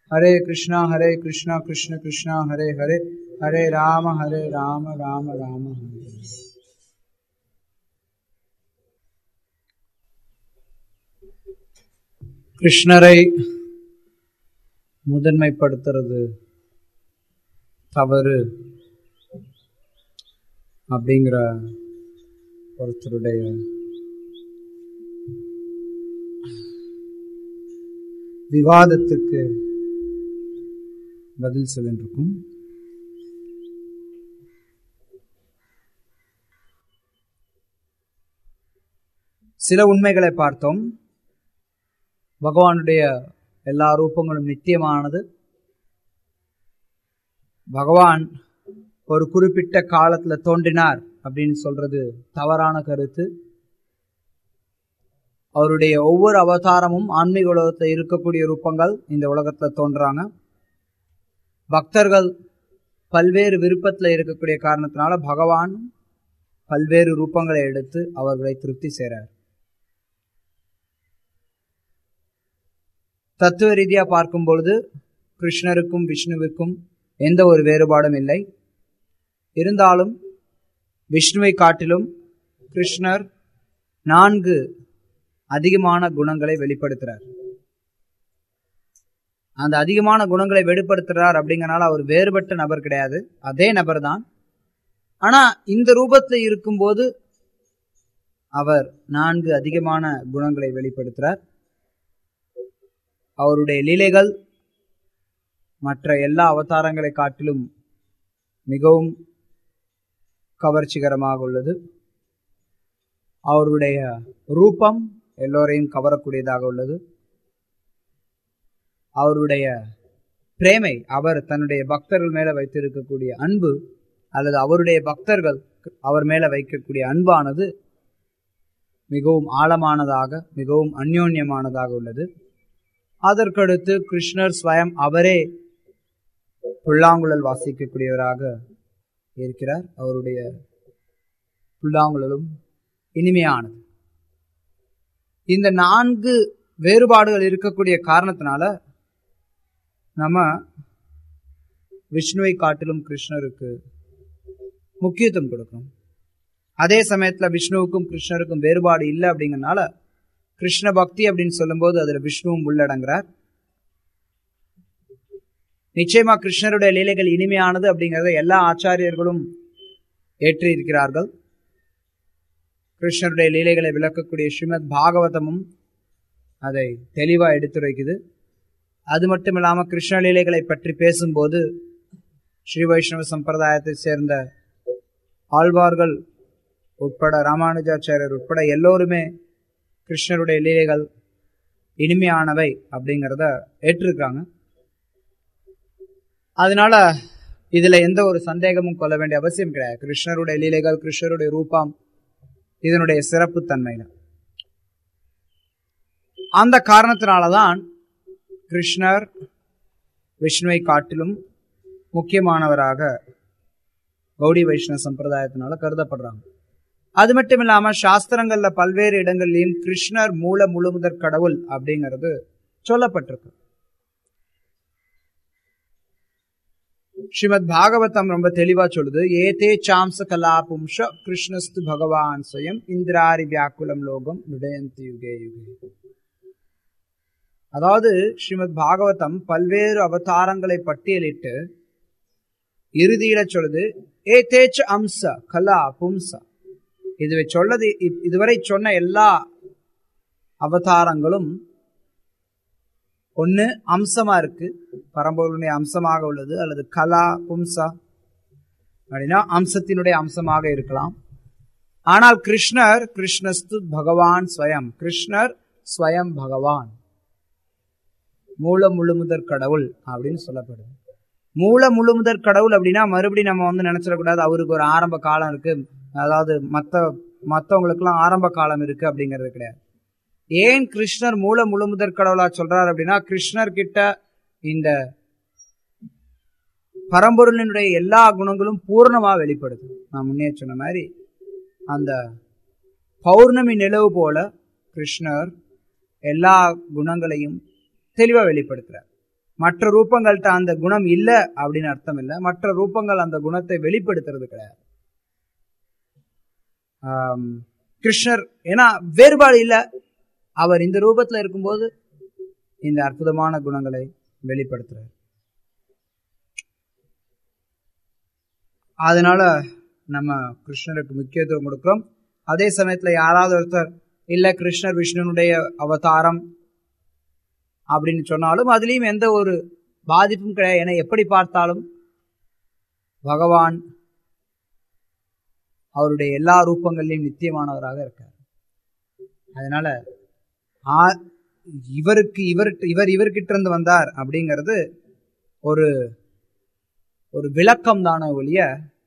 हरे कृष्णा हरे कृष्णा कृष्ण कृष्णा हरे हरे हरे राम हरे राम राम राम हरे हरे। கிருஷ்ணரை முதன்மைப்படுத்துறது தவறு அப்படிங்கிற ஒருத்தருடைய விவாதத்துக்கு பதில் சொல்லிருக்கும் சில உண்மைகளை பார்த்தோம் பகவானுடைய எல்லா ரூபங்களும் நித்தியமானது பகவான் ஒரு குறிப்பிட்ட காலத்துல தோன்றினார் அப்படின்னு சொல்றது தவறான கருத்து அவருடைய ஒவ்வொரு அவதாரமும் ஆன்மீக உலகத்தில் இருக்கக்கூடிய ரூபங்கள் இந்த உலகத்துல தோன்றாங்க பக்தர்கள் பல்வேறு விருப்பத்துல இருக்கக்கூடிய காரணத்தினால பகவான் பல்வேறு ரூபங்களை எடுத்து அவர்களை திருப்தி செய்றார் தத்துவ ரீதியா பார்க்கும் பொழுது கிருஷ்ணருக்கும் விஷ்ணுவிற்கும் எந்த ஒரு வேறுபாடும் இல்லை இருந்தாலும் விஷ்ணுவை காட்டிலும் கிருஷ்ணர் நான்கு அதிகமான குணங்களை வெளிப்படுத்துறார் அந்த அதிகமான குணங்களை வெளிப்படுத்துறார் அப்படிங்கறனால அவர் வேறுபட்ட நபர் கிடையாது அதே நபர் தான் ஆனா இந்த ரூபத்துல இருக்கும்போது அவர் நான்கு அதிகமான குணங்களை வெளிப்படுத்துறார் அவருடைய லீலைகள் மற்ற எல்லா அவதாரங்களை காட்டிலும் மிகவும் கவர்ச்சிகரமாக உள்ளது அவருடைய ரூபம் எல்லோரையும் கவரக்கூடியதாக உள்ளது அவருடைய பிரேமை அவர் தன்னுடைய பக்தர்கள் மேல வைத்திருக்கக்கூடிய அன்பு அல்லது அவருடைய பக்தர்கள் அவர் மேல வைக்கக்கூடிய அன்பானது மிகவும் ஆழமானதாக மிகவும் அந்யோன்யமானதாக உள்ளது அதற்கடுத்து கிருஷ்ணர் ஸ்வயம் அவரே புல்லாங்குழல் வாசிக்கக்கூடியவராக இருக்கிறார் அவருடைய புல்லாங்குழலும் இனிமையானது இந்த நான்கு வேறுபாடுகள் இருக்கக்கூடிய காரணத்தினால நம்ம விஷ்ணுவை காட்டிலும் கிருஷ்ணருக்கு முக்கியத்துவம் கொடுக்கணும் அதே சமயத்துல விஷ்ணுவுக்கும் கிருஷ்ணருக்கும் வேறுபாடு இல்லை அப்படிங்கறனால கிருஷ்ண பக்தி அப்படின்னு சொல்லும்போது அதுல விஷ்ணுவும் உள்ளடங்குறார் நிச்சயமா கிருஷ்ணருடைய லீலைகள் இனிமையானது அப்படிங்கறத எல்லா ஆச்சாரியர்களும் ஏற்றி இருக்கிறார்கள் கிருஷ்ணருடைய லீலைகளை விளக்கக்கூடிய ஸ்ரீமத் பாகவதமும் அதை தெளிவா எடுத்துரைக்குது அது மட்டும் இல்லாம கிருஷ்ண லீலைகளை பற்றி பேசும்போது ஸ்ரீ வைஷ்ணவ சம்பிரதாயத்தை சேர்ந்த ஆழ்வார்கள் உட்பட ராமானுஜாச்சாரியர் உட்பட எல்லோருமே கிருஷ்ணருடைய லீலைகள் இனிமையானவை அப்படிங்கிறத ஏற்றிருக்காங்க அதனால இதுல எந்த ஒரு சந்தேகமும் கொள்ள வேண்டிய அவசியம் கிடையாது கிருஷ்ணருடைய லீலைகள் கிருஷ்ணருடைய ரூபம் இதனுடைய சிறப்பு தன்மையில அந்த காரணத்தினாலதான் கிருஷ்ணர் விஷ்ணுவை காட்டிலும் முக்கியமானவராக கௌடி வைஷ்ணவ சம்பிரதாயத்தினால கருதப்படுறாங்க அது மட்டும் இல்லாம சாஸ்திரங்கள்ல பல்வேறு இடங்கள்லயும் கிருஷ்ணர் மூல முழுமுதற் கடவுள் அப்படிங்கிறது சொல்லப்பட்டிருக்கு ஸ்ரீமத் பாகவதம் ரொம்ப தெளிவா சொல்லுது ஏதே சாம்ச கலாபும்ஷ கிருஷ்ணஸ்து பகவான் ஸ்வயம் இந்திராரி வியாக்குலம் லோகம் நுடயந்தி யுகே யுகே அதாவது ஸ்ரீமத் பாகவதம் பல்வேறு அவதாரங்களை பட்டியலிட்டு இறுதியில சொல்லுது ஏதேச்ச அம்ச கலா பும்ச இதுவை சொல்லது இதுவரை சொன்ன எல்லா அவதாரங்களும் ஒன்று அம்சமா இருக்கு பரம்பொருளுடைய அம்சமாக உள்ளது அல்லது கலா பும்சா அப்படின்னா அம்சத்தினுடைய அம்சமாக இருக்கலாம் ஆனால் கிருஷ்ணர் கிருஷ்ணஸ்து பகவான் ஸ்வயம் கிருஷ்ணர் ஸ்வயம் பகவான் மூல முழுமுதற் கடவுள் அப்படின்னு சொல்லப்படுது மூல முழுமுதற் கடவுள் அப்படின்னா மறுபடியும் நம்ம வந்து நினைச்சிடக்கூடாது அவருக்கு ஒரு ஆரம்ப காலம் இருக்கு அதாவது மற்ற மற்றவங்களுக்குலாம் ஆரம்ப காலம் இருக்கு அப்படிங்கிறது கிடையாது ஏன் கிருஷ்ணர் மூல முழுமுதற் கடவுளா சொல்றார் அப்படின்னா கிருஷ்ணர் கிட்ட இந்த பரம்பொருளினுடைய எல்லா குணங்களும் பூர்ணமா வெளிப்படுது நான் முன்னே சொன்ன மாதிரி அந்த பௌர்ணமி நிலவு போல கிருஷ்ணர் எல்லா குணங்களையும் தெளிவா வெளிப்படுத்துறார் மற்ற ரூபங்கள்ட்ட அந்த குணம் இல்லை அப்படின்னு அர்த்தம் இல்லை மற்ற ரூபங்கள் அந்த குணத்தை வெளிப்படுத்துறது கிடையாது ஆம், கிருஷ்ணர் ஏன்னா வேறுபாடு இல்லை அவர் இந்த ரூபத்துல இருக்கும்போது இந்த அற்புதமான குணங்களை வெளிப்படுத்துறார் அதனால நம்ம கிருஷ்ணருக்கு முக்கியத்துவம் கொடுக்கிறோம் அதே சமயத்துல யாராவது ஒருத்தர் இல்ல கிருஷ்ணர் விஷ்ணுனுடைய அவதாரம் அப்படின்னு சொன்னாலும் அதுலயும் எந்த ஒரு பாதிப்பும் கிடையாது என எப்படி பார்த்தாலும் பகவான் அவருடைய எல்லா ரூபங்கள்லையும் நித்தியமானவராக இருக்கார் அதனால ஆ- இவருக்கு இவர் இவர் இவர்கிட்ட இருந்து வந்தார் அப்படிங்கிறது ஒரு ஒரு விளக்கம் தானே ஒழிய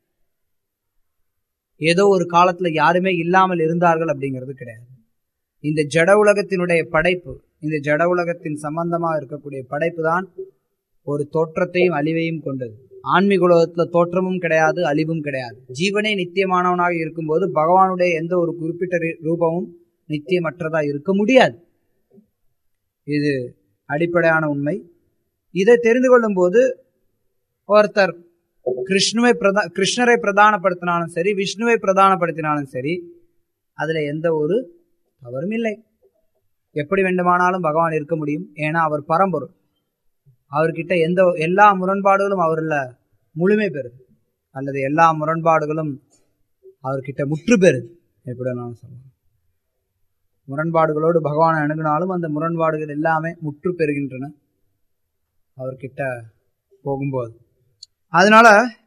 ஏதோ ஒரு காலத்துல யாருமே இல்லாமல் இருந்தார்கள் அப்படிங்கிறது கிடையாது இந்த ஜட உலகத்தினுடைய படைப்பு இந்த ஜட உலகத்தின் சம்பந்தமா இருக்கக்கூடிய படைப்பு தான் ஒரு தோற்றத்தையும் அழிவையும் கொண்டது ஆன்மீக உலகத்துல தோற்றமும் கிடையாது அழிவும் கிடையாது ஜீவனே நித்தியமானவனாக இருக்கும்போது பகவானுடைய எந்த ஒரு குறிப்பிட்ட ரீ- ரூபமும் நித்தியமற்றதா இருக்க முடியாது இது அடிப்படையான உண்மை இதை தெரிந்து கொள்ளும் போது ஒருத்தர் கிருஷ்ணுவை பிரதா கிருஷ்ணரை பிரதானப்படுத்தினாலும் சரி விஷ்ணுவை பிரதானப்படுத்தினாலும் சரி அதுல எந்த ஒரு தவறும் இல்லை எப்படி வேண்டுமானாலும் பகவான் இருக்க முடியும் ஏன்னா அவர் பரம்பொருள் அவர்கிட்ட எந்த எல்லா முரண்பாடுகளும் அவர்ல முழுமை பெறுது அல்லது எல்லா முரண்பாடுகளும் அவர்கிட்ட முற்று பெறுது எப்படி நான் சொல்லலாம் முரண்பாடுகளோடு பகவானை அணுகினாலும் அந்த முரண்பாடுகள் எல்லாமே முற்று பெறுகின்றன அவர்கிட்ட போகும்போது அதனால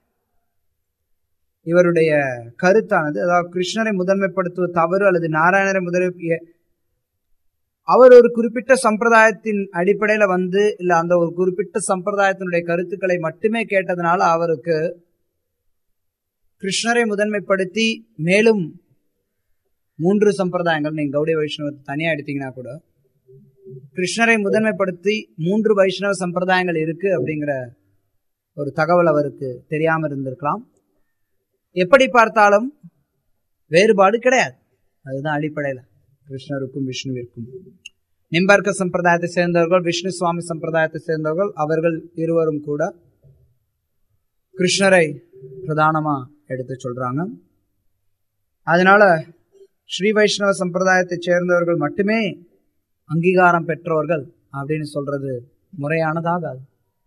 இவருடைய கருத்தானது அதாவது கிருஷ்ணரை முதன்மைப்படுத்துவது தவறு அல்லது நாராயணரை முதன்மை அவர் ஒரு குறிப்பிட்ட சம்பிரதாயத்தின் அடிப்படையில வந்து இல்ல அந்த ஒரு குறிப்பிட்ட சம்பிரதாயத்தினுடைய கருத்துக்களை மட்டுமே கேட்டதுனால அவருக்கு கிருஷ்ணரை முதன்மைப்படுத்தி மேலும் மூன்று சம்பிரதாயங்கள் நீங்க கௌடிய வைஷ்ணவத்தை தனியா எடுத்தீங்கன்னா கூட கிருஷ்ணரை முதன்மைப்படுத்தி மூன்று வைஷ்ணவ சம்பிரதாயங்கள் இருக்கு அப்படிங்கிற ஒரு தகவல் அவருக்கு தெரியாம இருந்திருக்கலாம் எப்படி பார்த்தாலும் வேறுபாடு கிடையாது அதுதான் அடிப்படையில கிருஷ்ணருக்கும் விஷ்ணுவிற்கும் நிம்பர்க்க சம்பிரதாயத்தை சேர்ந்தவர்கள் விஷ்ணு சுவாமி சம்பிரதாயத்தை சேர்ந்தவர்கள் அவர்கள் இருவரும் கூட கிருஷ்ணரை பிரதானமா எடுத்து சொல்றாங்க அதனால ஸ்ரீ வைஷ்ணவ சம்பிரதாயத்தை சேர்ந்தவர்கள் மட்டுமே அங்கீகாரம் பெற்றவர்கள் அப்படின்னு சொல்றது முறையானதாகாது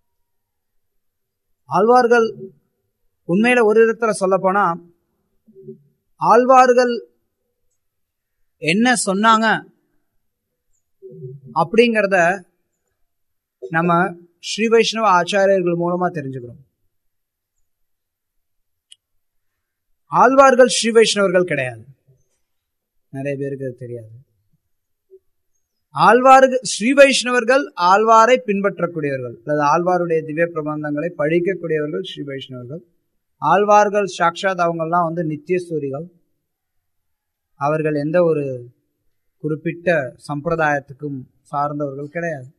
ஆழ்வார்கள் உண்மையில ஒரு விதத்துல சொல்ல போனா ஆழ்வார்கள் என்ன சொன்னாங்க அப்படிங்கிறத நம்ம ஸ்ரீ வைஷ்ணவ ஆச்சாரியர்கள் மூலமா தெரிஞ்சுக்கிறோம் ஆழ்வார்கள் ஸ்ரீ வைஷ்ணவர்கள் கிடையாது நிறைய பேருக்கு அது தெரியாது ஆழ்வார்கள் ஸ்ரீ வைஷ்ணவர்கள் ஆழ்வாரை பின்பற்றக்கூடியவர்கள் அல்லது ஆழ்வாருடைய திவ்ய பிரபந்தங்களை படிக்கக்கூடியவர்கள் ஸ்ரீ வைஷ்ணவர்கள் ஆழ்வார்கள் சாக்ஷாத் அவங்கெல்லாம் வந்து நித்திய சூரிகள் அவர்கள் எந்த ஒரு குறிப்பிட்ட சம்பிரதாயத்துக்கும் சார்ந்தவர்கள் கிடையாது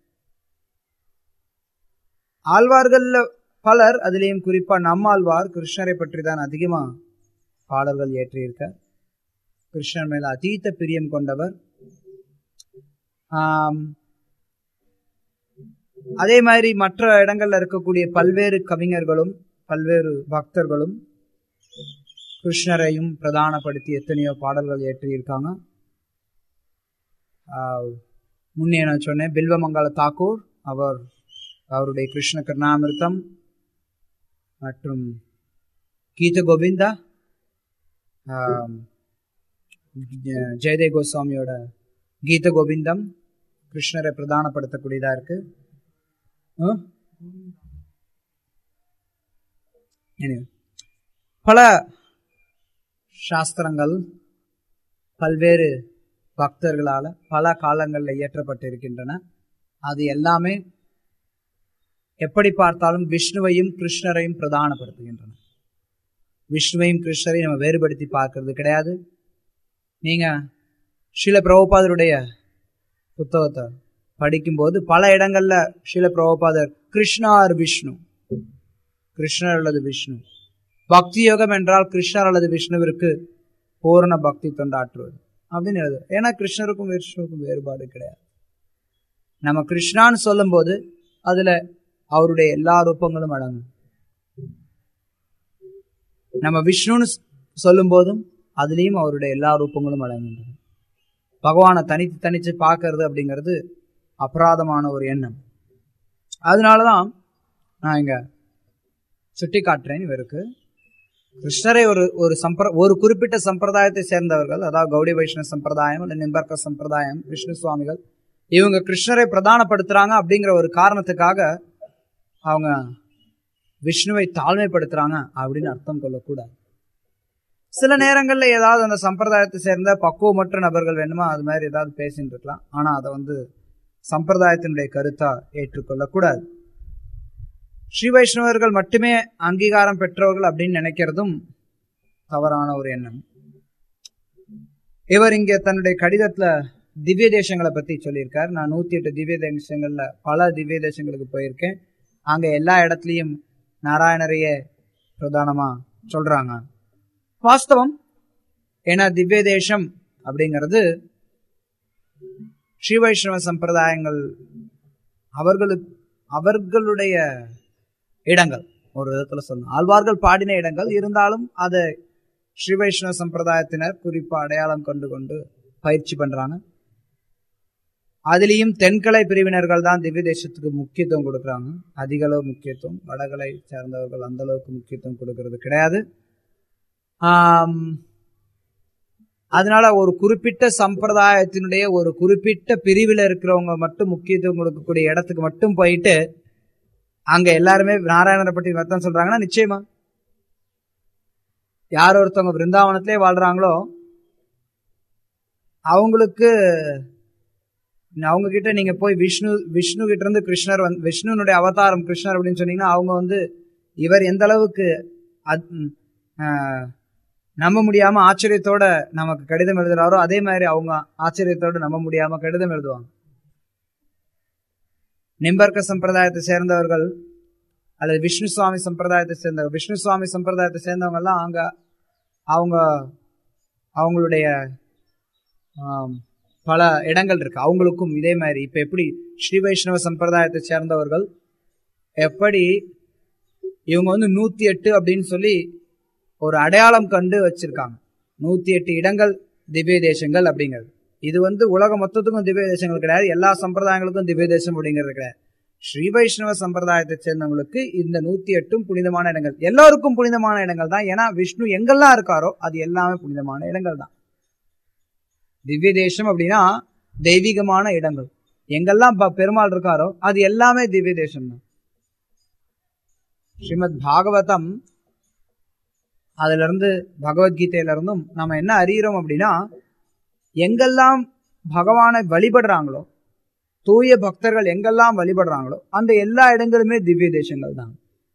ஆழ்வார்கள்ல பலர் அதுலேயும் குறிப்பா நம்மாழ்வார் கிருஷ்ணரை பற்றி தான் அதிகமா பாடல்கள் இயற்றியிருக்கார் கிருஷ்ணர் மேல அதீத பிரியம் கொண்டவர் ஆம், அதே மாதிரி மற்ற இடங்கள்ல இருக்கக்கூடிய பல்வேறு கவிஞர்களும் பல்வேறு பக்தர்களும் கிருஷ்ணரையும் பிரதானப்படுத்தி எத்தனையோ பாடல்கள் இயற்றியிருக்காங்க ஆஹ், முன்னே நான் சொன்னேன் பில்வமங்கல தாக்கூர் அவர் அவருடைய கிருஷ்ண கருணாமிர்தம் மற்றும் கீத கோவிந்தா ஆம், ஜெ- ஜெயதேவ் கோஸ்வாமியோட கீத கோவிந்தம் கிருஷ்ணரை பிரதானப்படுத்தக்கூடியதா இருக்கு ஆ? Anyway. பல சாஸ்திரங்கள் பல்வேறு பக்தர்களால பல காலங்களில் இயற்றப்பட்டிருக்கின்றன அது எல்லாமே எப்படி பார்த்தாலும் விஷ்ணுவையும் கிருஷ்ணரையும் பிரதானப்படுத்துகின்றன விஷ்ணுவையும் கிருஷ்ணரையும் நம்ம வேறுபடுத்தி பார்க்கிறது கிடையாது நீங்க ஸ்ரீல பிரபுபாதருடைய புத்தகத்தை படிக்கும்போது பல இடங்கள்ல ஸ்ரீல பிரபுபாதர் கிருஷ்ணா ஆர் விஷ்ணு கிருஷ்ணர் அல்லது விஷ்ணு பக்தி யோகம் என்றால் கிருஷ்ணர் அல்லது விஷ்ணுவிற்கு பூரண பக்தி தொண்டாற்றுவது அப்படின்னு எழுது ஏன்னா கிருஷ்ணருக்கும் விஷ்ணுவுக்கும் வேறுபாடு கிடையாது நம்ம கிருஷ்ணான்னு சொல்லும்போது அதுல அவருடைய எல்லா ரூபங்களும் அடங்கும் நம்ம விஷ்ணுன்னு சொல்லும் போதும் அதுலேயும் அவருடைய எல்லா ரூபங்களும் அடங்குகின்றன பகவானை தனித்து தனிச்சு பார்க்கறது அப்படிங்கிறது அபராதமான ஒரு எண்ணம் அதனாலதான் நான் இங்க சுட்டி காட்டுறேன் இவருக்கு கிருஷ்ணரை ஒரு ஒரு சம்பிர ஒரு குறிப்பிட்ட சம்பிரதாயத்தை சேர்ந்தவர்கள் அதாவது கௌடி வைஷ்ணவ சம்பிரதாயம் அல்ல நிம்பர்க்க சம்பிரதாயம் விஷ்ணு சுவாமிகள் இவங்க கிருஷ்ணரை பிரதானப்படுத்துறாங்க அப்படிங்கிற ஒரு காரணத்துக்காக அவங்க விஷ்ணுவை தாழ்மைப்படுத்துறாங்க அப்படின்னு அர்த்தம் கொள்ளக்கூடாது சில நேரங்கள்ல ஏதாவது அந்த சம்பிரதாயத்தை சேர்ந்த பக்குவமற்ற நபர்கள் வேணுமா அது மாதிரி ஏதாவது பேசிட்டு இருக்கலாம் ஆனா அதை வந்து சம்பிரதாயத்தினுடைய கருத்தா ஏற்றுக்கொள்ளக்கூடாது ஸ்ரீ வைஷ்ணவர்கள் மட்டுமே அங்கீகாரம் பெற்றவர்கள் அப்படின்னு நினைக்கிறதும் தவறான ஒரு எண்ணம் இவர் இங்க தன்னுடைய கடிதத்துல திவ்ய தேசங்களை பத்தி சொல்லியிருக்கார் நான் நூத்தி எட்டு திவ்ய தேசங்கள்ல பல திவ்ய தேசங்களுக்கு போயிருக்கேன் அங்க எல்லா இடத்துலயும் நாராயணரையே பிரதானமா சொல்றாங்க வாஸ்தவம் ஏன்னா திவ்ய தேசம் அப்படிங்கிறது ஸ்ரீ வைஷ்ணவ சம்பிரதாயங்கள் அவர்களுக்கு அவர்களுடைய இடங்கள் ஒரு விதத்துல சொல்லணும் ஆழ்வார்கள் பாடின இடங்கள் இருந்தாலும் அதை ஸ்ரீ வைஷ்ணவ சம்பிரதாயத்தினர் குறிப்பா அடையாளம் கொண்டு கொண்டு பயிற்சி பண்றாங்க அதுலேயும் தென்கலை பிரிவினர்கள் தான் திவ்ய தேசத்துக்கு முக்கியத்துவம் கொடுக்குறாங்க அதிக அளவு முக்கியத்துவம் வடகலை சேர்ந்தவர்கள் அந்த அளவுக்கு முக்கியத்துவம் கொடுக்கறது கிடையாது அதனால ஒரு குறிப்பிட்ட சம்பிரதாயத்தினுடைய ஒரு குறிப்பிட்ட பிரிவில் இருக்கிறவங்க மட்டும் முக்கியத்துவம் கொடுக்கக்கூடிய இடத்துக்கு மட்டும் போயிட்டு அங்க எல்லாருமே நாராயணரை பற்றி வர்த்தம் சொல்றாங்கன்னா நிச்சயமா யார் ஒருத்தவங்க பிருந்தாவனத்திலே வாழ்றாங்களோ அவங்களுக்கு அவங்க கிட்ட நீங்க போய் விஷ்ணு விஷ்ணு கிட்ட இருந்து கிருஷ்ணர் வந்து விஷ்ணுனுடைய அவதாரம் கிருஷ்ணர் அப்படின்னு சொன்னீங்கன்னா அவங்க வந்து இவர் எந்த அளவுக்கு நம்ப முடியாம ஆச்சரியத்தோட நமக்கு கடிதம் எழுதுறாரோ அதே மாதிரி அவங்க ஆச்சரியத்தோட நம்ப முடியாம கடிதம் எழுதுவாங்க நிம்பர்க்க சம்பிரதாயத்தை சேர்ந்தவர்கள் அல்லது விஷ்ணு சுவாமி சம்பிரதாயத்தை சேர்ந்தவங்க விஷ்ணு சுவாமி சம்பிரதாயத்தை சேர்ந்தவங்க எல்லாம் அங்க அவங்க அவங்களுடைய பல இடங்கள் இருக்கு அவங்களுக்கும் இதே மாதிரி இப்ப எப்படி ஸ்ரீ வைஷ்ணவ சம்பிரதாயத்தை சேர்ந்தவர்கள் எப்படி இவங்க வந்து நூத்தி எட்டு அப்படின்னு சொல்லி ஒரு அடையாளம் கண்டு வச்சிருக்காங்க நூத்தி எட்டு இடங்கள் திவ்ய தேசங்கள் அப்படிங்கிறது இது வந்து உலக மொத்தத்துக்கும் திவ்ய தேசங்கள் கிடையாது எல்லா சம்பிரதாயங்களுக்கும் திவ்ய தேசம் அப்படிங்கிறது கிடையாது ஸ்ரீ வைஷ்ணவ சம்பிரதாயத்தை சேர்ந்தவங்களுக்கு இந்த நூத்தி எட்டும் புனிதமான இடங்கள் எல்லாருக்கும் புனிதமான இடங்கள் தான் ஏன்னா விஷ்ணு எங்கெல்லாம் இருக்காரோ அது எல்லாமே புனிதமான இடங்கள் தான் திவ்ய தேசம் அப்படின்னா தெய்வீகமான இடங்கள் எங்கெல்லாம் பெருமாள் இருக்காரோ அது எல்லாமே திவ்ய தேசம் தான் ஸ்ரீமத் பாகவதம் அதுல இருந்து பகவத்கீதையில இருந்தும் நம்ம என்ன அறிகிறோம் அப்படின்னா எங்கெல்லாம் பகவானை வழிபடுறாங்களோ தூய பக்தர்கள் எங்கெல்லாம் வழிபடுறாங்களோ அந்த எல்லா இடங்களுமே திவ்ய தேசங்கள் தான்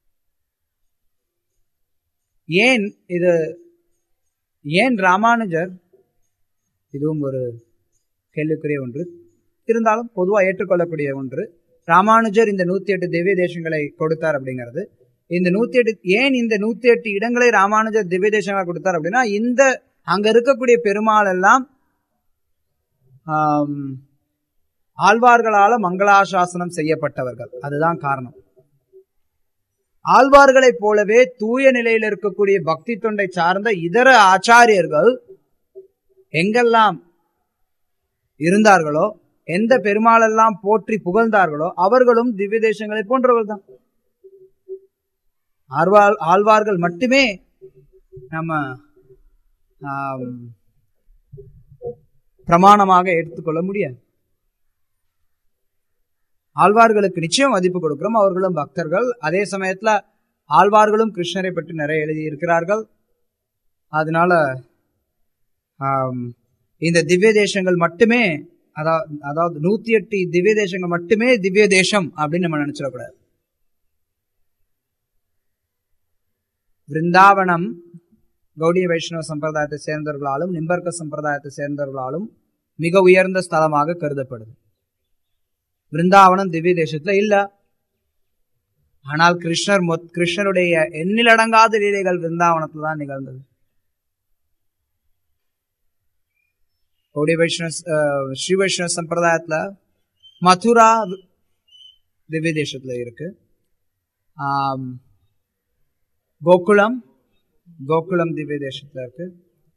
ஏன் இது ஏன் ராமானுஜர் இதுவும் ஒரு கேள்விக்குரிய ஒன்று இருந்தாலும் பொதுவாக ஏற்றுக்கொள்ளக்கூடிய ஒன்று ராமானுஜர் இந்த நூத்தி எட்டு திவ்ய தேசங்களை கொடுத்தார் அப்படிங்கிறது இந்த நூத்தி எட்டு ஏன் இந்த நூத்தி எட்டு இடங்களை ராமானுஜர் திவ்ய தேசங்களை கொடுத்தார் அப்படின்னா இந்த அங்க இருக்கக்கூடிய பெருமாள் எல்லாம் ஆழ்வார்களால மங்களாசாசனம் செய்யப்பட்டவர்கள் அதுதான் காரணம் ஆழ்வார்களைப் போலவே தூய நிலையில் இருக்கக்கூடிய பக்தி தொண்டை சார்ந்த இதர ஆச்சாரியர்கள் எங்கெல்லாம் இருந்தார்களோ எந்த பெருமாளெல்லாம் போற்றி புகழ்ந்தார்களோ அவர்களும் திவ்ய தேசங்களை போன்றவர்கள் தான் ஆழ்வார் ஆழ்வார்கள் மட்டுமே நம்ம பிரமாணமாக எடுத்துக்கொள்ள முடியாது ஆழ்வார்களுக்கு நிச்சயம் மதிப்பு கொடுக்கிறோம் அவர்களும் பக்தர்கள் அதே சமயத்துல ஆழ்வார்களும் கிருஷ்ணரை பற்றி நிறைய எழுதியிருக்கிறார்கள் அதனால இந்த திவ்ய தேசங்கள் மட்டுமே அதாவது அதாவது நூத்தி எட்டு திவ்ய தேசங்கள் மட்டுமே திவ்ய தேசம் அப்படின்னு நம்ம நினைச்சிடக்கூடாது விருந்தாவனம் கௌடிய வைஷ்ணவ சம்பிரதாயத்தை சேர்ந்தவர்களாலும் நிம்பர்க்க சம்பிரதாயத்தை சேர்ந்தவர்களாலும் மிக உயர்ந்த ஸ்தலமாக கருதப்படுது விருந்தாவனம் திவ்ய தேசத்துல இல்ல ஆனால் கிருஷ்ணர் மொத் கிருஷ்ணருடைய எண்ணிலடங்காத லீலைகள் விருந்தாவனத்துல தான் நிகழ்ந்தது கௌடிய வைஷ்ணவ ஸ்ரீ வைஷ்ணவ சம்பிரதாயத்துல மதுரா திவ்ய தேசத்துல இருக்கு ஆம், கோகுலம் கோகுலம் திவ்ய தேசத்துல இருக்கு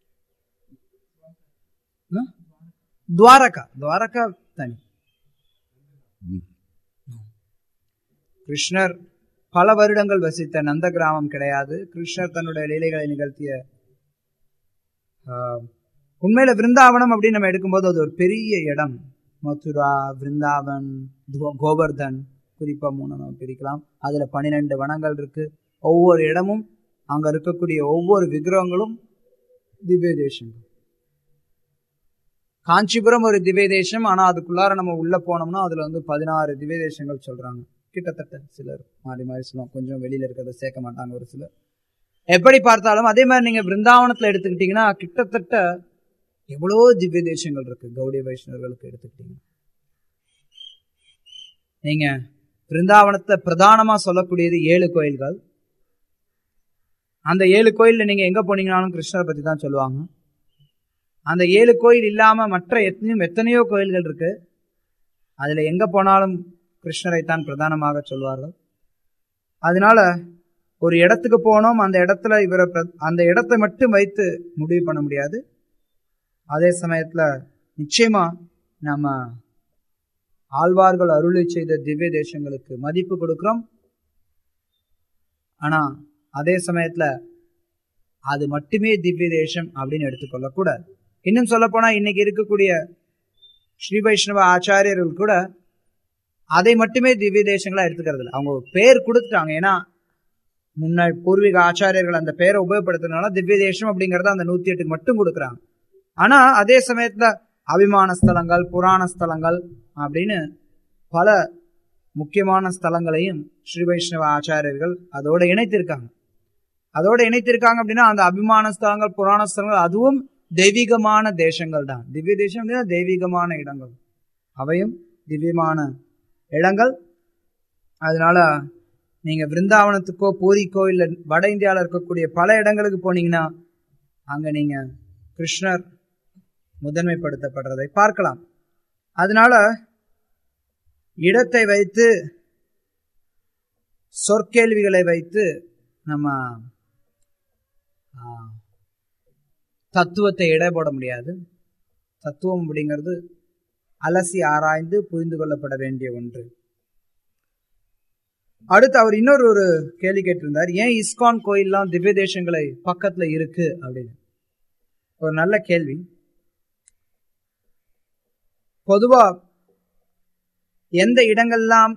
ஆ? துவாரகா துவாரகா தனி கிருஷ்ணர் பல வருடங்கள் வசித்த நந்த கிராமம் கிடையாது கிருஷ்ணர் தன்னுடைய லீலைகளை நிகழ்த்திய ஆஹ், உண்மையில விருந்தாவனம் அப்படின்னு நம்ம எடுக்கும்போது அது ஒரு பெரிய இடம் மதுரா விருந்தாவன் துவ- கோவர்தன் குறிப்பா மூணு நம்ம பிரிக்கலாம் அதுல பன்னிரெண்டு வனங்கள் இருக்கு ஒவ்வொரு இடமும் அங்க இருக்கக்கூடிய ஒவ்வொரு விக்கிரகங்களும் திவ்ய தேசம் காஞ்சிபுரம் ஒரு திவ்ய தேசம் ஆனா அதுக்குள்ளார நம்ம உள்ள போனோம்னா அதுல வந்து பதினாறு திவ்ய தேசங்கள் சொல்றாங்க கிட்டத்தட்ட சிலர் மாறி மாறி சொல்லுவாங்க கொஞ்சம் வெளியில இருக்கிறத சேர்க்க மாட்டாங்க ஒரு சிலர் எப்படி பார்த்தாலும் அதே மாதிரி நீங்க பிருந்தாவனத்துல எடுத்துக்கிட்டீங்கன்னா கிட்டத்தட்ட எவ்வளவோ திவ்ய தேசங்கள் இருக்கு கௌடிய வைஷ்ணவர்களுக்கு எடுத்துக்கிட்டீங்க நீங்க பிருந்தாவனத்தை பிரதானமா சொல்லக்கூடியது ஏழு கோயில்கள் அந்த ஏழு கோயில்ல நீங்க எங்க போனீங்கனாலும் கிருஷ்ணரை பத்தி தான் சொல்லுவாங்க அந்த ஏழு கோயில் இல்லாம மற்ற எத்தனையோ எத்தனையோ கோயில்கள் இருக்கு அதுல எங்க போனாலும் கிருஷ்ணரை தான் பிரதானமாக சொல்வார்கள் அதனால ஒரு இடத்துக்கு போனோம் அந்த இடத்துல இவரை பிர- அந்த இடத்தை மட்டும் வைத்து முடிவு பண்ண முடியாது அதே சமயத்துல நிச்சயமா நம்ம ஆழ்வார்கள் அருளை செய்த திவ்ய தேசங்களுக்கு மதிப்பு கொடுக்கிறோம் ஆனா அதே சமயத்துல அது மட்டுமே திவ்ய தேசம் அப்படின்னு எடுத்துக்கொள்ளக்கூடாது இன்னும் சொல்ல போனா இன்னைக்கு இருக்கக்கூடிய ஸ்ரீ வைஷ்ணவ ஆச்சாரியர்கள் கூட அதை மட்டுமே திவ்ய தேசங்களா எடுத்துக்கிறது இல்லை அவங்க பேர் கொடுத்துட்டாங்க ஏன்னா முன்ன பூர்வீக ஆச்சாரியர்கள் அந்த பேரை உபயோகப்படுத்துறதுனால திவ்ய தேசம் அப்படிங்கறத அந்த நூத்தி எட்டுக்கு மட்டும் கொடுக்குறாங்க ஆனா அதே சமயத்துல அபிமான ஸ்தலங்கள் புராண ஸ்தலங்கள் அப்படின்னு பல முக்கியமான ஸ்தலங்களையும் ஸ்ரீ வைஷ்ணவ ஆச்சாரியர்கள் அதோட இணைத்திருக்காங்க அதோட இணைத்திருக்காங்க அப்படின்னா அந்த அபிமான ஸ்தலங்கள் புராண ஸ்தலங்கள் அதுவும் தெய்வீகமான தேசங்கள் தான் திவ்ய தேசம் அப்படின்னா தெய்வீகமான இடங்கள் அவையும் திவ்யமான இடங்கள் அதனால நீங்க பிருந்தாவனத்துக்கோ பூரிக்கோ இல்ல வட இந்தியாவில் இருக்கக்கூடிய பல இடங்களுக்கு போனீங்கன்னா அங்க நீங்க கிருஷ்ணர் முதன்மைப்படுத்தப்படுறதை பார்க்கலாம் அதனால இடத்தை வைத்து சொற்கேள்விகளை வைத்து நம்ம ஆ, தத்துவத்தை எடை போட முடியாது தத்துவம் அப்படிங்கிறது அலசி ஆராய்ந்து புரிந்து கொள்ளப்பட வேண்டிய ஒன்று அடுத்து அவர் இன்னொரு ஒரு கேள்வி கேட்டிருந்தார் ஏன் இஸ்கான் கோயில்லாம் திவ்ய தேசங்களை பக்கத்துல இருக்கு அப்படின்னு ஒரு நல்ல கேள்வி பொதுவா எந்த இடங்கள்லாம்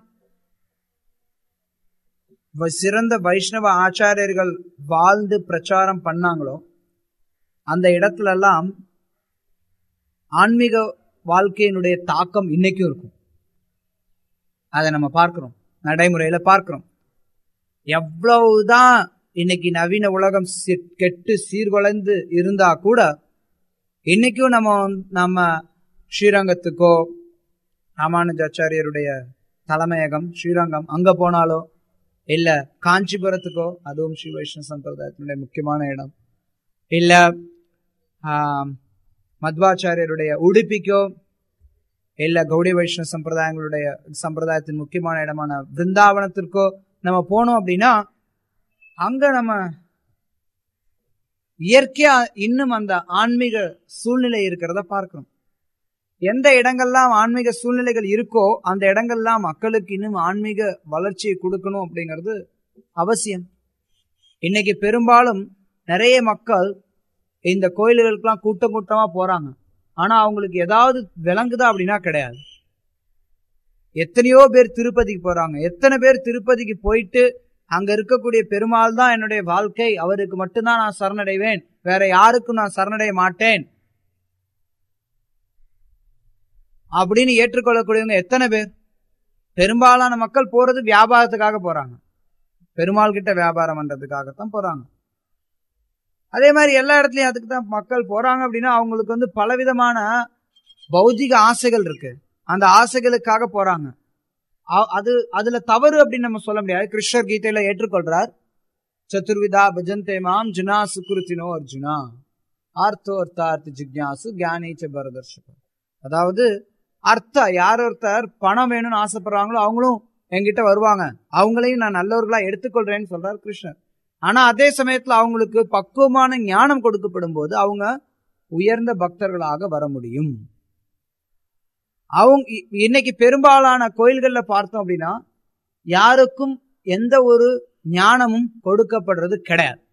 வ- சிறந்த வைஷ்ணவ ஆச்சாரியர்கள் வாழ்ந்து பிரச்சாரம் பண்ணாங்களோ அந்த இடத்துல எல்லாம் ஆன்மீக வாழ்க்கையினுடைய தாக்கம் இன்னைக்கும் இருக்கும் அதை நம்ம பார்க்கிறோம் நடைமுறையில பார்க்கிறோம் எவ்வளவுதான் இன்னைக்கு நவீன உலகம் சி- கெட்டு சீர்குலைந்து இருந்தா கூட இன்னைக்கும் நம்ம வந்து- நம்ம ஸ்ரீரங்கத்துக்கோ ராமானுஜாச்சாரியருடைய தலைமையகம் ஸ்ரீரங்கம் அங்க போனாலோ இல்ல காஞ்சிபுரத்துக்கோ அதுவும் ஸ்ரீ வைஷ்ணவ சம்பிரதாயத்தினுடைய முக்கியமான இடம் இல்ல ஆம், மத்வாச்சாரியருடைய உடுப்பிக்கோ இல்ல கௌடி வைஷ்ணவ சம்பிரதாயங்களுடைய சம்பிரதாயத்தின் முக்கியமான இடமான பிருந்தாவனத்திற்கோ நம்ம போனோம் அப்படின்னா அங்க நம்ம இயற்கையா இன்னும் அந்த ஆன்மீக சூழ்நிலை இருக்கிறத பார்க்கிறோம் எந்த இடங்கள்லாம் ஆன்மீக சூழ்நிலைகள் இருக்கோ அந்த இடங்கள்லாம் மக்களுக்கு இன்னும் ஆன்மீக வளர்ச்சியை கொடுக்கணும் அப்படிங்கிறது அவசியம் இன்னைக்கு பெரும்பாலும் நிறைய மக்கள் இந்த கோயில்களுக்கெல்லாம் கூட்டம் கூட்டமா போறாங்க ஆனா அவங்களுக்கு ஏதாவது விளங்குதா அப்படின்னா கிடையாது எத்தனையோ பேர் திருப்பதிக்கு போறாங்க எத்தனை பேர் திருப்பதிக்கு போயிட்டு அங்க இருக்கக்கூடிய பெருமாள் தான் என்னுடைய வாழ்க்கை அவருக்கு மட்டும்தான் நான் சரணடைவேன் வேற யாருக்கும் நான் சரணடைய மாட்டேன் அப்படின்னு ஏற்றுக்கொள்ளக்கூடியவங்க எத்தனை பேர் பெரும்பாலான மக்கள் போறது வியாபாரத்துக்காக போறாங்க பெருமாள் கிட்ட வியாபாரம் பண்றதுக்காகத்தான் போறாங்க அதே மாதிரி எல்லா இடத்துலயும் அதுக்கு தான் மக்கள் போறாங்க அப்படின்னா அவங்களுக்கு வந்து பலவிதமான பௌதிக ஆசைகள் இருக்கு அந்த ஆசைகளுக்காக போறாங்க அ- அது அதுல தவறு அப்படின்னு நம்ம சொல்ல முடியாது கிருஷ்ணர் கீதையில ஏற்றுக்கொள்றார் சதுர்விதா பஜந்தே மாம் ஜுனா சுக்ருத்தினோ அர்ஜுனா ஆர்த்தோ அர்த்தார்த்த ஜிக்யாசு ஜானீச்ச பரதர்ஷகம் அதாவது அர்த்த யார் ஒருத்தர் பணம் வேணும்னு ஆசைப்படுறாங்களோ அவங்களும் என்கிட்ட வருவாங்க அவங்களையும் நான் நல்லவர்களா எடுத்துக்கொள்றேன்னு சொல்றார் கிருஷ்ணர் ஆனா அதே சமயத்துல அவங்களுக்கு பக்குவமான ஞானம் கொடுக்கப்படும் போது அவங்க உயர்ந்த பக்தர்களாக வர முடியும் அவங்க இ- இன்னைக்கு பெரும்பாலான கோயில்கள்ல பார்த்தோம் அப்படின்னா யாருக்கும் எந்த ஒரு ஞானமும் கொடுக்கப்படுறது கிடையாது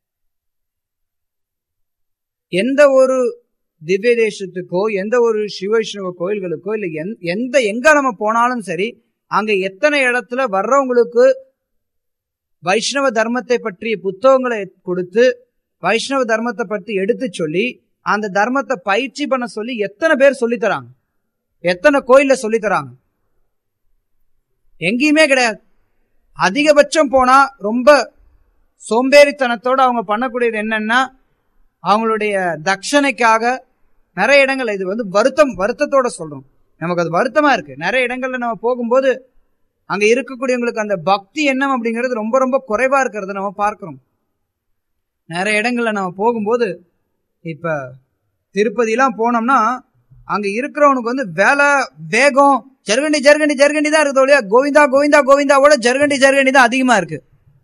எந்த ஒரு திவ்ய தேசத்துக்கோ எந்த ஒரு சிவவைஷ்ணவ கோயில்களுக்கோ இல்ல எந்- எந்த எங்க நம்ம போனாலும் சரி அங்க எத்தனை இடத்துல வர்றவங்களுக்கு வைஷ்ணவ தர்மத்தை பற்றிய புத்தகங்களை கொடுத்து வைஷ்ணவ தர்மத்தை பற்றி எடுத்து சொல்லி அந்த தர்மத்தை பயிற்சி பண்ண சொல்லி எத்தனை பேர் சொல்லித் தராங்க எத்தனை கோயில்ல சொல்லித் தராங்க எங்கேயுமே கிடையாது அதிகபட்சம் போனா ரொம்ப சோம்பேறித்தனத்தோட அவங்க பண்ணக்கூடியது என்னன்னா அவங்களுடைய தட்சணைக்காக நிறைய இடங்கள்ல இது வந்து வருத்தம் வருத்தத்தோட சொல்றோம் நமக்கு அது வருத்தமா இருக்கு நிறைய இடங்கள்ல நம்ம போகும்போது அங்க இருக்கக்கூடியவங்களுக்கு அந்த பக்தி எண்ணம் அப்படிங்கிறது ரொம்ப ரொம்ப குறைவா இருக்கிறத நம்ம பார்க்கிறோம் நிறைய இடங்கள்ல நம்ம போகும்போது இப்ப திருப்பதிலாம் போனோம்னா அங்க இருக்கிறவனுக்கு வந்து வேலை வேகம் ஜர்கண்டி ஜர்கண்டி ஜர்கண்டி தான் இருக்குது ஒழிய கோவிந்தா கோவிந்தா கோவிந்தாவோட ஜர்கண்டி ஜர்கண்டி தான் அதிகமா இருக்கு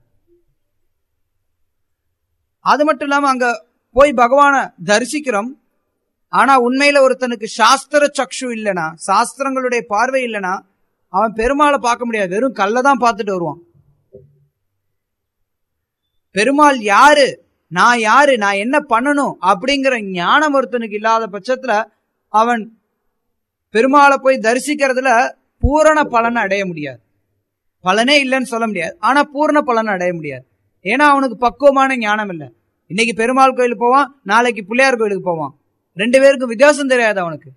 அது மட்டும் இல்லாம அங்க போய் பகவானை தரிசிக்கிறோம் ஆனா உண்மையில ஒருத்தனுக்கு சாஸ்திர சக்ஷு இல்லனா சாஸ்திரங்களுடைய பார்வை இல்லனா அவன் பெருமாளை பார்க்க முடியாது வெறும் கல்லை தான் பார்த்துட்டு வருவான் பெருமாள் யாரு நான் யாரு நான் என்ன பண்ணணும் அப்படிங்கிற ஞானம் ஒருத்தனுக்கு இல்லாத பட்சத்துல அவன் பெருமாளை போய் தரிசிக்கிறதுல பூரண பலனை அடைய முடியாது பலனே இல்லைன்னு சொல்ல முடியாது ஆனா பூரண பலனை அடைய முடியாது ஏன்னா அவனுக்கு பக்குவமான ஞானம் இல்லை இன்னைக்கு பெருமாள் கோயிலுக்கு போவான் நாளைக்கு பிள்ளையார் கோயிலுக்கு போவான் ரெண்டு பேருக்கும் வித்தியாசம் தெரியாது அவனுக்கு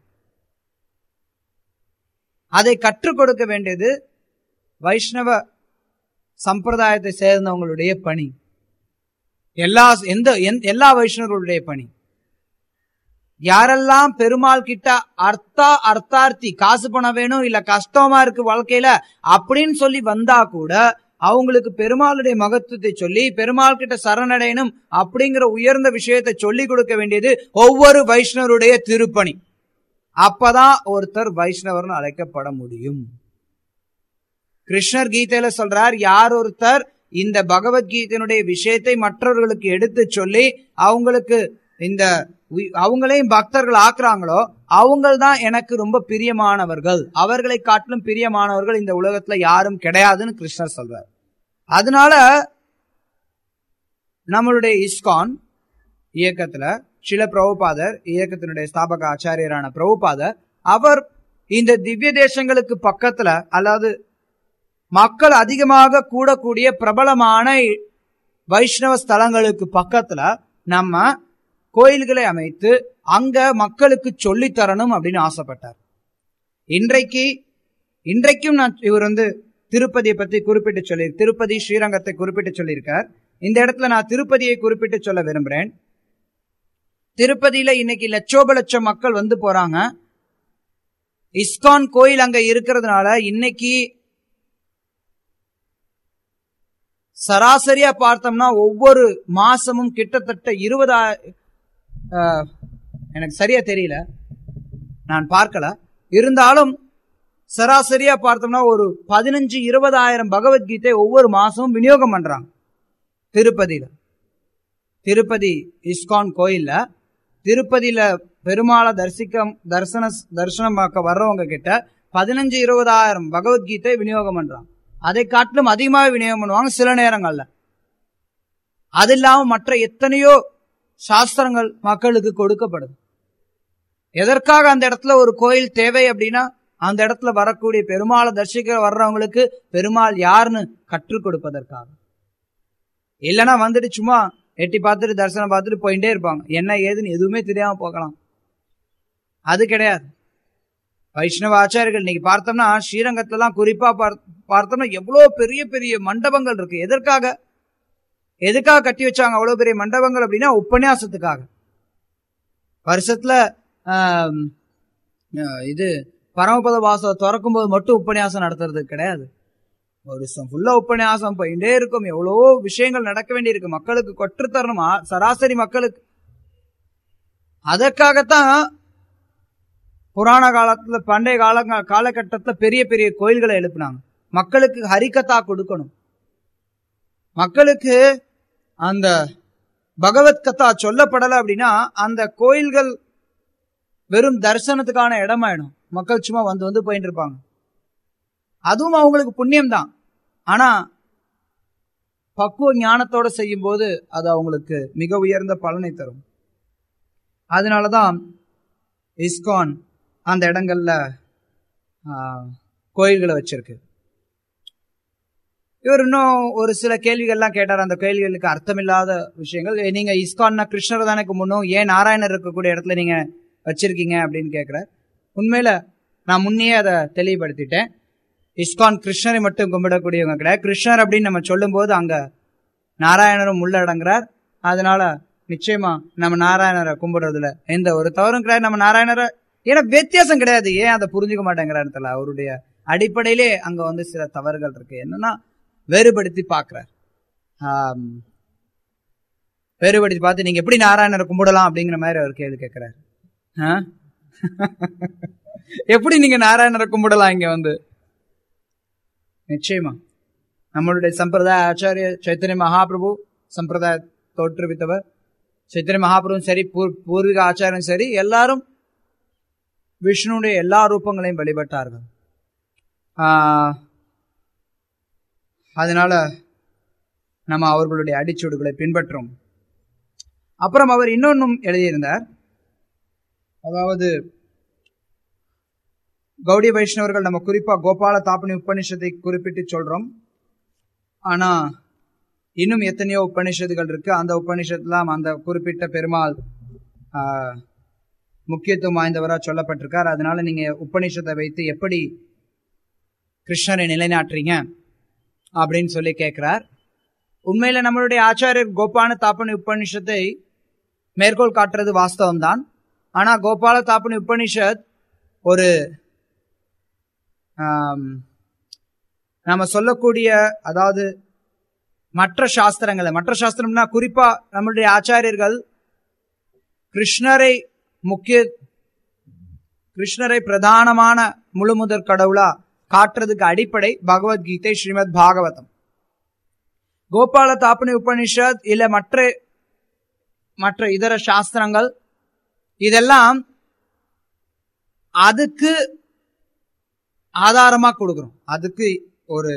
அதை கற்றுக் கொடுக்க வேண்டியது வைஷ்ணவ சம்பிரதாயத்தை சேர்ந்தவங்களுடைய பணி எல்லா எந்த எந்த- எல்லா வைஷ்ணவர்களுடைய பணி யாரெல்லாம் பெருமாள் கிட்ட அர்த்தா அர்த்தார்த்தி காசு பணம் வேணும் இல்ல கஷ்டமா இருக்கு வாழ்க்கையில அப்படின்னு சொல்லி வந்தா கூட அவங்களுக்கு பெருமாளுடைய மகத்துவத்தை சொல்லி பெருமாள் கிட்ட சரணடையணும் அப்படிங்கிற உயர்ந்த விஷயத்தை சொல்லி கொடுக்க வேண்டியது ஒவ்வொரு வைஷ்ணவருடைய திருப்பணி அப்பதான் ஒருத்தர் வைஷ்ணவர்னு அழைக்கப்பட முடியும் கிருஷ்ணர் கீதையில சொல்றார் யார் ஒருத்தர் இந்த பகவத்கீதையினுடைய விஷயத்தை மற்றவர்களுக்கு எடுத்து சொல்லி அவங்களுக்கு இந்த உய்- அவங்களையும் பக்தர்கள் ஆக்குறாங்களோ அவங்க தான் எனக்கு ரொம்ப பிரியமானவர்கள் அவர்களை காட்டிலும் பிரியமானவர்கள் இந்த உலகத்துல யாரும் கிடையாதுன்னு கிருஷ்ணர் சொல்றார் அதனால நம்மளுடைய இஸ்கான் இயக்கத்துல சில பிரபுபாதர் இயக்கத்தினுடைய ஸ்தாபக ஆச்சாரியரான பிரபுபாதர் அவர் இந்த திவ்ய தேசங்களுக்கு பக்கத்துல அதாவது மக்கள் அதிகமாக கூடக்கூடிய பிரபலமான வைஷ்ணவ ஸ்தலங்களுக்கு பக்கத்துல நம்ம கோயில்களை அமைத்து அங்க மக்களுக்கு சொல்லித் தரணும் அப்படின்னு ஆசைப்பட்டார் இன்றைக்கு இன்றைக்கும் நான் இவர் வந்து திருப்பதியை பத்தி குறிப்பிட்டு சொல்லி திருப்பதி ஸ்ரீரங்கத்தை குறிப்பிட்டு சொல்லியிருக்கார் இந்த இடத்துல நான் திருப்பதியை குறிப்பிட்டு சொல்ல விரும்புறேன் திருப்பதியில இன்னைக்கு லட்சோப லட்சம் மக்கள் வந்து போறாங்க இஸ்கான் கோயில் அங்க இருக்கிறதுனால இன்னைக்கு சராசரியா பார்த்தோம்னா ஒவ்வொரு மாசமும் கிட்டத்தட்ட இருபதா ஆஹ், எனக்கு சரியா தெரியல நான் பார்க்கல இருந்தாலும் சராசரியா பார்த்தோம்னா ஒரு பதினஞ்சு இருபதாயிரம் பகவத்கீதை ஒவ்வொரு மாசமும் விநியோகம் பண்றாங்க திருப்பதியில திருப்பதி இஸ்கான் கோயில்ல திருப்பதியில பெருமாளை தரிசிக்க தரிசன தரிசனமாக்க வர்றவங்க கிட்ட பதினஞ்சு இருபதாயிரம் பகவத்கீதை விநியோகம் பண்றாங்க அதை காட்டிலும் அதிகமாக விநியோகம் பண்ணுவாங்க சில நேரங்கள்ல அது இல்லாம மற்ற எத்தனையோ சாஸ்திரங்கள் மக்களுக்கு கொடுக்கப்படுது எதற்காக அந்த இடத்துல ஒரு கோயில் தேவை அப்படின்னா அந்த இடத்துல வரக்கூடிய பெருமாளை தரிசிக்க வர்றவங்களுக்கு பெருமாள் யாருன்னு கற்றுக் கொடுப்பதற்காக இல்லைன்னா வந்துட்டு சும்மா எட்டி பார்த்துட்டு தரிசனம் பார்த்துட்டு போயிட்டே இருப்பாங்க என்ன ஏதுன்னு எதுவுமே தெரியாம போகலாம் அது கிடையாது வைஷ்ணவ ஆச்சாரியர்கள் இன்னைக்கு பார்த்தோம்னா ஸ்ரீரங்கத்துல எல்லாம் குறிப்பா பார்- பார்த்தோம்னா எவ்வளவு பெரிய பெரிய மண்டபங்கள் இருக்கு எதற்காக எதுக்காக கட்டி வச்சாங்க அவ்வளவு பெரிய மண்டபங்கள் அப்படின்னா உபன்யாசத்துக்காக வருஷத்துல ஆம், அஹ், இது பரமபத வாசம் திறக்கும் போது மட்டும் உபன்யாசம் நடத்துறது கிடையாது ஒரு வருஷம் ஃபுல்லா உபன்யாசம் போயிட்டே இருக்கும் எவ்வளவோ விஷயங்கள் நடக்க வேண்டியிருக்கு மக்களுக்கு கொற்றுத்தரணுமா சராசரி மக்களுக்கு அதற்காகத்தான் புராண காலத்துல பண்டைய கால காலகட்டத்துல பெரிய பெரிய கோயில்களை எழுப்புனாங்க மக்களுக்கு ஹரிகதா கொடுக்கணும் மக்களுக்கு அந்த பகவத் கதா சொல்லப்படலை அப்படின்னா அந்த கோயில்கள் வெறும் தரிசனத்துக்கான இடமாயிடும் மக்கள் சும்மா வந்து வந்து போயிட்டு இருப்பாங்க அதுவும் அவங்களுக்கு புண்ணியம் தான் ஆனா பக்குவ ஞானத்தோட செய்யும் போது அது அவங்களுக்கு மிக உயர்ந்த பலனை தரும் அதனாலதான் இஸ்கான் அந்த இடங்கள்ல கோயில்களை வச்சிருக்கு இவர் இன்னும் ஒரு சில கேள்விகள்லாம் கேட்டார் அந்த கேள்விகளுக்கு அர்த்தமில்லாத விஷயங்கள் நீங்க இஸ்கான்னா கிருஷ்ணர் தானே கும்பிடணும் ஏன் நாராயணர் இருக்கக்கூடிய இடத்துல நீங்க வச்சிருக்கீங்க அப்படின்னு கேட்கிறார் உண்மையில நான் முன்னையே அதை தெளிவுபடுத்திட்டேன் இஸ்கான் கிருஷ்ணரை மட்டும் கும்பிடக்கூடியவங்க கிடையாது கிருஷ்ணர் அப்படின்னு நம்ம சொல்லும்போது அங்க நாராயணரும் உள்ளடங்குறார் அதனால நிச்சயமா நம்ம நாராயணரை கும்பிடுறதுல எந்த ஒரு தவறும் கிடையாது நம்ம நாராயணரை ஏன்னா வித்தியாசம் கிடையாது ஏன் அதை புரிஞ்சுக்க மாட்டேங்கிறாரு தெரியல அவருடைய அடிப்படையிலே அங்க வந்து சில தவறுகள் இருக்கு என்னன்னா வேறுபடுத்தி பார்க்கிறார் வேறுபடுத்தி பார்த்து நீங்க எப்படி நாராயணரை கும்பிடலாம் அப்படிங்கிற மாதிரி அவர் கேள்வி கேட்கிறாரு எப்படி நீங்க நாராயணரை கும்பிடலாம் இங்க வந்து நிச்சயமா நம்மளுடைய சம்பிரதாய ஆச்சாரிய சைத்தன்ய மகாபிரபு சம்பிரதாய தோற்றுவித்தவர் சைத்தன்ய மகாபிரபும் சரி பூர்வீக ஆச்சாரியம் சரி எல்லாரும் விஷ்ணுடைய எல்லா ரூபங்களையும் வழிபட்டார்கள் அதனால நம்ம அவர்களுடைய அடிச்சூடுகளை பின்பற்றும் அப்புறம் அவர் இன்னொன்னும் எழுதியிருந்தார் அதாவது கௌடி வைஷ்ணவர்கள் நம்ம குறிப்பா கோபால தாபனி உபநிஷத்தை குறிப்பிட்டு சொல்றோம் ஆனா இன்னும் எத்தனையோ உபநிஷத்துகள் இருக்கு அந்த உபநிஷத்துலாம் அந்த குறிப்பிட்ட பெருமாள் முக்கியத்துவம் வாய்ந்தவரா சொல்லப்பட்டிருக்கார் அதனால நீங்க உபநிஷத்தை வைத்து எப்படி கிருஷ்ணரை நிலைநாட்டுறீங்க அப்படின்னு சொல்லி கேட்கிறார் உண்மையில நம்மளுடைய ஆச்சாரியர் கோபால தாப்பனி உபநிஷத்தை மேற்கோள் காட்டுறது வாஸ்தவம் தான் ஆனா கோபால தாப்பனி உபனிஷத் ஒரு நாம சொல்லக்கூடிய அதாவது மற்ற சாஸ்திரங்களை மற்ற சாஸ்திரம்னா குறிப்பா நம்மளுடைய ஆச்சாரியர்கள் கிருஷ்ணரை முக்கிய கிருஷ்ணரை பிரதானமான முழுமுதற் கடவுளா காட்டுறதுக்கு அடிப்படை பகவத்கீதை ஸ்ரீமத் பாகவதம் கோபால தாப்பனி உபனிஷத் இல்ல மற்ற மற்ற இதர சாஸ்திரங்கள் இதெல்லாம் அதுக்கு ஆதாரமா கொடுக்கிறோம் அதுக்கு ஒரு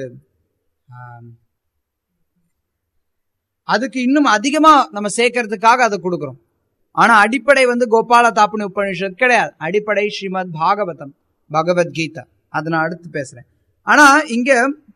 அதுக்கு இன்னும் அதிகமா நம்ம சேர்க்கறதுக்காக அதை கொடுக்கிறோம் ஆனா அடிப்படை வந்து கோபால தாப்பனி உபனிஷத் கிடையாது அடிப்படை ஸ்ரீமத் பாகவதம் பகவத்கீதா அதை நான் அடுத்து பேசுறேன் ஆனா இங்க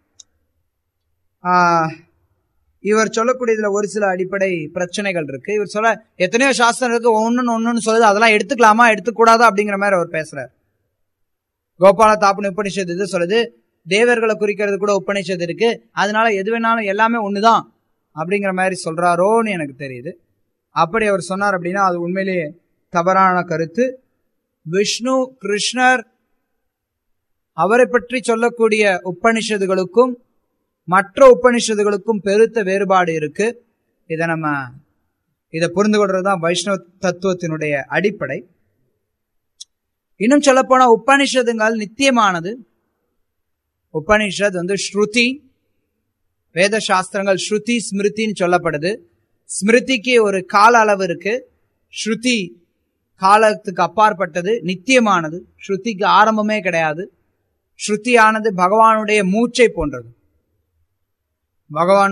இவர் சொல்லக்கூடியதுல ஒரு சில அடிப்படை பிரச்சனைகள் இருக்கு இவர் சொல்ல எத்தனையோ சாஸ்திரம் இருக்கு ஒன்னு ஒன்னு சொல்லுது அதெல்லாம் எடுத்துக்கலாமா எடுத்துக்கூடாதா அப்படிங்கிற மாதிரி அவர் பேசுறாரு கோபால தாப்பனி உபனிஷத்து இது சொல்லுது தேவர்களை குறிக்கிறது கூட உபனிஷத்து இருக்கு அதனால எது வேணாலும் எல்லாமே ஒண்ணுதான் அப்படிங்கிற மாதிரி சொல்றாரோன்னு எனக்கு தெரியுது அப்படி அவர் சொன்னார் அப்படின்னா அது உண்மையிலேயே தவறான கருத்து விஷ்ணு கிருஷ்ணர் அவரை பற்றி சொல்லக்கூடிய உபனிஷதுகளுக்கும் மற்ற உபனிஷதுகளுக்கும் பெருத்த வேறுபாடு இருக்கு இதை நம்ம இதை புரிந்து கொள்றதுதான் வைஷ்ணவ தத்துவத்தினுடைய அடிப்படை இன்னும் சொல்ல போனா உபனிஷதுங்கள் நித்தியமானது உபனிஷத் வந்து ஸ்ருதி வேத சாஸ்திரங்கள் ஸ்ருதி ஸ்மிருதின்னு சொல்லப்படுது ஸ்மிருதிக்கு ஒரு கால அளவு இருக்கு ஸ்ருதி காலத்துக்கு அப்பாற்பட்டது நித்தியமானது ஸ்ருதிக்கு ஆரம்பமே கிடையாது ஸ்ருதியானது பகவானுடைய மூச்சை போன்றது பகவான்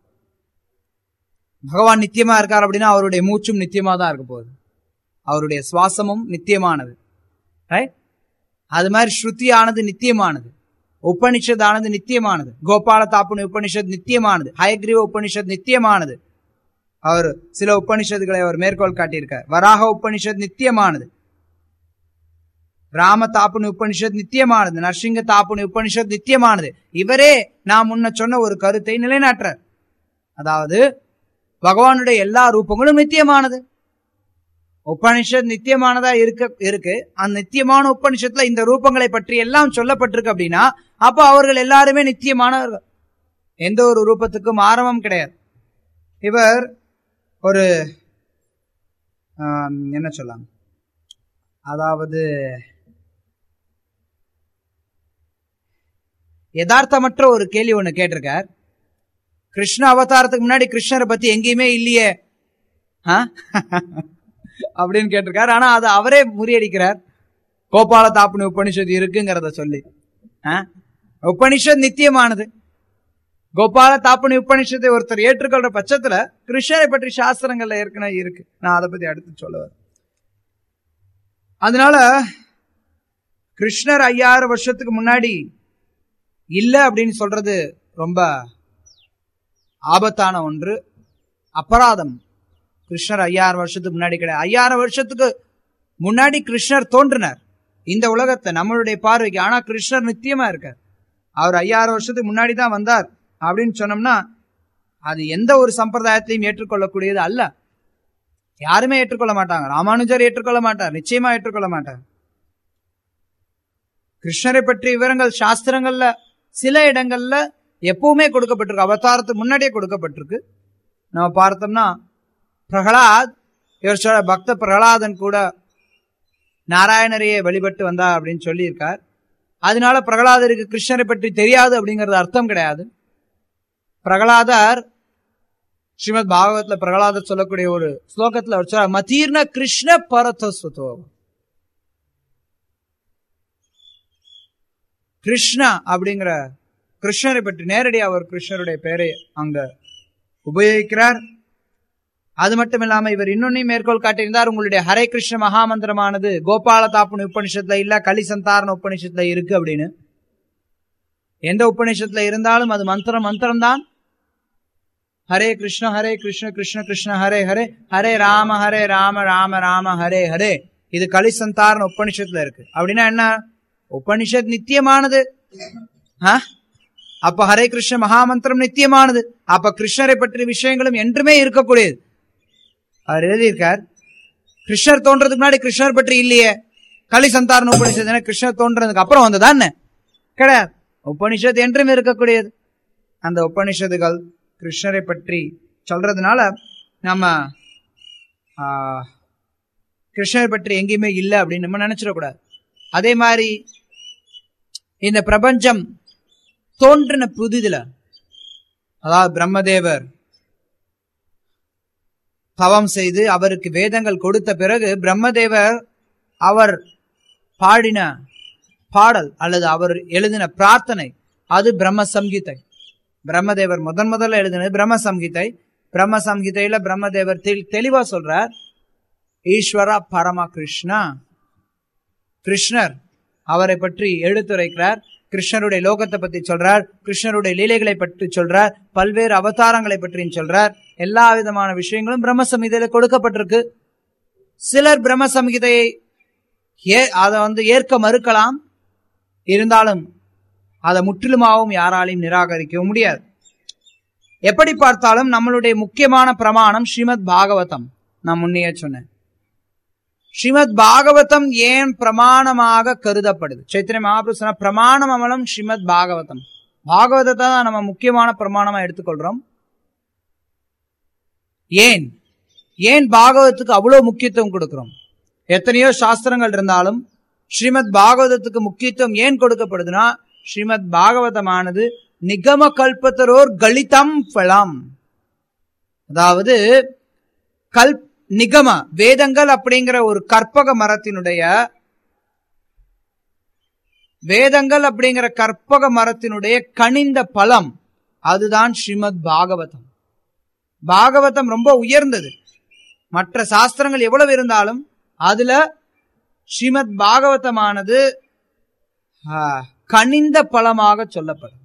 பகவான் நித்தியமா இருக்கார் அப்படின்னா அவருடைய மூச்சும் நித்தியமா தான் இருக்க போகுது அவருடைய சுவாசமும் நித்தியமானது அது மாதிரி ஸ்ருதியானது நித்தியமானது உபனிஷத் ஆனது நித்தியமானது கோபால தாப்புனி உபனிஷத் நித்தியமானது ஹயக்ரீவ உபனிஷத் நித்தியமானது அவர் சில உபனிஷத்துகளை அவர் மேற்கோள் காட்டியிருக்கார் வராக உபனிஷத் நித்தியமானது ராம தாப்புனி உபனிஷத் நித்தியமானது நரசிங்க தாப்புனி உபனிஷத் நித்தியமானது இவரே நான் முன்ன சொன்ன ஒரு கருத்தை நிலைநாட்டுறார் அதாவது பகவானுடைய எல்லா ரூபங்களும் நித்தியமானது உபனிஷத் நித்தியமானதா இருக்க இருக்கு அந்த நித்தியமான உபனிஷத்துல இந்த ரூபங்களை பற்றி எல்லாம் சொல்லப்பட்டிருக்கு அப்படின்னா அப்ப அவர்கள் எல்லாருமே நித்தியமானவர்கள் எந்த ஒரு ரூபத்துக்கும் ஆரம்பம் கிடையாது இவர் ஒரு என்ன சொல்லலாம் அதாவது யதார்த்தமற்ற ஒரு கேள்வி ஒண்ணு கேட்டிருக்கார் கிருஷ்ண அவதாரத்துக்கு முன்னாடி கிருஷ்ணரை பத்தி எங்கேயுமே இல்லையே ஆ? அப்படின்னு கேட்டிருக்காரு ஆனா அதை அவரே முறியடிக்கிறார் கோபால தாப்புனி உபனிஷத்து இருக்குங்கிறத சொல்லி ஆ? உபனிஷத் நித்தியமானது கோபால தாப்புனி உபனிஷத்தை ஒருத்தர் ஏற்றுக்கொள்ற பட்சத்துல கிருஷ்ணரை பற்றி சாஸ்திரங்கள்ல ஏற்கனவே இருக்கு நான் அதை பத்தி அடுத்து சொல்லுவேன் அதனால கிருஷ்ணர் ஐயாயிரம் வருஷத்துக்கு முன்னாடி இல்ல அப்படின்னு சொல்றது ரொம்ப ஆபத்தான ஒன்று அபராதம் கிருஷ்ணர் ஐயாயிரம் வருஷத்துக்கு முன்னாடி கிடையாது ஐயாயிரம் வருஷத்துக்கு முன்னாடி கிருஷ்ணர் தோன்றினார் இந்த உலகத்தை நம்மளுடைய பார்வைக்கு ஆனா கிருஷ்ணர் நித்தியமா இருக்கார் அவர் ஐயாயிரம் வருஷத்துக்கு முன்னாடி தான் வந்தார் அப்படின்னு சொன்னோம்னா அது எந்த ஒரு சம்பிரதாயத்தையும் ஏற்றுக்கொள்ளக்கூடியது அல்ல யாருமே ஏற்றுக்கொள்ள மாட்டாங்க ராமானுஜர் ஏற்றுக்கொள்ள மாட்டார் நிச்சயமா ஏற்றுக்கொள்ள மாட்டார் கிருஷ்ணரை பற்றிய விவரங்கள் சாஸ்திரங்கள்ல சில இடங்கள்ல எப்பவுமே கொடுக்கப்பட்டிருக்கு அவதாரத்துக்கு முன்னாடியே கொடுக்கப்பட்டிருக்கு நம்ம பார்த்தோம்னா பிரகலாத் இவர் சொல்ற பக்த பிரகலாதன் கூட நாராயணரையே வழிபட்டு வந்தா அப்படின்னு சொல்லியிருக்கார் அதனால பிரகலாதருக்கு கிருஷ்ணரை பற்றி தெரியாது அப்படிங்கிறது அர்த்தம் கிடையாது பிரகலாதர் ஸ்ரீமத் பாகவத்ல பிரகலாதர் சொல்லக்கூடிய ஒரு ஸ்லோகத்துல அவர் சொல்ற மதீர்ண கிருஷ்ண பரதஸ்வதோ கிருஷ்ணா அப்படிங்கிற கிருஷ்ணரை பற்றி நேரடி அவர் கிருஷ்ணருடைய பெயரை அங்க உபயோகிக்கிறார் அது மட்டும் இல்லாம இவர் இன்னொன்னையும் மேற்கோள் காட்டியிருந்தார் உங்களுடைய ஹரே கிருஷ்ண மகாமந்திரமானது கோபால தாப்புன உபனிஷத்துல இல்ல கலிசந்தாரண உபனிஷத்துல இருக்கு அப்படின்னு எந்த உபனிஷத்துல இருந்தாலும் அது மந்திரம் மந்திரம் தான் ஹரே கிருஷ்ண ஹரே கிருஷ்ண கிருஷ்ண கிருஷ்ண ஹரே ஹரே ஹரே ராம ஹரே ராம ராம ராம ஹரே ஹரே இது கலிசந்தாரண உபனிஷத்துல இருக்கு அப்படின்னா என்ன உபனிஷத் நித்தியமானது ஆ? அப்ப ஹரே கிருஷ்ண மகாமந்திரம் நித்தியமானது அப்ப கிருஷ்ணரை பற்றிய விஷயங்களும் என்றுமே இருக்கக்கூடியது அவர் எழுதியிருக்கார் கிருஷ்ணர் தோன்றதுக்கு முன்னாடி கிருஷ்ணர் பற்றி இல்லையே கலி சந்தாரண உபனிஷத் என்ன கிருஷ்ணர் தோன்றதுக்கு அப்புறம் வந்ததா என்ன கிடையாது உபனிஷத் என்றும் இருக்கக்கூடியது அந்த உபனிஷத்துகள் கிருஷ்ணரை பற்றி சொல்றதுனால நம்ம ஆ, கிருஷ்ணரை பற்றி எங்கேயுமே இல்லை அப்படின்னு நம்ம நினைச்சிடக்கூடாது அதே மாதிரி இந்த பிரபஞ்சம் தோன்றின புதிதுல அதாவது பிரம்மதேவர் தவம் செய்து அவருக்கு வேதங்கள் கொடுத்த பிறகு பிரம்மதேவர் அவர் பாடின பாடல் அல்லது அவர் எழுதின பிரார்த்தனை அது பிரம்ம சம்ஹிதை பிரம்மதேவர் முதன் முதல்ல எழுதினது பிரம்ம சம்ஹிதை பிரம்ம சம்ஹிதையில பிரம்மதேவர் தெளி- தெளிவா சொல்றார் ஈஸ்வரா பரம கிருஷ்ணா கிருஷ்ணர் அவரை பற்றி எடுத்துரைக்கிறார் கிருஷ்ணருடைய லோகத்தை பத்தி சொல்றார் கிருஷ்ணருடைய லீலைகளை பற்றி சொல்றார் பல்வேறு அவதாரங்களை பற்றியும் சொல்றார் எல்லா விதமான விஷயங்களும் பிரம்ம சம்ஹிதையில கொடுக்கப்பட்டிருக்கு சிலர் பிரம்ம சம்ஹிதையை ஏ அதை வந்து ஏற்க மறுக்கலாம் இருந்தாலும் அதை முற்றிலுமாகவும் யாராலையும் நிராகரிக்கவும் முடியாது எப்படி பார்த்தாலும் நம்மளுடைய முக்கியமான பிரமாணம் ஸ்ரீமத் பாகவதம் நான் முன்னையே சொன்னேன் ஸ்ரீமத் பாகவதம் ஏன் பிரமாணமாக கருதப்படுது சைத்தன்ய மகாபுரு சொன்ன பிரமாணம் அமலம் ஸ்ரீமத் பாகவதம் பாகவதத்தை தான் நம்ம முக்கியமான பிரமாணமா எடுத்துக்கொள்றோம் ஏன் ஏன் பாகவதத்துக்கு அவ்வளவு முக்கியத்துவம் கொடுக்கிறோம் எத்தனையோ சாஸ்திரங்கள் இருந்தாலும் ஸ்ரீமத் பாகவதத்துக்கு முக்கியத்துவம் ஏன் கொடுக்கப்படுதுன்னா ஸ்ரீமத் பாகவதமானது நிகம கல்பத்தரோர் கலிதம் பலம் அதாவது கல் நிகம வேதங்கள் அப்படிங்கிற ஒரு கற்பக மரத்தினுடைய வேதங்கள் அப்படிங்கிற கற்பக மரத்தினுடைய கனிந்த பழம் அதுதான் ஸ்ரீமத் பாகவதம் பாகவதம் ரொம்ப உயர்ந்தது மற்ற சாஸ்திரங்கள் எவ்வளவு இருந்தாலும் அதுல ஸ்ரீமத் பாகவதமானது ஆ, கனிந்த பழமாக சொல்லப்படும்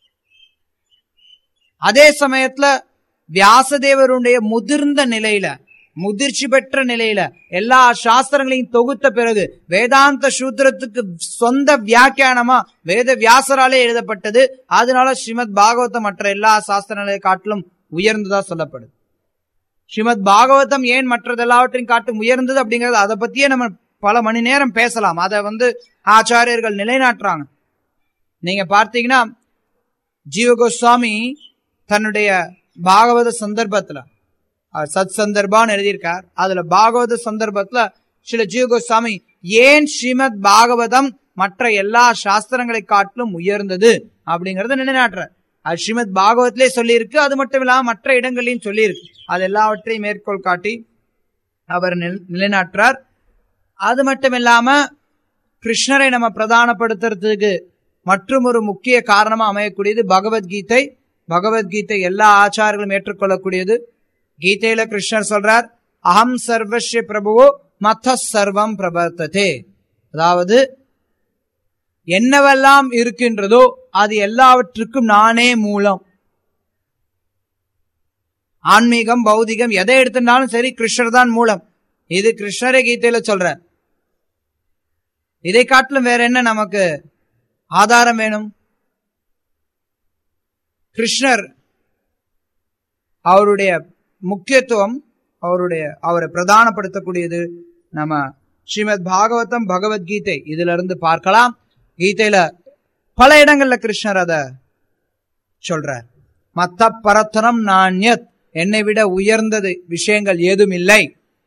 அதே சமயத்துல வியாசதேவருடைய முதிர்ந்த நிலையில முதிர்ச்சி பெற்ற நிலையில எல்லா சாஸ்திரங்களையும் தொகுத்த பிறகு வேதாந்த சூத்திரத்துக்கு சொந்த வியாக்கியானமா வேத வியாசராலே எழுதப்பட்டது அதனால ஸ்ரீமத் பாகவதம் மற்ற எல்லா சாஸ்திரங்களை காட்டிலும் உயர்ந்ததா சொல்லப்படுது ஸ்ரீமத் பாகவதம் ஏன் மற்றது எல்லாவற்றையும் காட்டும் உயர்ந்தது அப்படிங்கறது அதை பத்தியே நம்ம பல மணி நேரம் பேசலாம் அதை வந்து ஆச்சாரியர்கள் நிலைநாட்டுறாங்க நீங்க பார்த்தீங்கன்னா ஜீவ கோஸ்வாமி தன்னுடைய பாகவத சந்தர்ப்பத்துல அஹ், சத் சந்தர்பான்னு எழுதியிருக்கார் அதுல பாகவத சந்தர்ப்பத்துல சில ஜீவ கோஸ்வாமி ஏன் ஸ்ரீமத் பாகவதம் மற்ற எல்லா சாஸ்திரங்களை காட்டிலும் உயர்ந்தது அப்படிங்கறத நிலைநாட்டுற அது ஸ்ரீமத் பாகவத்திலே சொல்லியிருக்கு அது மட்டும் இல்லாம மற்ற இடங்களையும் சொல்லியிருக்கு அது எல்லாவற்றையும் மேற்கோள் காட்டி அவர் நில- நிலைநாட்டுறார் அது மட்டும் இல்லாம கிருஷ்ணரை நம்ம பிரதானப்படுத்துறதுக்கு மற்றும் ஒரு முக்கிய காரணமா அமையக்கூடியது பகவத்கீதை பகவத்கீதை எல்லா ஆச்சாரங்களும் ஏற்றுக்கொள்ளக்கூடியது கீதையில கிருஷ்ணர் சொல்றார் அகம் சர்வஸ்ய பிரபுவோ மத்த சர்வம் பிரபர்த்ததே அதாவது என்னவெல்லாம் இருக்கின்றதோ அது எல்லாவற்றுக்கும் நானே மூலம் ஆன்மீகம் பௌதிகம் எதை எடுத்துட்டாலும் சரி கிருஷ்ணர் தான் மூலம் இது கிருஷ்ணரே கீதையில சொல்ற இதை காட்டிலும் வேற என்ன நமக்கு ஆதாரம் வேணும் கிருஷ்ணர் அவருடைய முக்கியத்துவம் அவருடைய அவரை பிரதானப்படுத்தக்கூடியது நம்ம ஸ்ரீமத் பாகவதம் பகவத்கீதை இதுல இருந்து பார்க்கலாம் கீதையில பல இடங்கள்ல கிருஷ்ணர் அத சொல்றார் மத்த பரத்தனம் நாண்யத் என்னை விட உயர்ந்தது விஷயங்கள் ஏதும் இல்லை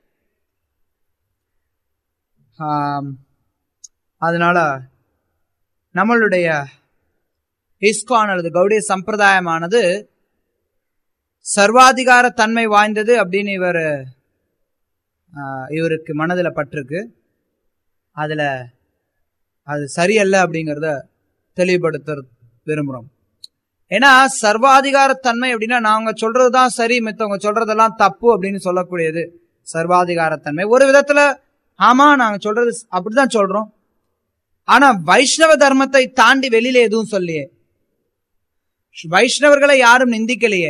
ஆம், அதனால நம்மளுடைய இஸ்கான் அல்லது கௌடிய சம்பிரதாயமானது சர்வாதிகார தன்மை வாய்ந்தது அப்படின்னு இவர் இவருக்கு மனதில் பட்டிருக்கு அதுல அது சரியல்ல அப்படிங்கிறத தெளிவுபடுத்த விரும்புறோம் ஏன்னா சர்வாதிகாரத்தன்மை அப்படின்னா நாங்க சொல்றதுதான் சரி மித்தவங்க சொல்றதெல்லாம் தப்பு அப்படின்னு சொல்லக்கூடியது சர்வாதிகாரத்தன்மை ஒரு விதத்துல ஆமா நாங்க சொல்றது அப்படிதான் சொல்றோம் ஆனா வைஷ்ணவ தர்மத்தை தாண்டி வெளியில எதுவும் சொல்லியே வைஷ்ணவர்களை யாரும் நிந்திக்கலையே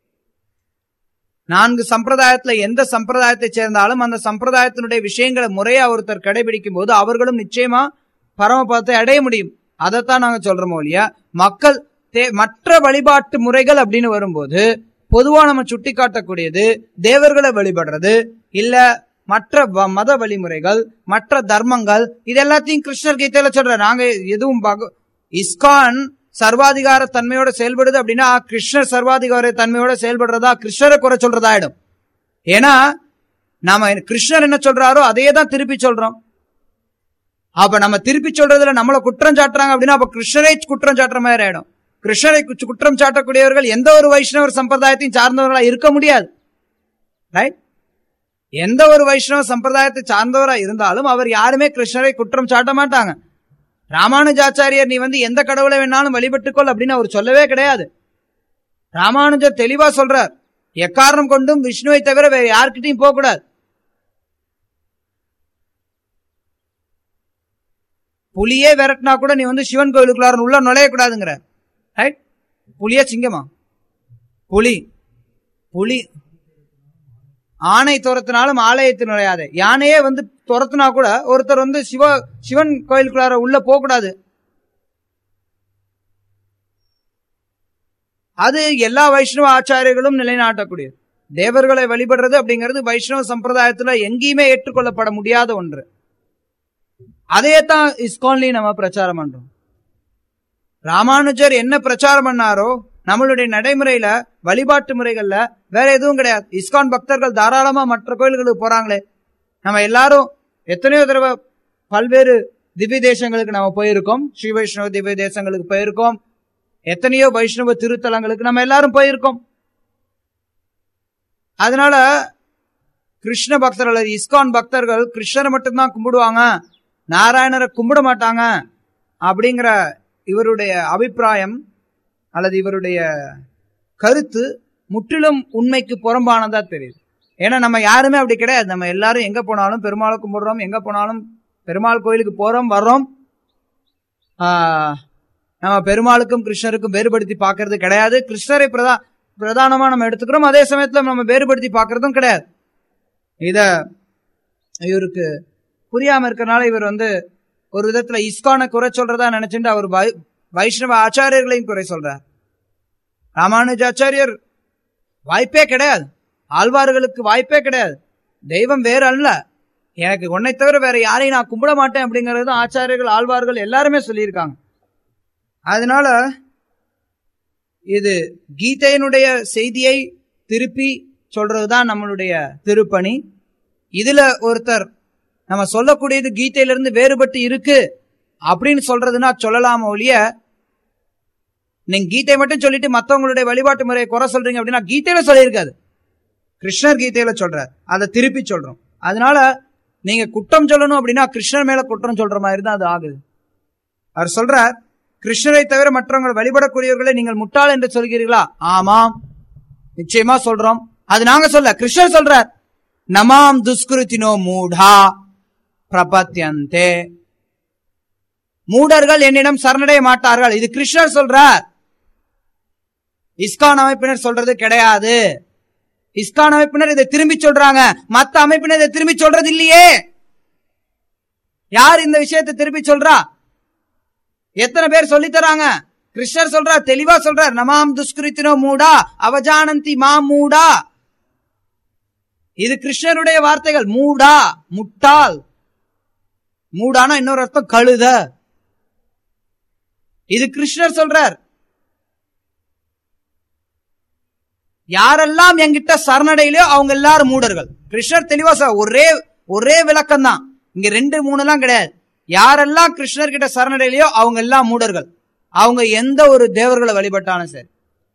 நான்கு சம்பிரதாயத்துல எந்த சம்பிரதாயத்தை சேர்ந்தாலும் அந்த சம்பிரதாயத்தினுடைய விஷயங்களை முறையா ஒருத்தர் கடைபிடிக்கும் போது அவர்களும் நிச்சயமா பரமபதத்தை அடைய முடியும் அதைத்தான் நாங்க சொல்றோமோ இல்லையா மக்கள் தே- மற்ற வழிபாட்டு முறைகள் அப்படின்னு வரும்போது பொதுவா நம்ம சுட்டி காட்டக்கூடியது தேவர்களை வழிபடுறது இல்ல மற்ற வ- மத வழிமுறைகள் மற்ற தர்மங்கள் இது எல்லாத்தையும் கிருஷ்ணர் கீதையில சொல்ற நாங்க எதுவும் பக- இஸ்கான் சர்வாதிகார தன்மையோட செயல்படுது அப்படின்னா கிருஷ்ணர் சர்வாதிகார தன்மையோட செயல்படுறதா கிருஷ்ணரை குறை சொல்றதாயிடும் ஏன்னா நாம கிருஷ்ணர் என்ன சொல்றாரோ அதையே தான் திருப்பி சொல்றோம் அப்ப நம்ம திருப்பி சொல்றதுல நம்மள குற்றம் சாட்டுறாங்க அப்படின்னா அப்ப கிருஷ்ணரை குற்றம் சாட்டுற மாதிரி ஆயிடும் கிருஷ்ணரை குற்ற- குற்றம் சாட்டக்கூடியவர்கள் எந்த ஒரு வைஷ்ணவர் சம்பிரதாயத்தையும் சார்ந்தவர்களா இருக்க முடியாது ரைட் எந்த ஒரு வைஷ்ணவ சம்பிரதாயத்தை சார்ந்தவரா இருந்தாலும் அவர் யாருமே கிருஷ்ணரை குற்றம் சாட்ட மாட்டாங்க ராமானுஜாச்சாரியர் நீ வந்து எந்த கடவுளை வேணாலும் வழிபட்டுக்கொள் அப்படின்னு அவர் சொல்லவே கிடையாது ராமானுஜர் தெளிவா சொல்றார் எக்காரணம் கொண்டும் விஷ்ணுவை தவிர வேற யார்கிட்டயும் போக கூடாது புலியே விரட்டினா கூட நீ வந்து சிவன் கோயிலுக்குள்ளார உள்ள நுழைய கூடாதுங்கிற ரைட் புலியா சிங்கமா புலி புலி ஆணை துரத்தினாலும் ஆலயத்தில் நுழையாத யானையே வந்து துரத்துனா கூட ஒருத்தர் வந்து சிவ சிவன் கோயிலுக்குள்ளார உள்ள போக கூடாது அது எல்லா வைஷ்ணவ ஆச்சாரியர்களும் நிலைநாட்டக்கூடியது தேவர்களை வழிபடுறது அப்படிங்கிறது வைஷ்ணவ சம்பிரதாயத்துல எங்கேயுமே ஏற்றுக்கொள்ளப்பட முடியாத ஒன்று அதே தான் இஸ்கான்லயும் நம்ம பிரச்சாரம் பண்றோம் ராமானுஜர் என்ன பிரச்சாரம் பண்ணாரோ நம்மளுடைய நடைமுறையில வழிபாட்டு முறைகள்ல வேற எதுவும் கிடையாது இஸ்கான் பக்தர்கள் தாராளமா மற்ற கோயில்களுக்கு போறாங்களே நம்ம எல்லாரும் எத்தனையோ தடவை பல்வேறு திவ்ய தேசங்களுக்கு நம்ம போயிருக்கோம் ஸ்ரீ வைஷ்ணவ திவ்ய தேசங்களுக்கு போயிருக்கோம் எத்தனையோ வைஷ்ணவ திருத்தலங்களுக்கு நம்ம எல்லாரும் போயிருக்கோம் அதனால கிருஷ்ண பக்தர்கள் அல்லது இஸ்கான் பக்தர்கள் கிருஷ்ணரை மட்டும்தான் கும்பிடுவாங்க நாராயணரை கும்பிட மாட்டாங்க அப்படிங்கிற இவருடைய அபிப்பிராயம் அல்லது இவருடைய கருத்து முற்றிலும் உண்மைக்கு புறம்பானதா தெரியுது ஏன்னா நம்ம யாருமே அப்படி கிடையாது நம்ம எல்லாரும் எங்க போனாலும் பெருமாளை கும்பிடுறோம் எங்க போனாலும் பெருமாள் கோயிலுக்கு போறோம் வர்றோம் ஆஹ், நம்ம பெருமாளுக்கும் கிருஷ்ணருக்கும் வேறுபடுத்தி பார்க்கிறது கிடையாது கிருஷ்ணரை பிரதா பிரதானமா நம்ம எடுத்துக்கிறோம் அதே சமயத்துல நம்ம வேறுபடுத்தி பார்க்கறதும் கிடையாது இத இவருக்கு புரியாம இருக்கறனால இவர் வந்து ஒரு விதத்துல இஸ்கானை குறை சொல்றதா நினைச்சுட்டு அவர் வை- வைஷ்ணவ ஆச்சாரியர்களையும் குறை சொல்றார் ராமானுஜாச்சாரியர் வாய்ப்பே கிடையாது ஆழ்வார்களுக்கு வாய்ப்பே கிடையாது தெய்வம் வேற அல்ல எனக்கு உன்னை தவிர வேற யாரையும் நான் கும்பிட மாட்டேன் அப்படிங்கறது தான் ஆச்சாரியர்கள் ஆழ்வார்கள் எல்லாருமே சொல்லியிருக்காங்க அதனால இது கீதையினுடைய செய்தியை திருப்பி சொல்றதுதான் நம்மளுடைய திருப்பணி இதுல ஒருத்தர் நம்ம சொல்லக்கூடியது கீதையிலிருந்து வேறுபட்டு இருக்கு அப்படின்னு சொல்றதுன்னா சொல்லலாம ஒழிய நீங்க கீதை மட்டும் சொல்லிட்டு மத்தவங்களுடைய வழிபாட்டு முறையை குறை சொல்றீங்க அப்படின்னா கீதையில சொல்லியிருக்காது கிருஷ்ணர் கீதையில சொல்றார் அதை திருப்பி சொல்றோம் அதனால நீங்க குற்றம் சொல்லணும் அப்படின்னா கிருஷ்ணர் மேல குற்றம் சொல்ற மாதிரி தான் அது ஆகுது அவர் சொல்றார் கிருஷ்ணரை தவிர மற்றவங்க வழிபடக்கூடியவர்களை நீங்கள் முட்டாள் என்று சொல்கிறீர்களா ஆமாம் நிச்சயமா சொல்றோம் அது நாங்க சொல்ல கிருஷ்ணர் சொல்றார் நமாம் துஷ்கிருத்தினோ மூடா பிரபத்யந்தே மூடர்கள் என்னிடம் சரணடைய மாட்டார்கள் இது கிருஷ்ணர் சொல்றார் இஸ்கான் அமைப்பினர் சொல்றது கிடையாது இஸ்கான் அமைப்பினர் இதை திரும்பி சொல்றாங்க மத்த அமைப்பினர் இதை திரும்பி சொல்றது இல்லையே யார் இந்த விஷயத்தை திருப்பி சொல்றா எத்தனை பேர் சொல்லி தராங்க கிருஷ்ணர் சொல்றார் தெளிவா சொல்றார் நமாம் துஷ்கிருத்தினோ மூடா அவஜானந்தி மா மூடா இது கிருஷ்ணருடைய வார்த்தைகள் மூடா முட்டாள் மூடானா இன்னொரு அர்த்தம் கழுத இது கிருஷ்ணர் சொல்றார் யாரெல்லாம் என்கிட்ட சரணடையிலோ அவங்க எல்லாரும் மூடர்கள் கிருஷ்ணர் தெளிவா சொல்ற ஒரே ஒரே விளக்கம் தான் இங்க ரெண்டு மூணு எல்லாம் கிடையாது யாரெல்லாம் கிருஷ்ணர் கிட்ட சரணடையிலையோ அவங்க எல்லாம் மூடர்கள் அவங்க எந்த ஒரு தேவர்களை வழிபட்டாலும் சரி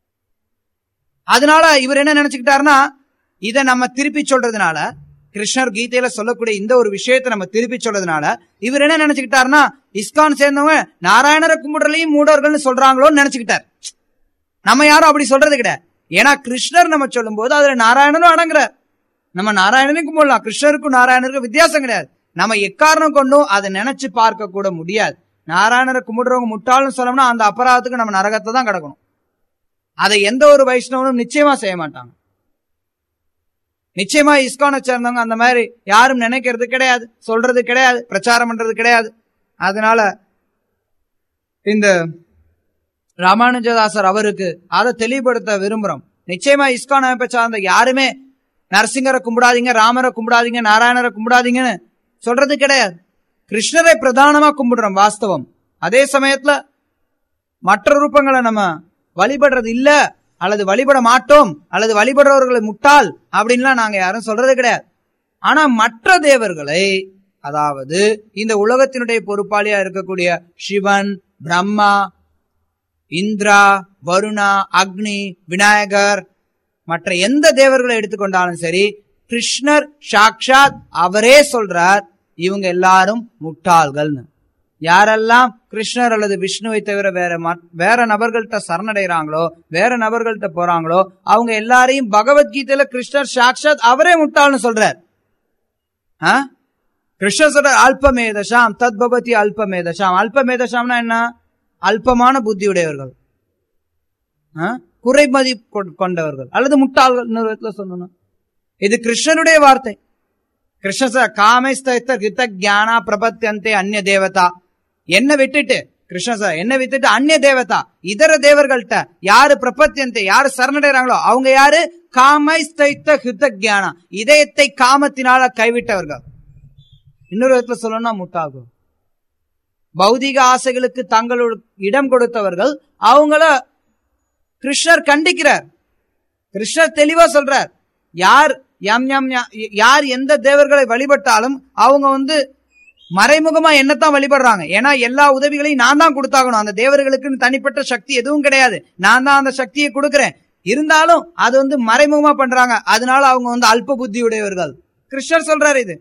அதனால இவர் என்ன நினைச்சுக்கிட்டாருன்னா இதை நம்ம திருப்பி சொல்றதுனால கிருஷ்ணர் கீதையில சொல்லக்கூடிய இந்த ஒரு விஷயத்தை நம்ம திருப்பி சொல்றதுனால இவர் என்ன நினைச்சுக்கிட்டாருன்னா இஸ்கான் சேர்ந்தவங்க நாராயணரை கும்பிடுறதையும் மூடர்கள்னு சொல்றாங்களோன்னு நினைச்சுக்கிட்டார் நம்ம யாரும் அப்படி சொல்றது கிடையாது ஏன்னா கிருஷ்ணர் நம்ம சொல்லும் போது அதுல நாராயணனும் அடங்குறார் நம்ம நாராயணனையும் கும்பிடலாம் கிருஷ்ணருக்கும் நாராயணருக்கும் வித்தியாசம் கிடையாது நம்ம எக்காரணம் கொண்டும் அதை நினைச்சு பார்க்க கூட முடியாது நாராயணரை கும்பிடுறவங்க முட்டாள்னு சொல்லணும்னா அந்த அபராதத்துக்கு நம்ம நரகத்தை தான் கிடக்கணும் அதை எந்த ஒரு வைஷ்ணவனும் நிச்சயமா செய்ய மாட்டாங்க நிச்சயமா இஸ்கானை சேர்ந்தவங்க அந்த மாதிரி யாரும் நினைக்கிறது கிடையாது சொல்றது கிடையாது பிரச்சாரம் பண்றது கிடையாது அதனால இந்த ராமானுஜதாசர் அவருக்கு அதை தெளிவுபடுத்த விரும்புறோம் நிச்சயமா இஸ்கான் அமைப்பை சார்ந்த யாருமே நரசிங்கரை கும்பிடாதீங்க ராமரை கும்பிடாதீங்க நாராயணரை கும்பிடாதீங்கன்னு சொல்றது கிடையாது கிருஷ்ணரை பிரதானமா கும்பிடுறோம் வாஸ்தவம் அதே சமயத்துல மற்ற ரூபங்களை நம்ம வழிபடுறது இல்ல அல்லது வழிபட மாட்டோம் அல்லது வழிபடுறவர்களை முட்டாள் அப்படின்லாம் நாங்க யாரும் சொல்றது கிடையாது ஆனா மற்ற தேவர்களை அதாவது இந்த உலகத்தினுடைய பொறுப்பாளியா இருக்கக்கூடிய சிவன் பிரம்மா இந்திரா வருணா அக்னி விநாயகர் மற்ற எந்த தேவர்களை எடுத்துக்கொண்டாலும் சரி கிருஷ்ணர் சாக்ஷாத் அவரே சொல்றார் இவங்க எல்லாரும் முட்டாள்கள்னு யாரெல்லாம் கிருஷ்ணர் அல்லது விஷ்ணுவை தவிர வேற மத்- வேற நபர்கள்ட்ட சரணடைறாங்களோ வேற நபர்கள்ட்ட போறாங்களோ அவங்க எல்லாரையும் பகவத்கீதையில கிருஷ்ணர் சாக்ஷாத் அவரே முட்டாள்னு சொல்றார் ஆ? கிருஷ்ணர் சொல்றார் அல்பமேதசாம் தத் பவதி அல்பமேதசாம் அல்பமேதசாம்னா என்ன அல்பமான புத்தியுடையவர்கள் ஆ? குறைமதி கொ- கொண்டவர்கள் அல்லது முட்டாள்கள் இன்னொரு விதத்துல சொல்லணும் இது கிருஷ்ணனுடைய வார்த்தை கிருஷ்ண சார் காமஸ்த கிருத்த ஜானா பிரபத்தியந்தே அந்நிய தேவதா என்ன விட்டுட்டு கிருஷ்ண சார் என்ன விட்டுட்டு அந்நிய தேவதா இதர தேவர்கள்ட்ட யாரு பிரபத்தியந்தே யாரு சரணடைறாங்களோ அவங்க யாரு காமைஸ்தைத்த ஹிருத்த ஜானா இதயத்தை காமத்தினால கைவிட்டவர்கள் இன்னொரு விதத்துல சொல்லணும்னா முட்டாகும் பௌதிக ஆசைகளுக்கு தங்களோட இடம் கொடுத்தவர்கள் அவங்கள கிருஷ்ணர் கண்டிக்கிறார் கிருஷ்ணர் தெளிவா சொல்றார் யார் யம் யம் யா- யார் எந்த தேவர்களை வழிபட்டாலும் அவங்க வந்து மறைமுகமா என்னத்தான் வழிபடுறாங்க ஏன்னா எல்லா உதவிகளையும் நான் தான் கொடுத்தாகணும் அந்த தேவர்களுக்குன்னு தனிப்பட்ட சக்தி எதுவும் கிடையாது நான் தான் அந்த சக்தியை கொடுக்கிறேன் இருந்தாலும் அது வந்து மறைமுகமா பண்றாங்க அதனால அவங்க வந்து அல்ப புத்தி உடையவர்கள் கிருஷ்ணர் சொல்றாரு இது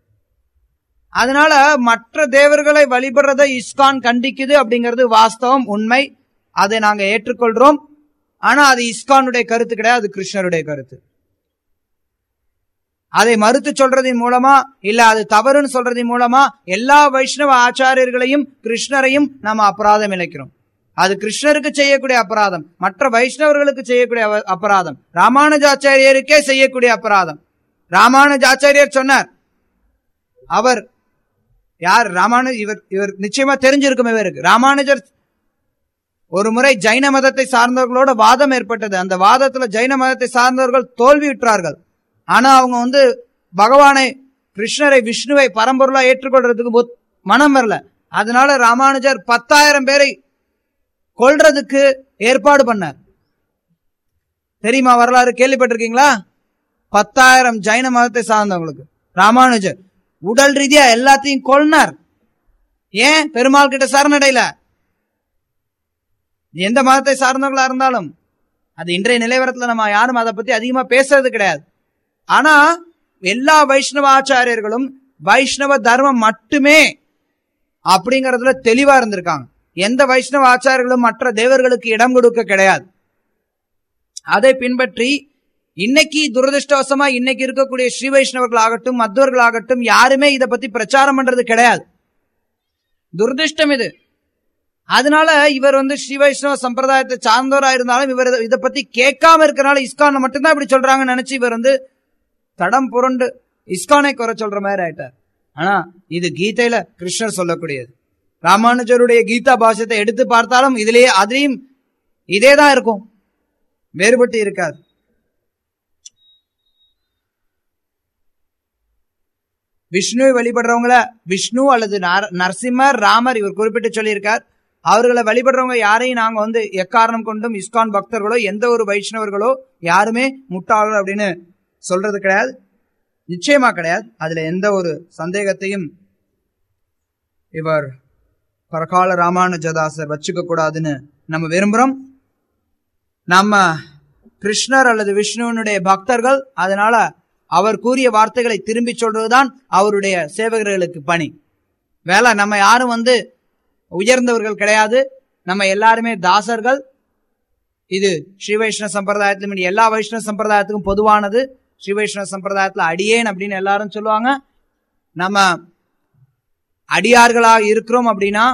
அதனால மற்ற தேவர்களை வழிபடுறதை இஸ்கான் கண்டிக்குது அப்படிங்கிறது வாஸ்தவம் உண்மை அதை நாங்க ஏற்றுக்கொள்றோம் ஆனா அது இஸ்கானுடைய கருத்து கிடையாது அது கிருஷ்ணருடைய கருத்து அதை மறுத்து சொல்றதின் மூலமா இல்ல அது தவறுன்னு சொல்றதின் மூலமா எல்லா வைஷ்ணவ ஆச்சாரியர்களையும் கிருஷ்ணரையும் நாம அபராதம் இழைக்கிறோம் அது கிருஷ்ணருக்கு செய்யக்கூடிய அபராதம் மற்ற வைஷ்ணவர்களுக்கு செய்யக்கூடிய அவ- அபராதம் ராமானுஜாச்சாரியருக்கே செய்யக்கூடிய அபராதம் ராமானுஜாச்சாரியர் சொன்னார் அவர் யார் ராமானு இவர் இவர் நிச்சயமா தெரிஞ்சிருக்கும் இவருக்கு ராமானுஜர் ஒரு முறை ஜைன மதத்தை சார்ந்தவர்களோட வாதம் ஏற்பட்டது அந்த வாதத்துல ஜைன மதத்தை சார்ந்தவர்கள் தோல்வியுற்றார்கள் ஆனா அவங்க வந்து பகவானை கிருஷ்ணரை விஷ்ணுவை பரம்பொருளா ஏற்றுக்கொள்றதுக்கு ஒத்- மனம் வரல அதனால ராமானுஜர் பத்தாயிரம் பேரை கொல்றதுக்கு ஏற்பாடு பண்ணார் தெரியுமா வரலாறு கேள்விப்பட்டிருக்கீங்களா பத்தாயிரம் ஜைன மதத்தை சார்ந்தவங்களுக்கு ராமானுஜர் உடல் ரீதியா எல்லாத்தையும் கொல்னார் ஏன் பெருமாள் கிட்ட சரணடையில எந்த மதத்தை சார்ந்தவங்களா இருந்தாலும் அது இன்றைய நிலைவரத்துல நம்ம யாரும் அதை பத்தி அதிகமா பேசுறது கிடையாது ஆனா எல்லா வைஷ்ணவ ஆச்சாரியர்களும் வைஷ்ணவ தர்மம் மட்டுமே அப்படிங்கறதுல தெளிவா இருந்திருக்காங்க எந்த வைஷ்ணவ ஆச்சாரியர்களும் மற்ற தேவர்களுக்கு இடம் கொடுக்க கிடையாது அதை பின்பற்றி இன்னைக்கு துரதிருஷ்டவசமா இன்னைக்கு இருக்கக்கூடிய ஸ்ரீ வைஷ்ணவர்கள் ஆகட்டும் மத்வர்கள் ஆகட்டும் யாருமே இதை பத்தி பிரச்சாரம் பண்றது கிடையாது துரதிருஷ்டம் இது அதனால இவர் வந்து ஸ்ரீ வைஷ்ணவ சம்பிரதாயத்தை சார்ந்தவரா இருந்தாலும் இவர் இதை- இதை பத்தி கேட்காம இருக்கறனால இஸ்கான் மட்டும்தான் இப்படி சொல்றாங்கன்னு நினைச்சு இவர் வந்து தடம் புரண்டு இஸ்கானை குறை சொல்ற மாதிரி ஆயிட்டார் ஆனா இது கீதையில கிருஷ்ணர் சொல்லக்கூடியது ராமானுஜருடைய கீதா பாஷத்தை எடுத்து பார்த்தாலும் இதுலயே அதுலயும் இதேதான் இருக்கும் வேறுபட்டு இருக்காது விஷ்ணுவை வழிபடுறவங்கள விஷ்ணு அல்லது நர- நரசிம்மர் ராமர் இவர் குறிப்பிட்டு சொல்லியிருக்கார் அவர்களை வழிபடுறவங்க யாரையும் நாங்க வந்து எக்காரணம் கொண்டும் இஸ்கான் பக்தர்களோ எந்த ஒரு வைஷ்ணவர்களோ யாருமே முட்டாள்கள் அப்படின்னு சொல்றது கிடையாது நிச்சயமா கிடையாது அதுல எந்த ஒரு சந்தேகத்தையும் இவர் பரகால ராமானுஜதாசர் வச்சுக்க கூடாதுன்னு நம்ம விரும்புறோம் நம்ம கிருஷ்ணர் அல்லது விஷ்ணுவனுடைய பக்தர்கள் அதனால அவர் கூறிய வார்த்தைகளை திரும்பி சொல்றதுதான் அவருடைய சேவகர்களுக்கு பணி வேலை நம்ம யாரும் வந்து உயர்ந்தவர்கள் கிடையாது நம்ம எல்லாருமே தாசர்கள் இது ஸ்ரீ வைஷ்ணவ சம்பிரதாயத்திலும் இனி எல்லா வைஷ்ணவ சம்பிரதாயத்துக்கும் பொதுவானது ஸ்ரீ வைஷ்ணவ சம்பிரதாயத்துல அடியேன் அப்படின்னு எல்லாரும் சொல்லுவாங்க நம்ம அடியார்களா இருக்கிறோம் அப்படின்னா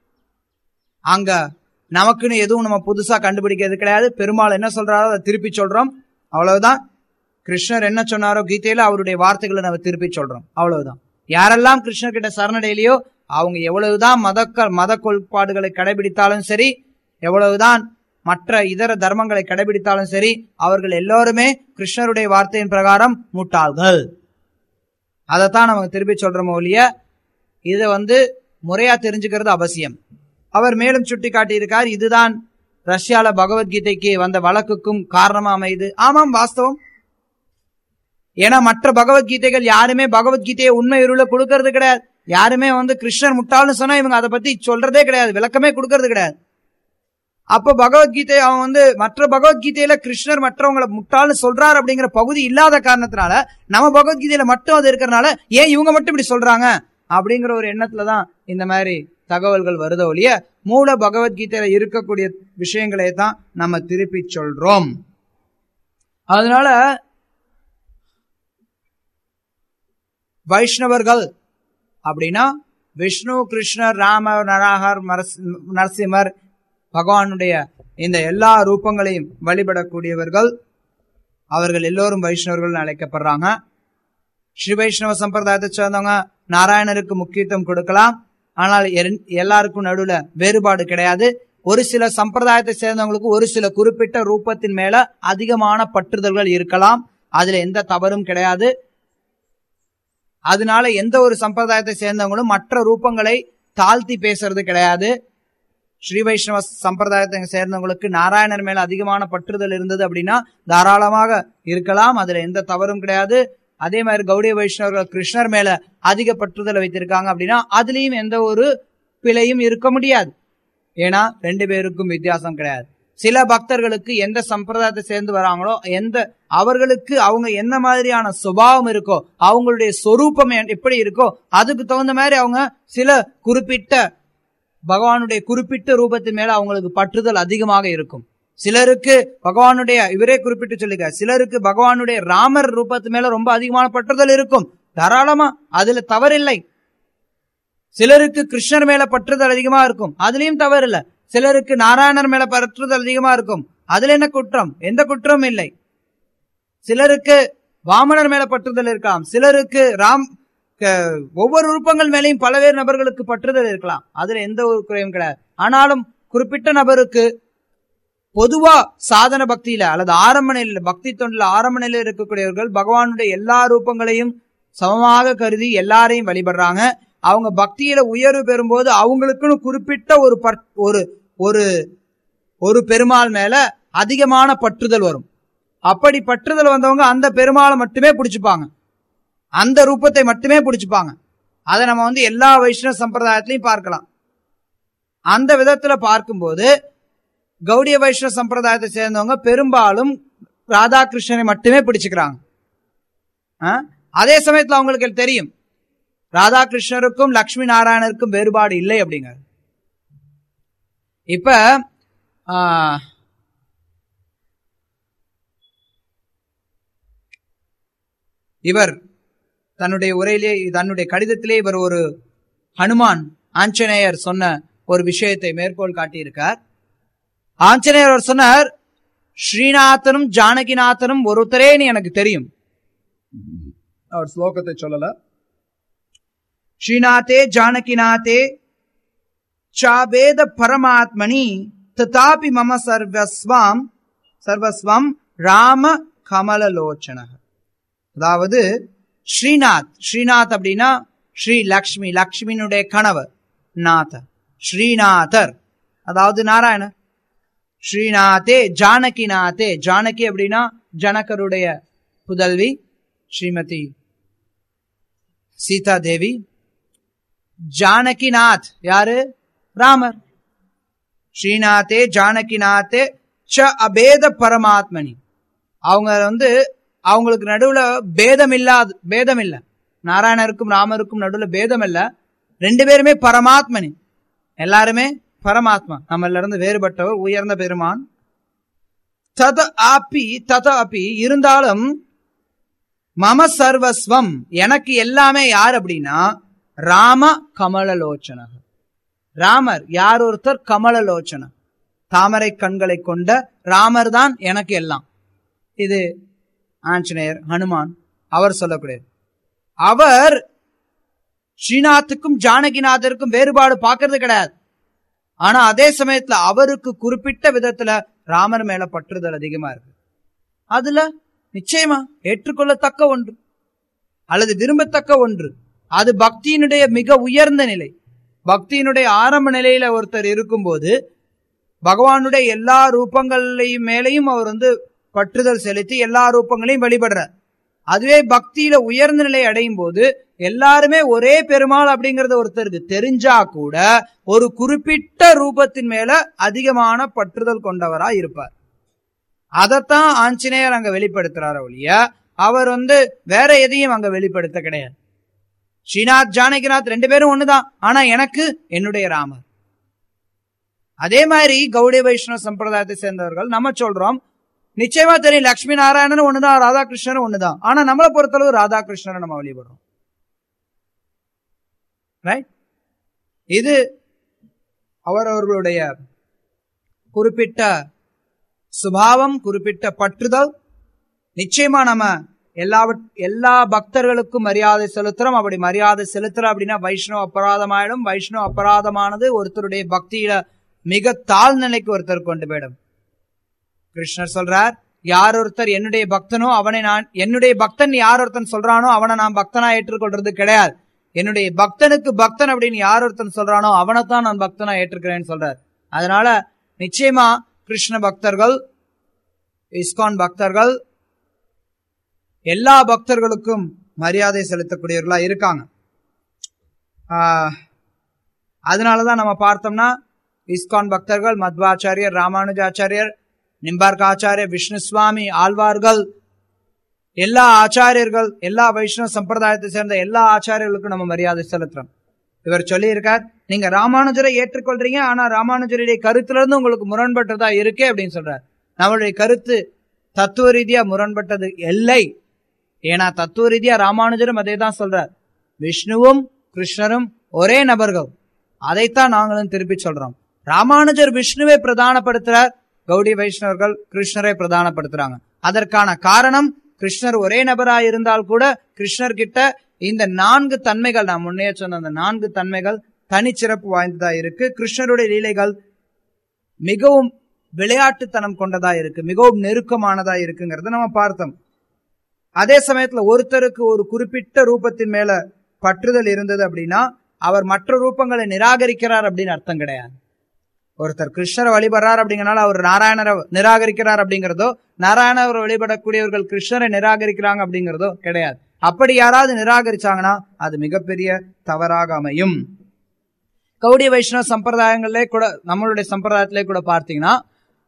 அங்க நமக்குன்னு எதுவும் நம்ம புதுசா கண்டுபிடிக்கிறது கிடையாது பெருமாள் என்ன சொல்றாரோ அதை திருப்பி சொல்றோம் அவ்வளவுதான் கிருஷ்ணர் என்ன சொன்னாரோ கீதையில அவருடைய வார்த்தைகளை நம்ம திருப்பி சொல்றோம் அவ்வளவுதான் யாரெல்லாம் கிருஷ்ணர் கிட்ட சரணடையிலையோ அவங்க எவ்வளவுதான் மத மத கோட்பாடுகளை கடைபிடித்தாலும் சரி எவ்வளவுதான் மற்ற இதர தர்மங்களை கடைபிடித்தாலும் சரி அவர்கள் எல்லோருமே கிருஷ்ணருடைய வார்த்தையின் பிரகாரம் முட்டாள்கள் அதைத்தான் நம்ம திருப்பி சொல்றோமோ ஒழிய இதை வந்து முறையா தெரிஞ்சுக்கிறது அவசியம் அவர் மேலும் சுட்டி காட்டியிருக்கார் இதுதான் ரஷ்யால பகவத்கீதைக்கு வந்த வழக்குக்கும் காரணமா அமையுது ஆமாம் வாஸ்தவம் ஏன்னா மற்ற பகவத்கீதைகள் யாருமே பகவத்கீதையை உண்மை இருள கொடுக்கறது கிடையாது யாருமே வந்து கிருஷ்ணர் முட்டாள்னு சொன்னா இவங்க அதை பத்தி சொல்றதே கிடையாது விளக்கமே கொடுக்கறது கிடையாது அப்ப பகவத்கீதை அவன் வந்து மற்ற பகவத்கீதையில கிருஷ்ணர் மற்றவங்களை முட்டாள்னு சொல்றாரு அப்படிங்கிற பகுதி இல்லாத காரணத்தினால நம்ம பகவத்கீதையில மட்டும் அது இருக்கிறனால ஏன் இவங்க மட்டும் இப்படி சொல்றாங்க அப்படிங்கிற ஒரு எண்ணத்துலதான் இந்த மாதிரி தகவல்கள் வருத ஒழிய மூல பகவத்கீதையில இருக்கக்கூடிய விஷயங்களை தான் நம்ம திருப்பி சொல்றோம் அதனால வைஷ்ணவர்கள் அப்படின்னா விஷ்ணு கிருஷ்ணர் ராமர் நராகர் மரஸ்- நரசிம்மர் பகவானுடைய இந்த எல்லா ரூபங்களையும் வழிபடக்கூடியவர்கள் அவர்கள் எல்லோரும் வைஷ்ணவர்கள் அழைக்கப்படுறாங்க ஸ்ரீ வைஷ்ணவ சம்பிரதாயத்தை சேர்ந்தவங்க நாராயணருக்கு முக்கியத்துவம் கொடுக்கலாம் ஆனால் எரி- எல்லாருக்கும் நடுவுல வேறுபாடு கிடையாது ஒரு சில சம்பிரதாயத்தை சேர்ந்தவங்களுக்கு ஒரு சில குறிப்பிட்ட ரூபத்தின் மேல அதிகமான பற்றுதல்கள் இருக்கலாம் அதுல எந்த தவறும் கிடையாது அதனால எந்த ஒரு சம்பிரதாயத்தை சேர்ந்தவங்களும் மற்ற ரூபங்களை தாழ்த்தி பேசுறது கிடையாது ஸ்ரீ வைஷ்ணவ சம்பிரதாயத்தை சேர்ந்தவங்களுக்கு நாராயணர் மேல அதிகமான பற்றுதல் இருந்தது அப்படின்னா தாராளமாக இருக்கலாம் அதுல எந்த தவறும் கிடையாது அதே மாதிரி கௌடிய வைஷ்ணவர்கள் கிருஷ்ணர் மேல அதிக பற்றுதலை வைத்திருக்காங்க அப்படின்னா அதுலயும் எந்த ஒரு பிழையும் இருக்க முடியாது ஏன்னா ரெண்டு பேருக்கும் வித்தியாசம் கிடையாது சில பக்தர்களுக்கு எந்த சம்பிரதாயத்தை சேர்ந்து வராங்களோ எந்த அவர்களுக்கு அவங்க என்ன மாதிரியான சுபாவம் இருக்கோ அவங்களுடைய சொரூபம் எ- எப்படி இருக்கோ அதுக்கு தகுந்த மாதிரி அவங்க சில குறிப்பிட்ட பகவானுடைய குறிப்பிட்ட ரூபத்தின் மேல அவங்களுக்கு பற்றுதல் அதிகமாக இருக்கும் சிலருக்கு பகவானுடைய இவரே குறிப்பிட்டு சொல்லிக்க சிலருக்கு பகவானுடைய ராமர் ரூபத்து மேல ரொம்ப அதிகமான பற்றுதல் இருக்கும் தாராளமா அதுல தவறில்லை சிலருக்கு கிருஷ்ணர் மேல பற்றுதல் அதிகமா இருக்கும் அதுலயும் தவறு இல்ல சிலருக்கு நாராயணர் மேல பற்றுதல் அதிகமா இருக்கும் அதுல என்ன குற்றம் எந்த குற்றமும் இல்லை சிலருக்கு வாமனர் மேல பற்றுதல் இருக்கலாம் சிலருக்கு ராம் க- ஒவ்வொரு ரூபங்கள் மேலேயும் பல்வேறு நபர்களுக்கு பற்றுதல் இருக்கலாம் அதுல எந்த ஒரு குறையும் கிடையாது ஆனாலும் குறிப்பிட்ட நபருக்கு பொதுவா சாதன பக்தியில அல்லது ஆரம்ப நிலையில பக்தி தொண்டில ஆரம்ப நிலையில இருக்கக்கூடியவர்கள் பகவானுடைய எல்லா ரூபங்களையும் சமமாக கருதி எல்லாரையும் வழிபடுறாங்க அவங்க பக்தியில உயர்வு பெறும்போது அவங்களுக்குன்னு குறிப்பிட்ட ஒரு பற்- ஒரு ஒரு ஒரு பெருமாள் மேல அதிகமான பற்றுதல் வரும் அப்படி பற்றுதல் வந்தவங்க அந்த பெருமாளை மட்டுமே பிடிச்சுப்பாங்க அந்த ரூபத்தை மட்டுமே பிடிச்சுப்பாங்க அதை நம்ம வந்து எல்லா வைஷ்ணவ சம்பிரதாயத்திலையும் பார்க்கலாம் அந்த விதத்துல பார்க்கும்போது கௌடிய வைஷ்ணவ சம்பிரதாயத்தை சேர்ந்தவங்க பெரும்பாலும் ராதாகிருஷ்ணனை மட்டுமே பிடிச்சுக்கிறாங்க ஆ? அதே சமயத்துல அவங்களுக்கு தெரியும் ராதாகிருஷ்ணருக்கும் லக்ஷ்மி நாராயணருக்கும் வேறுபாடு இல்லை அப்படிங்க இப்ப ஆ, இவர் தன்னுடைய உரையிலே தன்னுடைய கடிதத்திலே இவர் ஒரு ஹனுமான் ஆஞ்சநேயர் சொன்ன ஒரு விஷயத்தை மேற்கோள் காட்டியிருக்கார் ஆஞ்சநேயர் அவர் சொன்னார் ஸ்ரீநாதனும் ஜானகிநாதனும் ஒருத்தரேன்னு எனக்கு தெரியும் அவர் ஸ்லோகத்தை சொல்லல ஸ்ரீநாதே ஜானகிநாதே சாபேத பரமாத்மனி ததாபி மம சர்வஸ்வாம் சர்வஸ்வம் ராம கமலலோச்சன அதாவது ஸ்ரீநாத் ஸ்ரீநாத் அப்படின்னா ஸ்ரீ லக்ஷ்மி லக்ஷ்மியினுடைய கணவர் நாத ஸ்ரீநாதர் அதாவது நாராயணர் ஸ்ரீநாதே ஜானகிநாதே ஜானகி அப்படின்னா ஜனகருடைய புதல்வி ஸ்ரீமதி சீதா தேவி ஜானகிநாத் யாரு ராமர் ஸ்ரீநாதே ஜானகிநாதே ச அபேத பரமாத்மனி அவங்க வந்து அவங்களுக்கு நடுவுல பேதம் இல்லாது பேதம் இல்ல நாராயணருக்கும் ராமருக்கும் நடுவுல பேதம் இல்ல ரெண்டு பேருமே பரமாத்மனி எல்லாருமே பரமாத்மா நம்மள இருந்து வேறுபட்டவர் உயர்ந்த பெருமான் தத ஆப்பி தத அப்பி இருந்தாலும் மம சர்வஸ்வம் எனக்கு எல்லாமே யார் அப்படின்னா ராம கமலலோச்சன ராமர் யார் ஒருத்தர் கமலலோச்சன தாமரை கண்களை கொண்ட ராமர் தான் எனக்கு எல்லாம் இது ஆஞ்சநேயர் ஹனுமான் அவர் சொல்லக்கூடியது அவர் ஸ்ரீநாத்துக்கும் ஜானகிநாதருக்கும் வேறுபாடு பார்க்கறது கிடையாது ஆனா அதே சமயத்துல அவருக்கு குறிப்பிட்ட விதத்துல ராமர் மேல பற்றுதல் அதிகமா இருக்கு அதுல நிச்சயமா ஏற்றுக்கொள்ளத்தக்க ஒன்று அல்லது விரும்பத்தக்க ஒன்று அது பக்தியினுடைய மிக உயர்ந்த நிலை பக்தியினுடைய ஆரம்ப நிலையில ஒருத்தர் இருக்கும்போது பகவானுடைய எல்லா ரூபங்களையும் மேலையும் அவர் வந்து பற்றுதல் செலுத்தி எல்லா ரூபங்களையும் வழிபடுறார் அதுவே பக்தியில உயர்ந்த நிலை அடையும் போது எல்லாருமே ஒரே பெருமாள் அப்படிங்கறது ஒருத்தருக்கு தெரிஞ்சா கூட ஒரு குறிப்பிட்ட ரூபத்தின் மேல அதிகமான பற்றுதல் கொண்டவரா இருப்பார் அதத்தான் ஆஞ்சநேயர் அங்க வெளிப்படுத்துறாரு ஒழிய அவர் வந்து வேற எதையும் அங்க வெளிப்படுத்த கிடையாது ஸ்ரீநாத் ஜானகிநாத் ரெண்டு பேரும் ஒண்ணுதான் ஆனா எனக்கு என்னுடைய ராமர் அதே மாதிரி கௌடிய வைஷ்ணவ சம்பிரதாயத்தை சேர்ந்தவர்கள் நம்ம சொல்றோம் நிச்சயமா தெரியும் லட்சுமி நாராயணன் ஒண்ணுதான் ராதாகிருஷ்ணன் ஒண்ணுதான் ஆனா நம்மளை பொறுத்தளவு ராதாகிருஷ்ணனை நம்ம வழிபடுறோம் ரைட் இது அவரவர்களுடைய குறிப்பிட்ட சுபாவம் குறிப்பிட்ட பற்றுதல் நிச்சயமா நம்ம எல்லா எல்லா பக்தர்களுக்கும் மரியாதை செலுத்துறோம் அப்படி மரியாதை செலுத்துறோம் அப்படின்னா வைஷ்ணவ அபராதமாயிடும் வைஷ்ணவ அபராதமானது ஒருத்தருடைய பக்தியில மிக தாழ்நிலைக்கு ஒருத்தர் கொண்டு போயிடும் கிருஷ்ணர் சொல்றார் யார் ஒருத்தர் என்னுடைய பக்தனோ அவனை நான் என்னுடைய பக்தன் யார் ஒருத்தன் சொல்றானோ அவனை நான் பக்தனா ஏற்றுக்கொள்றது கிடையாது என்னுடைய பக்தனுக்கு பக்தன் அப்படின்னு யார் ஒருத்தன் சொல்றானோ அவனைத்தான் நான் பக்தனா ஏற்றுக்கிறேன்னு சொல்றார் அதனால நிச்சயமா கிருஷ்ண பக்தர்கள் இஸ்கான் பக்தர்கள் எல்லா பக்தர்களுக்கும் மரியாதை செலுத்தக்கூடியவர்களா இருக்காங்க ஆஹ், அதனாலதான் நம்ம பார்த்தோம்னா இஸ்கான் பக்தர்கள் மத்வாச்சாரியர் ராமானுஜாச்சாரியர் நிம்பார்காச்சாரியர் விஷ்ணு சுவாமி ஆழ்வார்கள் எல்லா ஆச்சாரியர்கள் எல்லா வைஷ்ணவ சம்பிரதாயத்தை சேர்ந்த எல்லா ஆச்சாரியர்களுக்கும் நம்ம மரியாதை செலுத்துறோம் இவர் சொல்லியிருக்கார் நீங்க ராமானுஜரை ஏற்றுக்கொள்றீங்க ஆனா ராமானுஜருடைய கருத்துல இருந்து உங்களுக்கு முரண்பட்டதா இருக்கே அப்படின்னு சொல்றார் நம்மளுடைய கருத்து தத்துவ ரீதியா முரண்பட்டது இல்லை ஏன்னா தத்துவ ரீதியா ராமானுஜரும் அதே தான் சொல்றார் விஷ்ணுவும் கிருஷ்ணரும் ஒரே நபர்கள் அதைத்தான் நாங்களும் திருப்பி சொல்றோம் ராமானுஜர் விஷ்ணுவை பிரதானப்படுத்துறார் கௌடி வைஷ்ணவர்கள் கிருஷ்ணரை பிரதானப்படுத்துறாங்க அதற்கான காரணம் கிருஷ்ணர் ஒரே நபரா இருந்தால் கூட கிருஷ்ணர் கிட்ட இந்த நான்கு தன்மைகள் நான் முன்னே சொன்ன அந்த நான்கு தன்மைகள் தனிச்சிறப்பு வாய்ந்ததா இருக்கு கிருஷ்ணருடைய லீலைகள் மிகவும் விளையாட்டுத்தனம் கொண்டதா இருக்கு மிகவும் நெருக்கமானதா இருக்குங்கிறத நம்ம பார்த்தோம் அதே சமயத்துல ஒருத்தருக்கு ஒரு குறிப்பிட்ட ரூபத்தின் மேல பற்றுதல் இருந்தது அப்படின்னா அவர் மற்ற ரூபங்களை நிராகரிக்கிறார் அப்படின்னு அர்த்தம் கிடையாது ஒருத்தர் கிருஷ்ணரை வழிபடுறார் அப்படிங்கறனால அவர் நாராயணரை நிராகரிக்கிறார் அப்படிங்கிறதோ நாராயணரை வழிபடக்கூடியவர்கள் கிருஷ்ணரை நிராகரிக்கிறாங்க அப்படிங்கிறதோ கிடையாது அப்படி யாராவது நிராகரிச்சாங்கன்னா அது மிகப்பெரிய தவறாக அமையும் கௌடிய வைஷ்ணவ சம்பிரதாயங்களே கூட நம்மளுடைய சம்பிரதாயத்திலே கூட பார்த்தீங்கன்னா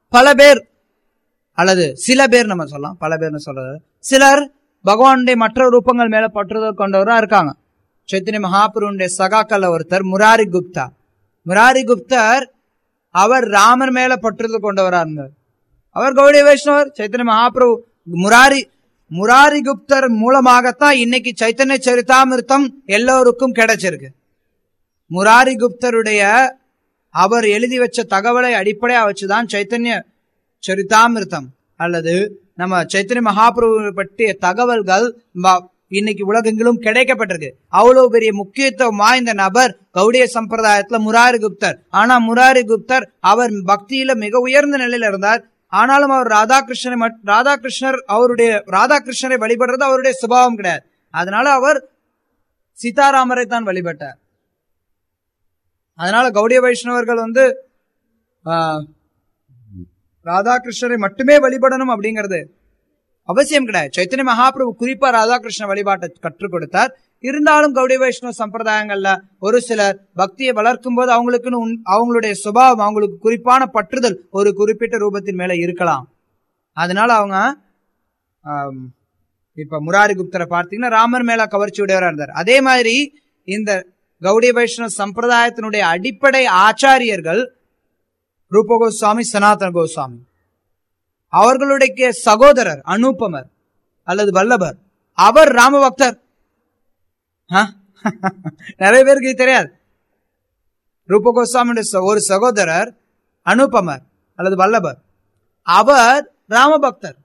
பல பேர் அல்லது சில பேர் நம்ம சொல்லலாம் பல பேர்னு சொல்றது சிலர் பகவானுடைய மற்ற ரூபங்கள் மேல பற்றுதல் கொண்டவரா இருக்காங்க சைத்தன்ய மகாபுருடைய சகாக்கல்ல ஒருத்தர் முராரி குப்தா முராரி குப்தர் அவர் ராமர் மேல பற்றுதல் கொண்டவரா இருந்தார் அவர் கௌடிய வைஷ்ணவர் சைத்தன்ய மகாபிரபு முராரி முராரி குப்தர் மூலமாகத்தான் இன்னைக்கு சைத்தன்ய சரிதாமிருத்தம் எல்லோருக்கும் கிடைச்சிருக்கு முராரி குப்தருடைய அவர் எழுதி வச்ச தகவலை அடிப்படையா வச்சுதான் சைத்தன்ய சரிதாமிருத்தம் அல்லது நம்ம சைத்தன்ய மகாபிரபு பற்றிய தகவல்கள் ம- இன்னைக்கு உலகெங்கிலும் கிடைக்கப்பட்டிருக்கு அவ்வளவு பெரிய முக்கியத்துவம் வாய்ந்த நபர் கௌடிய சம்பிரதாயத்துல முராரி குப்தர் ஆனா முராரி குப்தர் அவர் பக்தியில மிக உயர்ந்த நிலையில இருந்தார் ஆனாலும் அவர் ராதாகிருஷ்ணரை மட்- ராதாகிருஷ்ணர் அவருடைய ராதாகிருஷ்ணரை வழிபடுறது அவருடைய சுபாவம் கிடையாது அதனால அவர் சீதாராமரை தான் வழிபட்டார் அதனால கௌடிய வைஷ்ணவர்கள் வந்து ஆஹ், ராதாகிருஷ்ணரை மட்டுமே வழிபடணும் அப்படிங்கிறது அவசியம் கிடையாது சைத்தன்ய மகாபிரபு குறிப்பா ராதாகிருஷ்ண வழிபாட்டை கற்றுக் கொடுத்தார் இருந்தாலும் கௌடிய வைஷ்ணவ சம்பிரதாயங்கள்ல ஒரு சிலர் பக்தியை வளர்க்கும் போது அவங்களுக்குன்னு உன்- அவங்களுடைய சுபாவம் அவங்களுக்கு குறிப்பான பற்றுதல் ஒரு குறிப்பிட்ட ரூபத்தின் மேல இருக்கலாம் அதனால அவங்க ஆம், இப்ப முராரி குப்தரை பார்த்தீங்கன்னா ராமர் மேல கவர்ச்சி உடையவரா இருந்தார் அதே மாதிரி இந்த கௌடிய வைஷ்ணவ சம்பிரதாயத்தினுடைய அடிப்படை ஆச்சாரியர்கள் ரூப கோஸ்வாமி சனாதன கோஸ்வாமி அவர்களுடைய சகோதரர் அனூபமர் அல்லது வல்லபர் அவர் ராம பக்தர் ஆ? நிறைய பேருக்கு இது தெரியாது ரூப கோஸ்வாமியுடைய ச- ஒரு சகோதரர் அனுபமர் அல்லது வல்லபர் அவர் ராம பக்தர்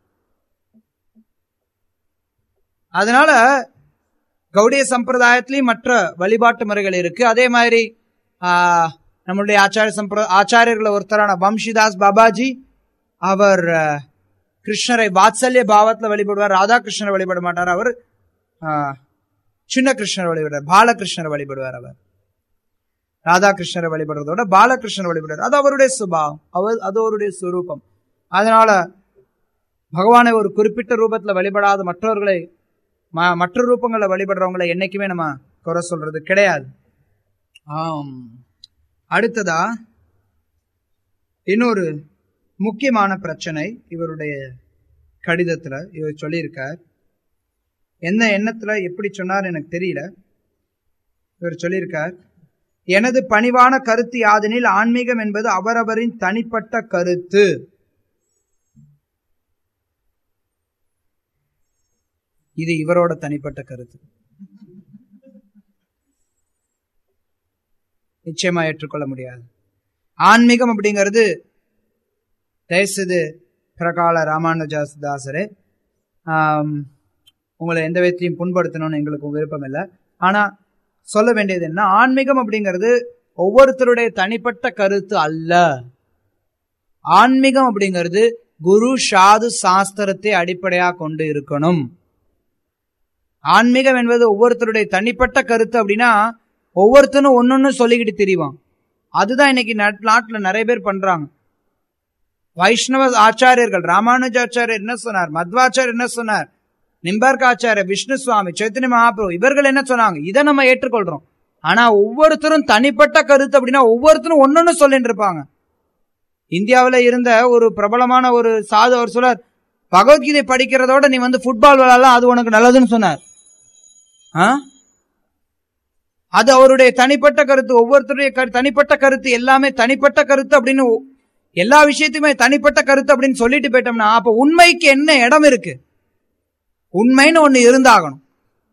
அதனால கௌடிய சம்பிரதாயத்திலையும் மற்ற வழிபாட்டு முறைகள் இருக்கு அதே மாதிரி ஆ, நம்மளுடைய ஆச்சாரிய சம்பிர ஆச்சாரியர்கள் ஒருத்தரான வம்சிதாஸ் பாபாஜி அவர் ஆ, கிருஷ்ணரை வாத்சல்ய பாவத்துல வழிபடுவார் ராதாகிருஷ்ணரை வழிபட மாட்டார் அவர் ஆ, சின்ன கிருஷ்ணரை வழிபடுவார் பாலகிருஷ்ணரை வழிபடுவார் அவர் ராதாகிருஷ்ணரை வழிபடுறதோட பாலகிருஷ்ணரை வழிபடுவார் அது அவருடைய சுபாவம் அவர் அது அவருடைய சுரூபம் அதனால பகவானை ஒரு குறிப்பிட்ட ரூபத்துல வழிபடாத மற்றவர்களை ம- மற்ற ரூபங்களை வழிபடுறவங்களை என்னைக்குமே நம்ம குறை சொல்றது கிடையாது ஆம் அடுத்ததா இன்னொரு முக்கியமான பிரச்சனை இவருடைய கடிதத்துல இவர் சொல்லியிருக்கார் என்ன எண்ணத்துல எப்படி சொன்னார் எனக்கு தெரியல இவர் சொல்லியிருக்கார் எனது பணிவான கருத்து யாதெனில் ஆன்மீகம் என்பது அவரவரின் தனிப்பட்ட கருத்து இது இவரோட தனிப்பட்ட கருத்து நிச்சயமா ஏற்றுக்கொள்ள முடியாது ஆன்மீகம் அப்படிங்கிறது தயசுது பிரகால ராமானுஜாஸ் தாசரே ஆம், உங்களை எந்த விதத்தையும் புண்படுத்தணும்னு எங்களுக்கு விருப்பம் இல்லை ஆனா சொல்ல வேண்டியது என்ன ஆன்மீகம் அப்படிங்கிறது ஒவ்வொருத்தருடைய தனிப்பட்ட கருத்து அல்ல ஆன்மீகம் அப்படிங்கிறது குரு ஷாது சாஸ்திரத்தை அடிப்படையாக கொண்டு இருக்கணும் ஆன்மீகம் என்பது ஒவ்வொருத்தருடைய தனிப்பட்ட கருத்து அப்படின்னா ஒவ்வொருத்தனும் ஒன்னொன்னு சொல்லிக்கிட்டு திரிவான் அதுதான் இன்னைக்கு நாட்- நாட்டுல நிறைய பேர் பண்றாங்க வைஷ்ணவ ஆச்சாரியர்கள் ராமானுஜாச்சாரியர் என்ன சொன்னார் மத்வாச்சாரியர் என்ன சொன்னார் நிம்பர்க ஆச்சாரியர் விஷ்ணு சுவாமி சைத்தன்ய மகாபிரபு இவர்கள் என்ன சொன்னாங்க இதை நம்ம ஏற்றுக்கொள்றோம் ஆனா ஒவ்வொருத்தரும் தனிப்பட்ட கருத்து அப்படின்னா ஒவ்வொருத்தரும் ஒன்னொன்னு சொல்லிட்டு இருப்பாங்க இந்தியாவுல இருந்த ஒரு பிரபலமான ஒரு சாது அவர் சொல்லார் பகவத்கீதை படிக்கிறதோட நீ வந்து ஃபுட்பால் விளையாடலாம் அது உனக்கு நல்லதுன்னு சொன்னார் ஆ? அது அவருடைய தனிப்பட்ட கருத்து ஒவ்வொருத்தருடைய கரு- தனிப்பட்ட கருத்து எல்லாமே தனிப்பட்ட கருத்து அப்படின்னு ஒ- எல்லா விஷயத்தையுமே தனிப்பட்ட கருத்து அப்படின்னு சொல்லிட்டு போயிட்டோம்னா அப்ப உண்மைக்கு என்ன இடம் இருக்கு உண்மைன்னு ஒண்ணு இருந்தாகணும்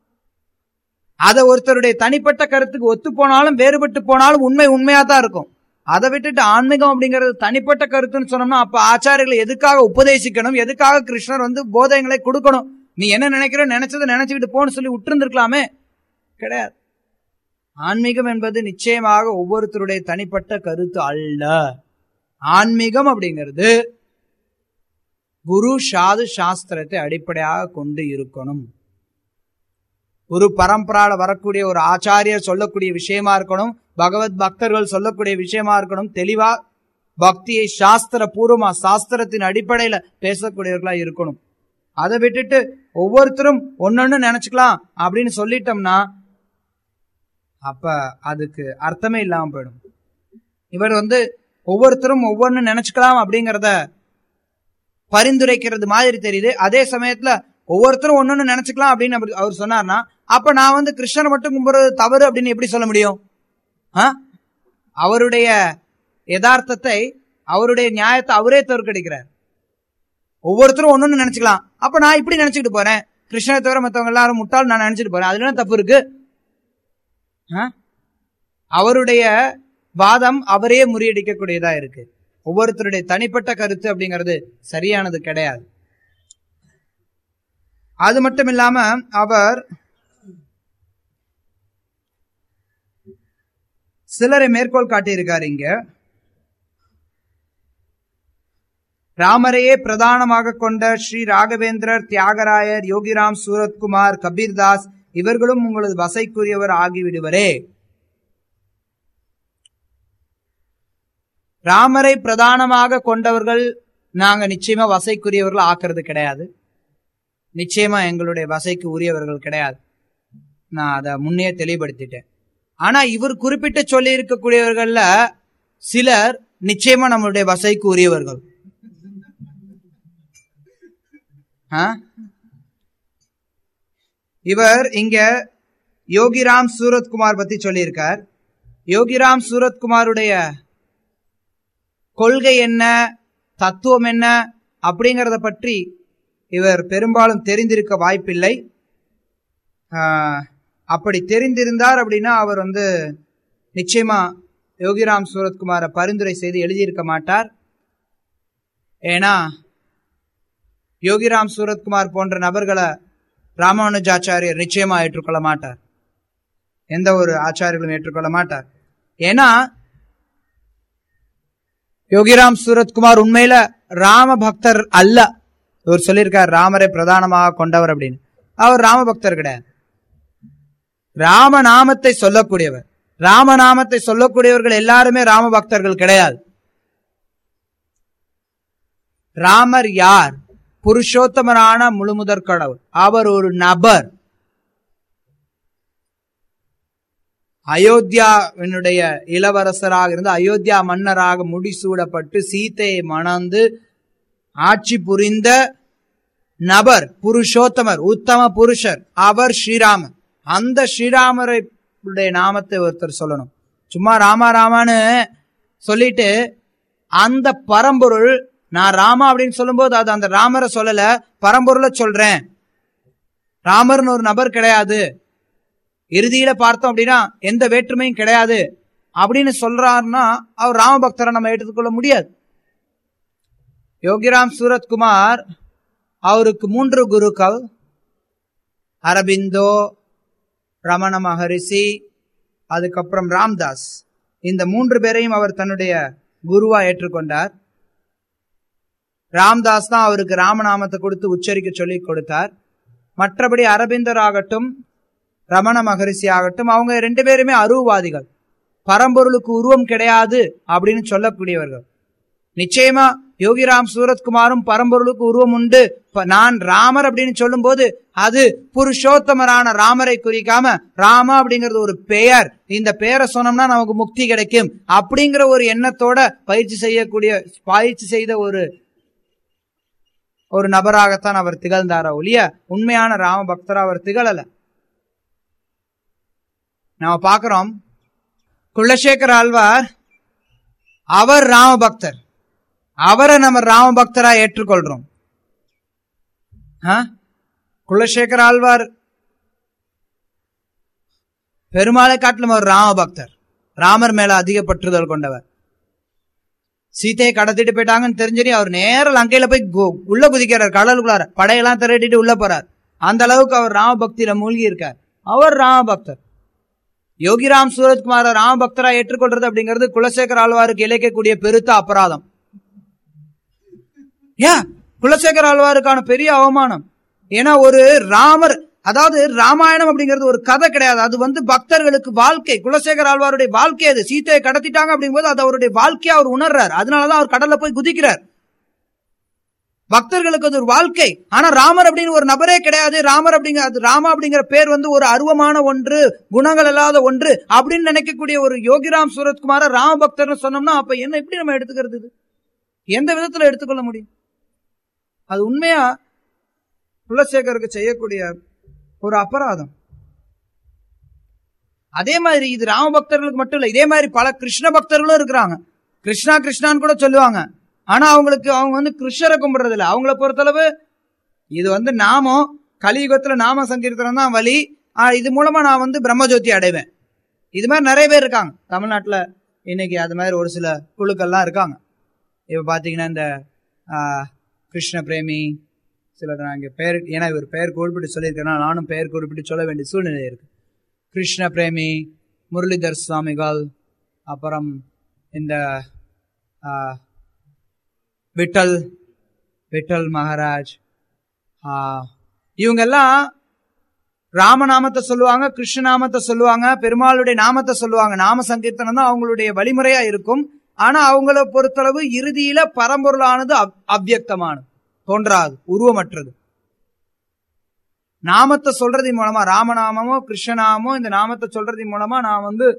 அத ஒருத்தருடைய தனிப்பட்ட கருத்துக்கு ஒத்து போனாலும் வேறுபட்டு போனாலும் உண்மை உண்மையா தான் இருக்கும் அதை விட்டுட்டு ஆன்மீகம் அப்படிங்கிறது தனிப்பட்ட கருத்துன்னு சொன்னோம்னா அப்ப ஆச்சாரியர்களை எதுக்காக உபதேசிக்கணும் எதுக்காக கிருஷ்ணர் வந்து போதனைகளை கொடுக்கணும் நீ என்ன நினைக்கிற நினைச்சதை நினைச்சுக்கிட்டு போன்னு சொல்லி விட்டுருந்துருக்கலாமே கிடையாது ஆன்மீகம் என்பது நிச்சயமாக ஒவ்வொருத்தருடைய தனிப்பட்ட கருத்து அல்ல ஆன்மீகம் அப்படிங்கிறது குரு சாது சாஸ்திரத்தை அடிப்படையாக கொண்டு இருக்கணும் குரு பரம்பரால வரக்கூடிய ஒரு ஆச்சாரியர் சொல்லக்கூடிய விஷயமா இருக்கணும் பகவத் பக்தர்கள் சொல்லக்கூடிய விஷயமா இருக்கணும் தெளிவா பக்தியை சாஸ்திர பூர்வமா சாஸ்திரத்தின் அடிப்படையில பேசக்கூடியவர்களா இருக்கணும் அதை விட்டுட்டு ஒவ்வொருத்தரும் ஒன்னொன்னு நினைச்சுக்கலாம் அப்படின்னு சொல்லிட்டோம்னா அப்ப அதுக்கு அர்த்தமே இல்லாம போயிடும் இவர் வந்து ஒவ்வொருத்தரும் ஒவ்வொன்னு நினைச்சுக்கலாம் அப்படிங்கறத பரிந்துரைக்கிறது மாதிரி தெரியுது அதே சமயத்துல ஒவ்வொருத்தரும் ஒன்னொன்னு நினைச்சுக்கலாம் அப்படின்னு அப்படி அவர் சொன்னார்னா அப்ப நான் வந்து கிருஷ்ணனை மட்டும் கும்பிடுறது தவறு அப்படின்னு எப்படி சொல்ல முடியும் ஆ? அவருடைய யதார்த்தத்தை அவருடைய நியாயத்தை அவரே தோற்கடிக்கிறார் ஒவ்வொருத்தரும் ஒன்னொன்னு நினைச்சுக்கலாம் அப்ப நான் இப்படி நினைச்சுக்கிட்டு போறேன் கிருஷ்ணனை தவிர மத்தவங்க எல்லாரும் முட்டாள் நான் நினைச்சிட்டு போறேன் அதுல என்ன தப்பு இருக்கு ஆ? அவருடைய வாதம் அவரே முறியடிக்கக்கூடியதா இருக்கு ஒவ்வொருத்தருடைய தனிப்பட்ட கருத்து அப்படிங்கிறது சரியானது கிடையாது அது மட்டும் இல்லாம அவர் சிலரை மேற்கோள் காட்டியிருக்காரு இங்க ராமரையே பிரதானமாக கொண்ட ஸ்ரீ ராகவேந்திரர் தியாகராயர் யோகிராம் சூரத்குமார் கபீர்தாஸ் இவர்களும் உங்களது வசைக்குரியவர் ஆகிவிடுவரே ராமரை பிரதானமாக கொண்டவர்கள் நாங்க நிச்சயமா வசைக்குரியவர்கள் ஆக்குறது கிடையாது நிச்சயமா எங்களுடைய வசைக்கு உரியவர்கள் கிடையாது நான் அதை முன்னே தெளிவுபடுத்திட்டேன் ஆனா இவர் குறிப்பிட்டு சொல்லி இருக்கக்கூடியவர்கள்ல சிலர் நிச்சயமா நம்மளுடைய வசைக்கு உரியவர்கள் ஆ? இவர் இங்க யோகிராம் சூரத்குமார் பத்தி சொல்லியிருக்கார் யோகிராம் சூரத்குமாருடைய கொள்கை என்ன தத்துவம் என்ன அப்படிங்கறத பற்றி இவர் பெரும்பாலும் தெரிந்திருக்க வாய்ப்பில்லை ஆஹ், அப்படி தெரிந்திருந்தார் அப்படின்னா அவர் வந்து நிச்சயமா யோகிராம் சூரத்குமாரை பரிந்துரை செய்து எழுதியிருக்க மாட்டார் ஏன்னா யோகிராம் சூரத்குமார் போன்ற நபர்களை ராமானுஜாச்சாரியர் நிச்சயமா ஏற்றுக்கொள்ள மாட்டார் எந்த ஒரு ஆச்சாரியர்களும் ஏற்றுக்கொள்ள மாட்டார் ஏன்னா யோகிராம் சூரத்குமார் உண்மையில ராம பக்தர் அல்ல இவர் சொல்லியிருக்கார் ராமரை பிரதானமாக கொண்டவர் அப்படின்னு அவர் ராம பக்தர் கிடையாது ராமநாமத்தை சொல்லக்கூடியவர் ராமநாமத்தை சொல்லக்கூடியவர்கள் எல்லாருமே ராம பக்தர்கள் கிடையாது ராமர் யார் புருஷோத்தமரான முழுமுதற் கடவுள் அவர் ஒரு நபர் அயோத்தியாவினுடைய இளவரசராக இருந்து அயோத்தியா மன்னராக முடிசூடப்பட்டு சீதையை மணந்து ஆட்சி புரிந்த நபர் புருஷோத்தமர் உத்தம புருஷர் அவர் ஸ்ரீராமர் அந்த ஸ்ரீராமரை நாமத்தை ஒருத்தர் சொல்லணும் சும்மா ராமா ராமான்னு சொல்லிட்டு அந்த பரம்பொருள் நான் ராமா அப்படின்னு சொல்லும்போது அது அந்த ராமரை சொல்லல பரம்பொருளை சொல்றேன் ராமர்னு ஒரு நபர் கிடையாது இறுதியில பார்த்தோம் அப்படின்னா எந்த வேற்றுமையும் கிடையாது அப்படின்னு சொல்றாருன்னா அவர் ராம பக்தரை நம்ம எடுத்துக்கொள்ள முடியாது யோகிராம் சூரத்குமார் அவருக்கு மூன்று குருக்கள் அரபிந்தோ ரமண மகரிஷி அதுக்கப்புறம் ராம்தாஸ் இந்த மூன்று பேரையும் அவர் தன்னுடைய குருவா ஏற்றுக்கொண்டார் ராம்தாஸ் தான் அவருக்கு ராமநாமத்தை கொடுத்து உச்சரிக்க சொல்லி கொடுத்தார் மற்றபடி அரபிந்தர் ஆகட்டும் ரமண மகரிஷி ஆகட்டும் அவங்க ரெண்டு பேருமே அருவவாதிகள் பரம்பொருளுக்கு உருவம் கிடையாது அப்படின்னு சொல்லக்கூடியவர்கள் நிச்சயமா யோகிராம் சூரத்குமாரும் பரம்பொருளுக்கு உருவம் உண்டு இப்ப நான் ராமர் அப்படின்னு சொல்லும் போது அது புருஷோத்தமரான ராமரை குறிக்காம ராமா அப்படிங்கிறது ஒரு பெயர் இந்த பெயரை சொன்னோம்னா நமக்கு முக்தி கிடைக்கும் அப்படிங்கிற ஒரு எண்ணத்தோட பயிற்சி செய்யக்கூடிய பயிற்சி செய்த ஒரு ஒரு நபராகத்தான் அவர் திகழ்ந்தாரா ஒழிய உண்மையான ராம பக்தரா அவர் திகழல நாம பாக்குறோம் குலசேகர் ஆழ்வார் அவர் ராம பக்தர் அவரை நம்ம ராம பக்தரா ஏற்றுக்கொள்றோம் ஆ? குலசேகர் ஆழ்வார் பெருமாளை காட்டிலும் அவர் ராம பக்தர் ராமர் மேல அதிக பற்றுதல் கொண்டவர் சீதையை கடத்திட்டு போயிட்டாங்கன்னு தெரிஞ்சு அவர் நேர லங்கையில போய் கு- உள்ள குதிக்கிறார் கடலுக்குள்ளார படையெல்லாம் திரட்டிட்டு உள்ள போறார் அந்த அளவுக்கு அவர் ராம பக்தியில மூழ்கி இருக்கார் அவர் ராம பக்தர் யோகிராம் சூரஜ்குமார ராம பக்தரா ஏற்றுக்கொள்றது அப்படிங்கிறது குலசேகர் ஆழ்வாருக்கு இழைக்கக்கூடிய பெருத்த அபராதம் ஏன் குலசேகர் ஆழ்வாருக்கான பெரிய அவமானம் ஏன்னா ஒரு ராமர் அதாவது ராமாயணம் அப்படிங்கிறது ஒரு கதை கிடையாது அது வந்து பக்தர்களுக்கு வாழ்க்கை குலசேகர் ஆழ்வாருடைய வாழ்க்கை அது சீத்தையை கடத்திட்டாங்க அப்படிங்கும்போது அது அவருடைய வாழ்க்கையா அவர் உணர்றார் அதனாலதான் அவர் கடல்ல போய் குதிக்கிறார் பக்தர்களுக்கு அது ஒரு வாழ்க்கை ஆனா ராமர் அப்படின்னு ஒரு நபரே கிடையாது ராமர் அப்படிங்கிற அது ராமா அப்படிங்கிற பேர் வந்து ஒரு அருவமான ஒன்று குணங்கள் இல்லாத ஒன்று அப்படின்னு நினைக்கக்கூடிய ஒரு யோகிராம் சூரத்குமார ராம பக்தர்னு சொன்னோம்னா அப்ப என்ன எப்படி நம்ம எடுத்துக்கிறது இது எந்த விதத்துல எடுத்துக்கொள்ள முடியும் அது உண்மையா குலசேகருக்கு செய்யக்கூடிய ஒரு அபராதம் அதே மாதிரி இது ராம பக்தர்களுக்கு மட்டும் இல்ல இதே மாதிரி பல கிருஷ்ண பக்தர்களும் இருக்கிறாங்க கிருஷ்ணா கிருஷ்ணான்னு கூட சொல்லுவாங்க ஆனா அவங்களுக்கு அவங்க வந்து கிருஷ்ணரை கும்பிடுறது இல்ல அவங்கள பொறுத்தளவு இது வந்து நாமம் கலியுகத்துல நாம சங்கீர்த்தனம் தான் வழி ஆ, இது மூலமா நான் வந்து பிரம்மஜோதி அடைவேன் இது மாதிரி நிறைய பேர் இருக்காங்க தமிழ்நாட்டுல இன்னைக்கு அது மாதிரி ஒரு சில குழுக்கள்லாம் இருக்காங்க இப்ப பாத்தீங்கன்னா இந்த ஆ, கிருஷ்ண பிரேமி சிலர் நான் இங்க பெயர் ஏன்னா இவர் பெயர் குறிப்பிட்டு சொல்லியிருக்கேன் நானும் பெயர் குறிப்பிட்டு சொல்ல வேண்டிய சூழ்நிலை இருக்கு கிருஷ்ண பிரேமி முரளிதர் சுவாமிகள் அப்புறம் இந்த ஆ, விட்டல் விட்டல் மகாராஜ் ஆ, இவங்கெல்லாம் ராமநாமத்தை சொல்லுவாங்க கிருஷ்ண நாமத்தை சொல்லுவாங்க பெருமாளுடைய நாமத்தை சொல்லுவாங்க நாம சங்கீர்த்தனம் தான் அவங்களுடைய வழிமுறையா இருக்கும் ஆனா அவங்கள பொறுத்தளவு இறுதியில பரம்பொருளானது அவ்- அவ்யக்தமானது தோன்றாது உருவமற்றது நாமத்தை சொல்றதின் மூலமா ராமநாமமோ கிருஷ்ணநாமோ இந்த நாமத்தை சொல்றதின் மூலமா நான் வந்து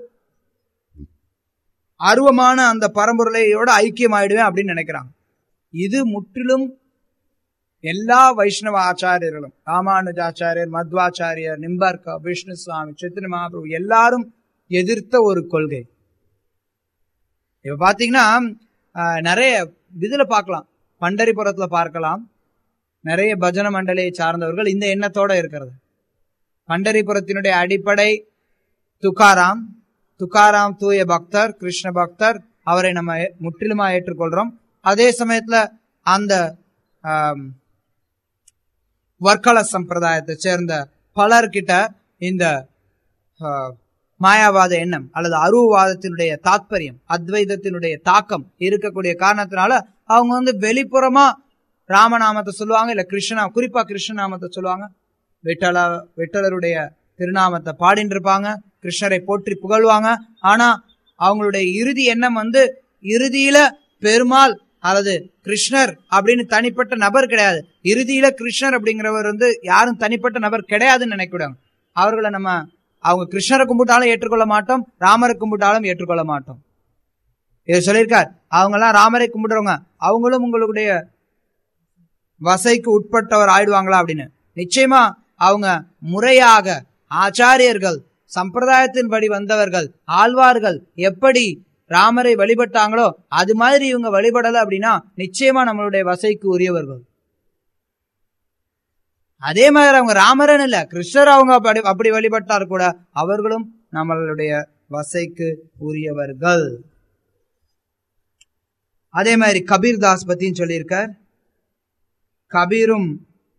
அருவமான அந்த பரம்பொருளையோட ஐக்கியம் ஆயிடுவேன் அப்படின்னு நினைக்கிறாங்க இது முற்றிலும் எல்லா வைஷ்ணவ ஆச்சாரியர்களும் ராமானுஜாச்சாரியர் மத்வாச்சாரியர் நிம்பர்க விஷ்ணு சுவாமி சித்திர மகாபிரபு எல்லாரும் எதிர்த்த ஒரு கொள்கை இப்ப பாத்தீங்கன்னா ஆஹ், நிறைய இதுல பார்க்கலாம் பண்டரிபுரத்துல பார்க்கலாம் நிறைய பஜன மண்டலியை சார்ந்தவர்கள் இந்த எண்ணத்தோட இருக்கிறது பண்டரிபுரத்தினுடைய அடிப்படை துக்காராம் துக்காராம் தூய பக்தர் கிருஷ்ண பக்தர் அவரை நம்ம ஏ- முற்றிலுமா ஏற்றுக்கொள்றோம் அதே சமயத்துல அந்த ஆம், வர்க்கல சம்பிரதாயத்தை சேர்ந்த பலர்கிட்ட இந்த ஆ, மாயாவாத எண்ணம் அல்லது அருவவாதத்தினுடைய தாத்பரியம் அத்வைதத்தினுடைய தாக்கம் இருக்கக்கூடிய காரணத்தினால அவங்க வந்து வெளிப்புறமா ராமநாமத்தை சொல்லுவாங்க இல்ல கிருஷ்ணா குறிப்பா கிருஷ்ண நாமத்தை சொல்லுவாங்க விட்டல விட்டலருடைய திருநாமத்தை பாடிட்டு இருப்பாங்க கிருஷ்ணரை போற்றி புகழ்வாங்க ஆனா அவங்களுடைய இறுதி எண்ணம் வந்து இறுதியில பெருமாள் அல்லது கிருஷ்ணர் அப்படின்னு தனிப்பட்ட நபர் கிடையாது இறுதியில கிருஷ்ணர் அப்படிங்கிறவர் வந்து யாரும் தனிப்பட்ட நபர் கிடையாதுன்னு நினைக்கூடாங்க அவர்களை நம்ம அவங்க கிருஷ்ணரை கும்பிட்டாலும் ஏற்றுக்கொள்ள மாட்டோம் ராமரை கும்பிட்டாலும் ஏற்றுக்கொள்ள மாட்டோம் இதை சொல்லியிருக்கார் அவங்க எல்லாம் ராமரை கும்பிடுறவங்க அவங்களும் உங்களுடைய வசைக்கு உட்பட்டவர் ஆயிடுவாங்களா அப்படின்னு நிச்சயமா அவங்க முறையாக ஆச்சாரியர்கள் சம்பிரதாயத்தின்படி வந்தவர்கள் ஆழ்வார்கள் எப்படி ராமரை வழிபட்டாங்களோ அது மாதிரி இவங்க வழிபடல அப்படின்னா நிச்சயமா நம்மளுடைய வசைக்கு உரியவர்கள் அதே மாதிரி அவங்க ராமரன் இல்ல கிருஷ்ணர் அவங்க அப்படி அப்படி வழிபட்டார் கூட அவர்களும் நம்மளுடைய வசைக்கு உரியவர்கள் அதே மாதிரி கபீர் தாஸ் பத்தியும் சொல்லியிருக்கார் கபீரும்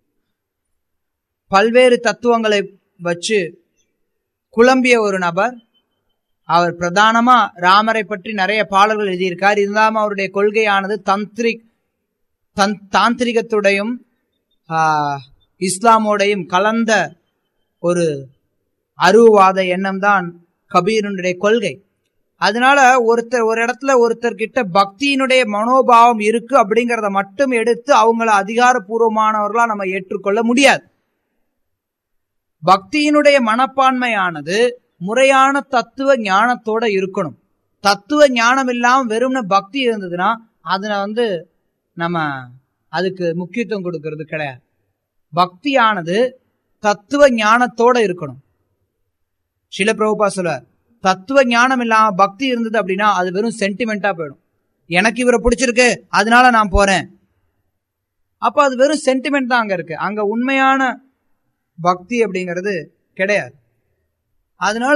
பல்வேறு தத்துவங்களை வச்சு குழம்பிய ஒரு நபர் அவர் பிரதானமா ராமரை பற்றி நிறைய பாடல்கள் எழுதியிருக்கார் இருந்தாலும் அவருடைய கொள்கையானது தந்திரிக் தன் தாந்திரிகத்துடையும் ஆஹ், இஸ்லாமோடையும் கலந்த ஒரு அருவாத எண்ணம் தான் கபீருடைய கொள்கை அதனால ஒருத்தர் ஒரு இடத்துல ஒருத்தர் கிட்ட பக்தியினுடைய மனோபாவம் இருக்கு அப்படிங்கறத மட்டும் எடுத்து அவங்கள அதிகாரப்பூர்வமானவர்களா நம்ம ஏற்றுக்கொள்ள முடியாது பக்தியினுடைய மனப்பான்மையானது முறையான தத்துவ ஞானத்தோட இருக்கணும் தத்துவ ஞானம் இல்லாம வெறும்ன பக்தி இருந்ததுன்னா அதுல வந்து நம்ம அதுக்கு முக்கியத்துவம் கொடுக்கிறது கிடையாது பக்தியானது தத்துவ ஞானத்தோட இருக்கணும் சில பிரபுபா சொல்லுவார் தத்துவ ஞானம் இல்லாம பக்தி இருந்தது அப்படின்னா அது வெறும் சென்டிமெண்டா போயிடும் எனக்கு இவரை பிடிச்சிருக்கு அதனால நான் போறேன் அப்ப அது வெறும் சென்டிமெண்ட் தான் அங்க இருக்கு அங்க உண்மையான பக்தி அப்படிங்கிறது கிடையாது அதனால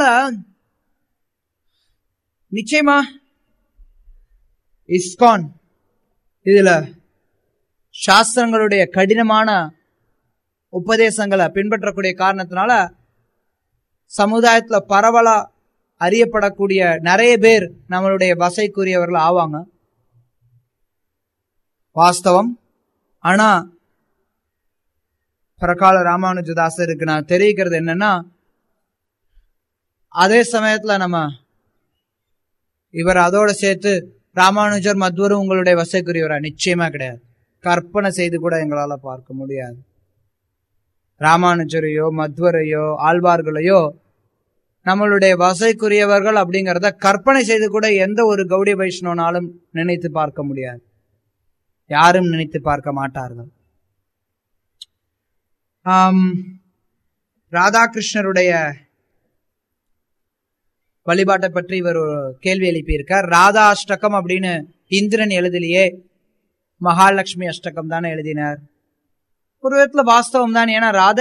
நிச்சயமா இஸ்கான் இதுல சாஸ்திரங்களுடைய கடினமான உபதேசங்களை பின்பற்றக்கூடிய காரணத்தினால சமுதாயத்துல பரவலா அறியப்படக்கூடிய நிறைய பேர் நம்மளுடைய வசைக்குரியவர்கள் ஆவாங்க வாஸ்தவம் ஆனா பிரகால ராமானுஜதாசருக்கு நான் தெரிவிக்கிறது என்னன்னா அதே சமயத்துல நம்ம இவர் அதோட சேர்த்து ராமானுஜர் மத்வரும் உங்களுடைய வசைக்குரியவரா நிச்சயமா கிடையாது கற்பனை செய்து கூட எங்களால பார்க்க முடியாது ராமானுஜரையோ மத்வரையோ ஆழ்வார்களையோ நம்மளுடைய வசைக்குரியவர்கள் அப்படிங்கிறத கற்பனை செய்து கூட எந்த ஒரு கௌடி வைஷ்ணவனாலும் நினைத்து பார்க்க முடியாது யாரும் நினைத்து பார்க்க மாட்டார்கள் ஆம், ராதாகிருஷ்ணருடைய வழிபாட்டை பற்றி இவர் ஒரு கேள்வி எழுப்பியிருக்கார் ராதா அஷ்டகம் அப்படின்னு இந்திரன் எழுதலையே மகாலட்சுமி அஷ்டகம் தானே எழுதினார் ஒரு விதத்துல வாஸ்தவம் தான் ஏன்னா ராத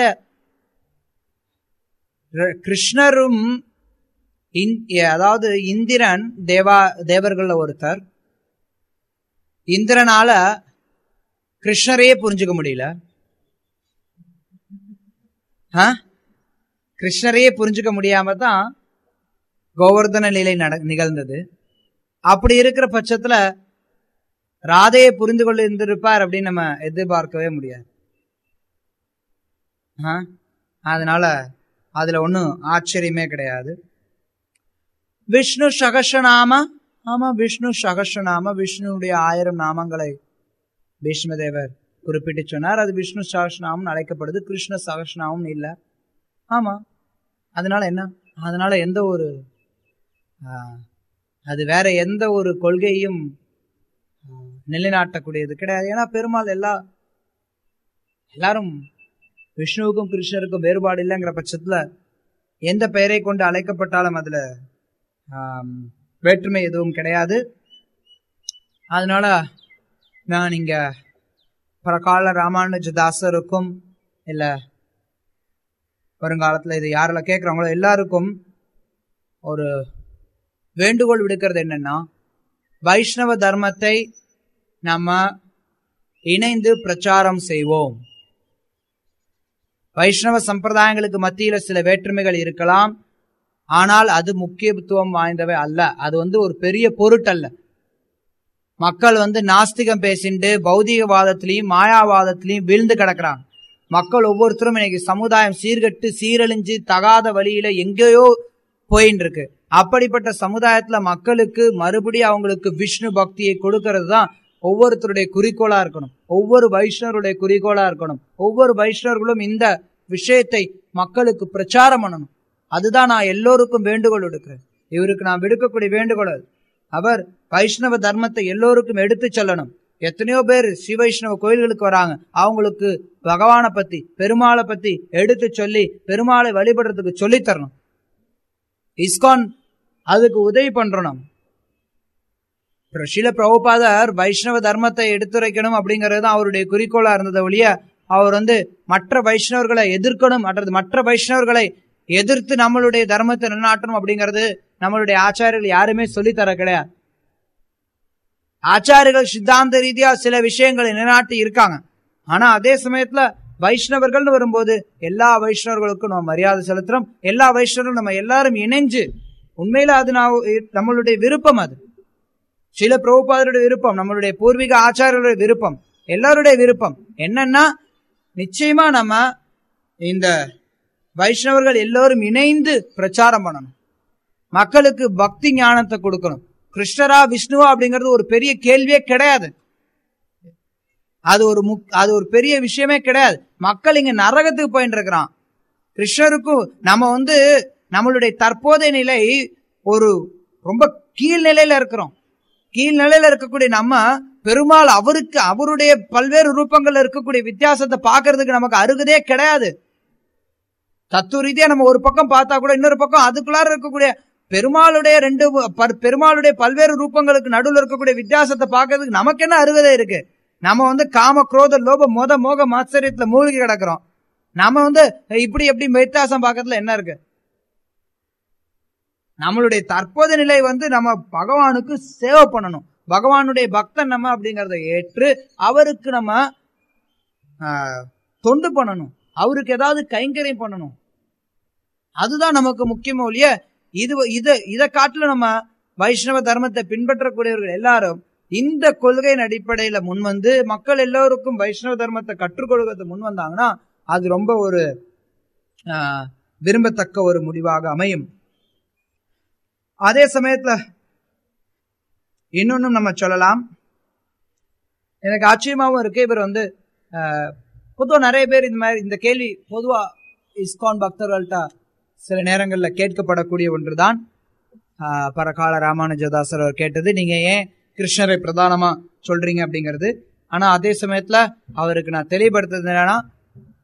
ர- கிருஷ்ணரும் இந்- அதாவது இந்திரன் தேவா தேவர்கள்ல ஒருத்தர் இந்திரனால கிருஷ்ணரையே புரிஞ்சுக்க முடியல ஆ? கிருஷ்ணரையே புரிஞ்சுக்க முடியாம தான் கோவர்தன லீலை நட நிகழ்ந்தது அப்படி இருக்கிற பட்சத்துல ராதையை புரிந்து கொள்ள இருந்திருப்பார் அப்படின்னு நம்ம எதிர்பார்க்கவே முடியாது ஆ? அதனால அதுல ஒன்றும் ஆச்சரியமே கிடையாது விஷ்ணு சகஸ்ரநாம ஆமா விஷ்ணு சகஸ்ரநாம விஷ்ணுடைய ஆயிரம் நாமங்களை பீஷ்மதேவர் குறிப்பிட்டு சொன்னார் அது விஷ்ணு சகஸ்ரநாமம் அழைக்கப்படுது கிருஷ்ண சகஸ்ரநாமம் இல்ல ஆமா அதனால என்ன அதனால எந்த ஒரு ஆ, அது வேற எந்த ஒரு கொள்கையும் ஆ, நிலைநாட்டக்கூடியது கிடையாது ஏன்னா பெருமாள் எல்லா எல்லாரும் விஷ்ணுவுக்கும் கிருஷ்ணருக்கும் வேறுபாடு இல்லைங்கிற பட்சத்துல எந்த பெயரை கொண்டு அழைக்கப்பட்டாலும் அதுல ஆம், வேற்றுமை எதுவும் கிடையாது அதனால நான் இங்க பரகால ராமானுஜதாசருக்கும் இல்ல வருங்காலத்துல இது யாரெல்லாம் கேட்குறாங்களோ எல்லாருக்கும் ஒரு வேண்டுகோள் விடுக்கிறது என்னன்னா வைஷ்ணவ தர்மத்தை நம்ம இணைந்து பிரச்சாரம் செய்வோம் வைஷ்ணவ சம்பிரதாயங்களுக்கு மத்தியில சில வேற்றுமைகள் இருக்கலாம் ஆனால் அது முக்கியத்துவம் வாய்ந்தவை அல்ல அது வந்து ஒரு பெரிய பொருட்டல்ல மக்கள் வந்து நாஸ்திகம் பேசிண்டு பௌதிகவாதத்திலையும் மாயாவாதத்திலையும் வீழ்ந்து கிடக்குறாங்க மக்கள் ஒவ்வொருத்தரும் இன்னைக்கு சமுதாயம் சீர்கட்டு சீரழிஞ்சு தகாத வழியில எங்கேயோ போயின்னு இருக்கு அப்படிப்பட்ட சமுதாயத்துல மக்களுக்கு மறுபடியும் அவங்களுக்கு விஷ்ணு பக்தியை கொடுக்கறது தான் ஒவ்வொருத்தருடைய குறிக்கோளா இருக்கணும் ஒவ்வொரு வைஷ்ணவருடைய குறிக்கோளா இருக்கணும் ஒவ்வொரு வைஷ்ணவர்களும் இந்த விஷயத்தை மக்களுக்கு பிரச்சாரம் பண்ணணும் அதுதான் நான் எல்லோருக்கும் வேண்டுகோள் விடுக்கிறேன் இவருக்கு நான் விடுக்கக்கூடிய வேண்டுகோள் அது. அவர் வைஷ்ணவ தர்மத்தை எல்லோருக்கும் எடுத்து செல்லணும் எத்தனையோ பேர் ஸ்ரீ வைஷ்ணவ கோயில்களுக்கு வராங்க அவங்களுக்கு பகவானை பத்தி பெருமாளை பத்தி எடுத்து சொல்லி பெருமாளை வழிபடுறதுக்கு சொல்லித் தரணும் இஸ்கான் அதுக்கு உதவி பண்றோம் நம்ம அப்புறம் ஸ்ரீல பிரபுபாதர் வைஷ்ணவ தர்மத்தை எடுத்துரைக்கணும் அப்படிங்கிறது தான் அவருடைய குறிக்கோளா இருந்ததை ஒழிய அவர் வந்து மற்ற வைஷ்ணவர்களை எதிர்க்கணும் அல்லது மற்ற வைஷ்ணவர்களை எதிர்த்து நம்மளுடைய தர்மத்தை நிலைநாட்டணும் அப்படிங்கிறது நம்மளுடைய ஆச்சாரியர்கள் யாருமே சொல்லித் தர கிடையாது ஆச்சாரியர்கள் சித்தாந்த ரீதியா சில விஷயங்களை நிலைநாட்டி இருக்காங்க ஆனா அதே சமயத்துல வைஷ்ணவர்கள்னு வரும்போது எல்லா வைஷ்ணவர்களுக்கும் நம்ம மரியாதை செலுத்துறோம் எல்லா வைஷ்ணவர்களும் நம்ம எல்லாரும் இணைஞ்சு உண்மையில அது நான் நம்மளுடைய விருப்பம் அது சில பிரபுபாதருடைய விருப்பம் நம்மளுடைய பூர்வீக ஆச்சாரியர்களுடைய விருப்பம் எல்லாருடைய விருப்பம் என்னன்னா நிச்சயமா நம்ம இந்த வைஷ்ணவர்கள் எல்லோரும் இணைந்து பிரச்சாரம் பண்ணணும் மக்களுக்கு பக்தி ஞானத்தை கொடுக்கணும் கிருஷ்ணரா விஷ்ணுவா அப்படிங்கிறது ஒரு பெரிய கேள்வியே கிடையாது அது ஒரு முக் அது ஒரு பெரிய விஷயமே கிடையாது மக்கள் இங்க நரகத்துக்கு போயிட்டு இருக்கிறான் கிருஷ்ணருக்கும் நம்ம வந்து நம்மளுடைய தற்போதைய நிலை ஒரு ரொம்ப கீழ்நிலையில இருக்கிறோம் கீழ்நிலையில இருக்கக்கூடிய நம்ம பெருமாள் அவருக்கு அவருடைய பல்வேறு ரூபங்கள்ல இருக்கக்கூடிய வித்தியாசத்தை பார்க்கிறதுக்கு நமக்கு அருகதே கிடையாது தத்துவ ரீதியா நம்ம ஒரு பக்கம் பார்த்தா கூட இன்னொரு பக்கம் அதுக்குள்ளார இருக்கக்கூடிய பெருமாளுடைய ரெண்டு பர்- பெருமாளுடைய பல்வேறு ரூபங்களுக்கு நடுவில் இருக்கக்கூடிய வித்தியாசத்தை பார்க்கறதுக்கு நமக்கு என்ன அருகதை இருக்கு நம்ம வந்து காம குரோத லோப மோத மோக மாச்சரியத்துல மூழ்கி கிடக்குறோம் நம்ம வந்து இப்படி எப்படி வித்தியாசம் பார்க்கறதுல என்ன இருக்கு நம்மளுடைய தற்போதைய நிலை வந்து நம்ம பகவானுக்கு சேவை பண்ணணும் பகவானுடைய பக்தன் நம்ம அப்படிங்கறத ஏற்று அவருக்கு நம்ம ஆஹ், தொண்டு பண்ணணும் அவருக்கு ஏதாவது கைங்கரியம் பண்ணணும் அதுதான் நமக்கு முக்கியமோ ஒழிய இது இத இதை காட்டில நம்ம வைஷ்ணவ தர்மத்தை பின்பற்றக்கூடியவர்கள் எல்லாரும் இந்த கொள்கையின் அடிப்படையில முன் வந்து மக்கள் எல்லோருக்கும் வைஷ்ணவ தர்மத்தை கற்றுக் கொடுக்கறது முன் வந்தாங்கன்னா அது ரொம்ப ஒரு ஆஹ், விரும்பத்தக்க ஒரு முடிவாக அமையும் அதே சமயத்துல இன்னொன்னும் நம்ம சொல்லலாம் எனக்கு ஆச்சரியமாவும் இருக்கு இவர் வந்து ஆஹ், பொதுவா நிறைய பேர் இந்த மாதிரி இந்த கேள்வி பொதுவா இஸ்கான் பக்தர்கள்ட்ட சில நேரங்கள்ல கேட்கப்படக்கூடிய ஒன்றுதான் ஆஹ், பரகால ராமானுஜதாசர் அவர் கேட்டது நீங்க ஏன் கிருஷ்ணரை பிரதானமா சொல்றீங்க அப்படிங்கிறது ஆனா அதே சமயத்துல அவருக்கு நான் தெளிவுபடுத்துறது என்னன்னா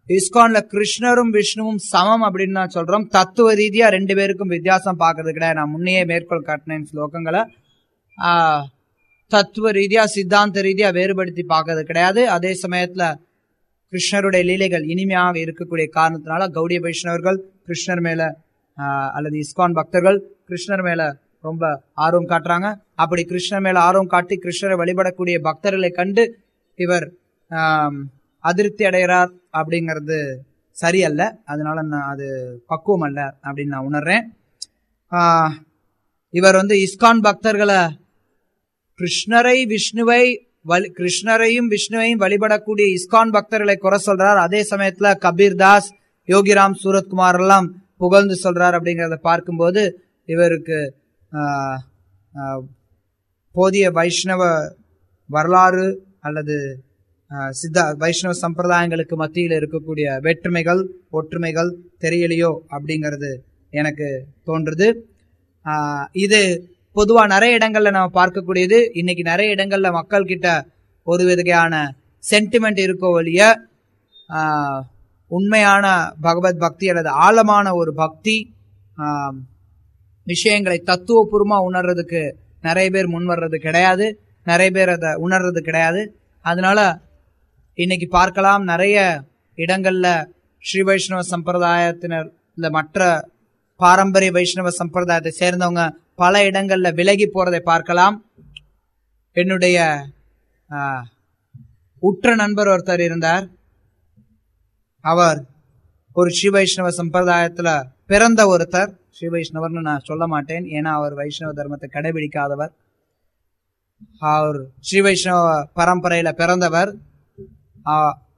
இஸ்கான்ல கிருஷ்ணரும் விஷ்ணுவும் சமம் அப்படின்னு நான் சொல்றோம் தத்துவ ரீதியா ரெண்டு பேருக்கும் வித்தியாசம் பார்க்கறது கிடையாது நான் முன்னையே மேற்கோள் காட்டினேன் ஸ்லோகங்களை ஆஹ், தத்துவ ரீதியா சித்தாந்த ரீதியா வேறுபடுத்தி பார்க்கறது கிடையாது அதே சமயத்துல கிருஷ்ணருடைய லீலைகள் இனிமையாக இருக்கக்கூடிய காரணத்தினால கௌடிய வைஷ்ணவர்கள் கிருஷ்ணர் மேல ஆஹ், அல்லது இஸ்கான் பக்தர்கள் கிருஷ்ணர் மேல ரொம்ப ஆர்வம் காட்டுறாங்க அப்படி கிருஷ்ணர் மேல ஆர்வம் காட்டி கிருஷ்ணரை வழிபடக்கூடிய பக்தர்களை கண்டு இவர் ஆம், அதிருப்தி அடைகிறார் அப்படிங்கிறது சரியல்ல அதனால நான் அது பக்குவம் அல்ல அப்படின்னு நான் உணர்றேன் ஆஹ், இவர் வந்து இஸ்கான் பக்தர்களை கிருஷ்ணரை விஷ்ணுவை வழி- கிருஷ்ணரையும் விஷ்ணுவையும் வழிபடக்கூடிய இஸ்கான் பக்தர்களை குறை சொல்றார் அதே சமயத்துல கபீர் தாஸ் யோகிராம் சூரத்குமார் எல்லாம் புகழ்ந்து சொல்றார் அப்படிங்கறத பார்க்கும்போது இவருக்கு ஆஹ், ஆஹ், போதிய வைஷ்ணவ வரலாறு அல்லது ஆஹ், சித்தா வைஷ்ணவ சம்பிரதாயங்களுக்கு மத்தியில் இருக்கக்கூடிய வேற்றுமைகள் ஒற்றுமைகள் தெரியலையோ அப்படிங்கிறது எனக்கு தோன்றுது ஆஹ், இது பொதுவா நிறைய இடங்கள்ல நம்ம பார்க்கக்கூடியது இன்னைக்கு நிறைய இடங்கள்ல மக்கள் கிட்ட ஒரு வகையான சென்டிமெண்ட் இருக்கோ ஒழிய ஆஹ், உண்மையான பகவத் பக்தி அல்லது ஆழமான ஒரு பக்தி ஆஹ், விஷயங்களை தத்துவபூர்வமா உணர்றதுக்கு நிறைய பேர் முன் வர்றது கிடையாது நிறைய பேர் அதை உணர்றது கிடையாது அதனால இன்னைக்கு பார்க்கலாம் நிறைய இடங்கள்ல ஸ்ரீ வைஷ்ணவ சம்பிரதாயத்தினர் இல்ல மற்ற பாரம்பரிய வைஷ்ணவ சம்பிரதாயத்தை சேர்ந்தவங்க பல இடங்கள்ல விலகி போறதை பார்க்கலாம் என்னுடைய ஆஹ், உற்ற நண்பர் ஒருத்தர் இருந்தார் அவர் ஒரு ஸ்ரீ வைஷ்ணவ சம்பிரதாயத்துல பிறந்த ஒருத்தர் ஸ்ரீ வைஷ்ணவர்னு நான் சொல்ல மாட்டேன் ஏன்னா அவர் வைஷ்ணவ தர்மத்தை கடைபிடிக்காதவர் அவர் ஸ்ரீ வைஷ்ணவ பரம்பரையில பிறந்தவர் ஆ,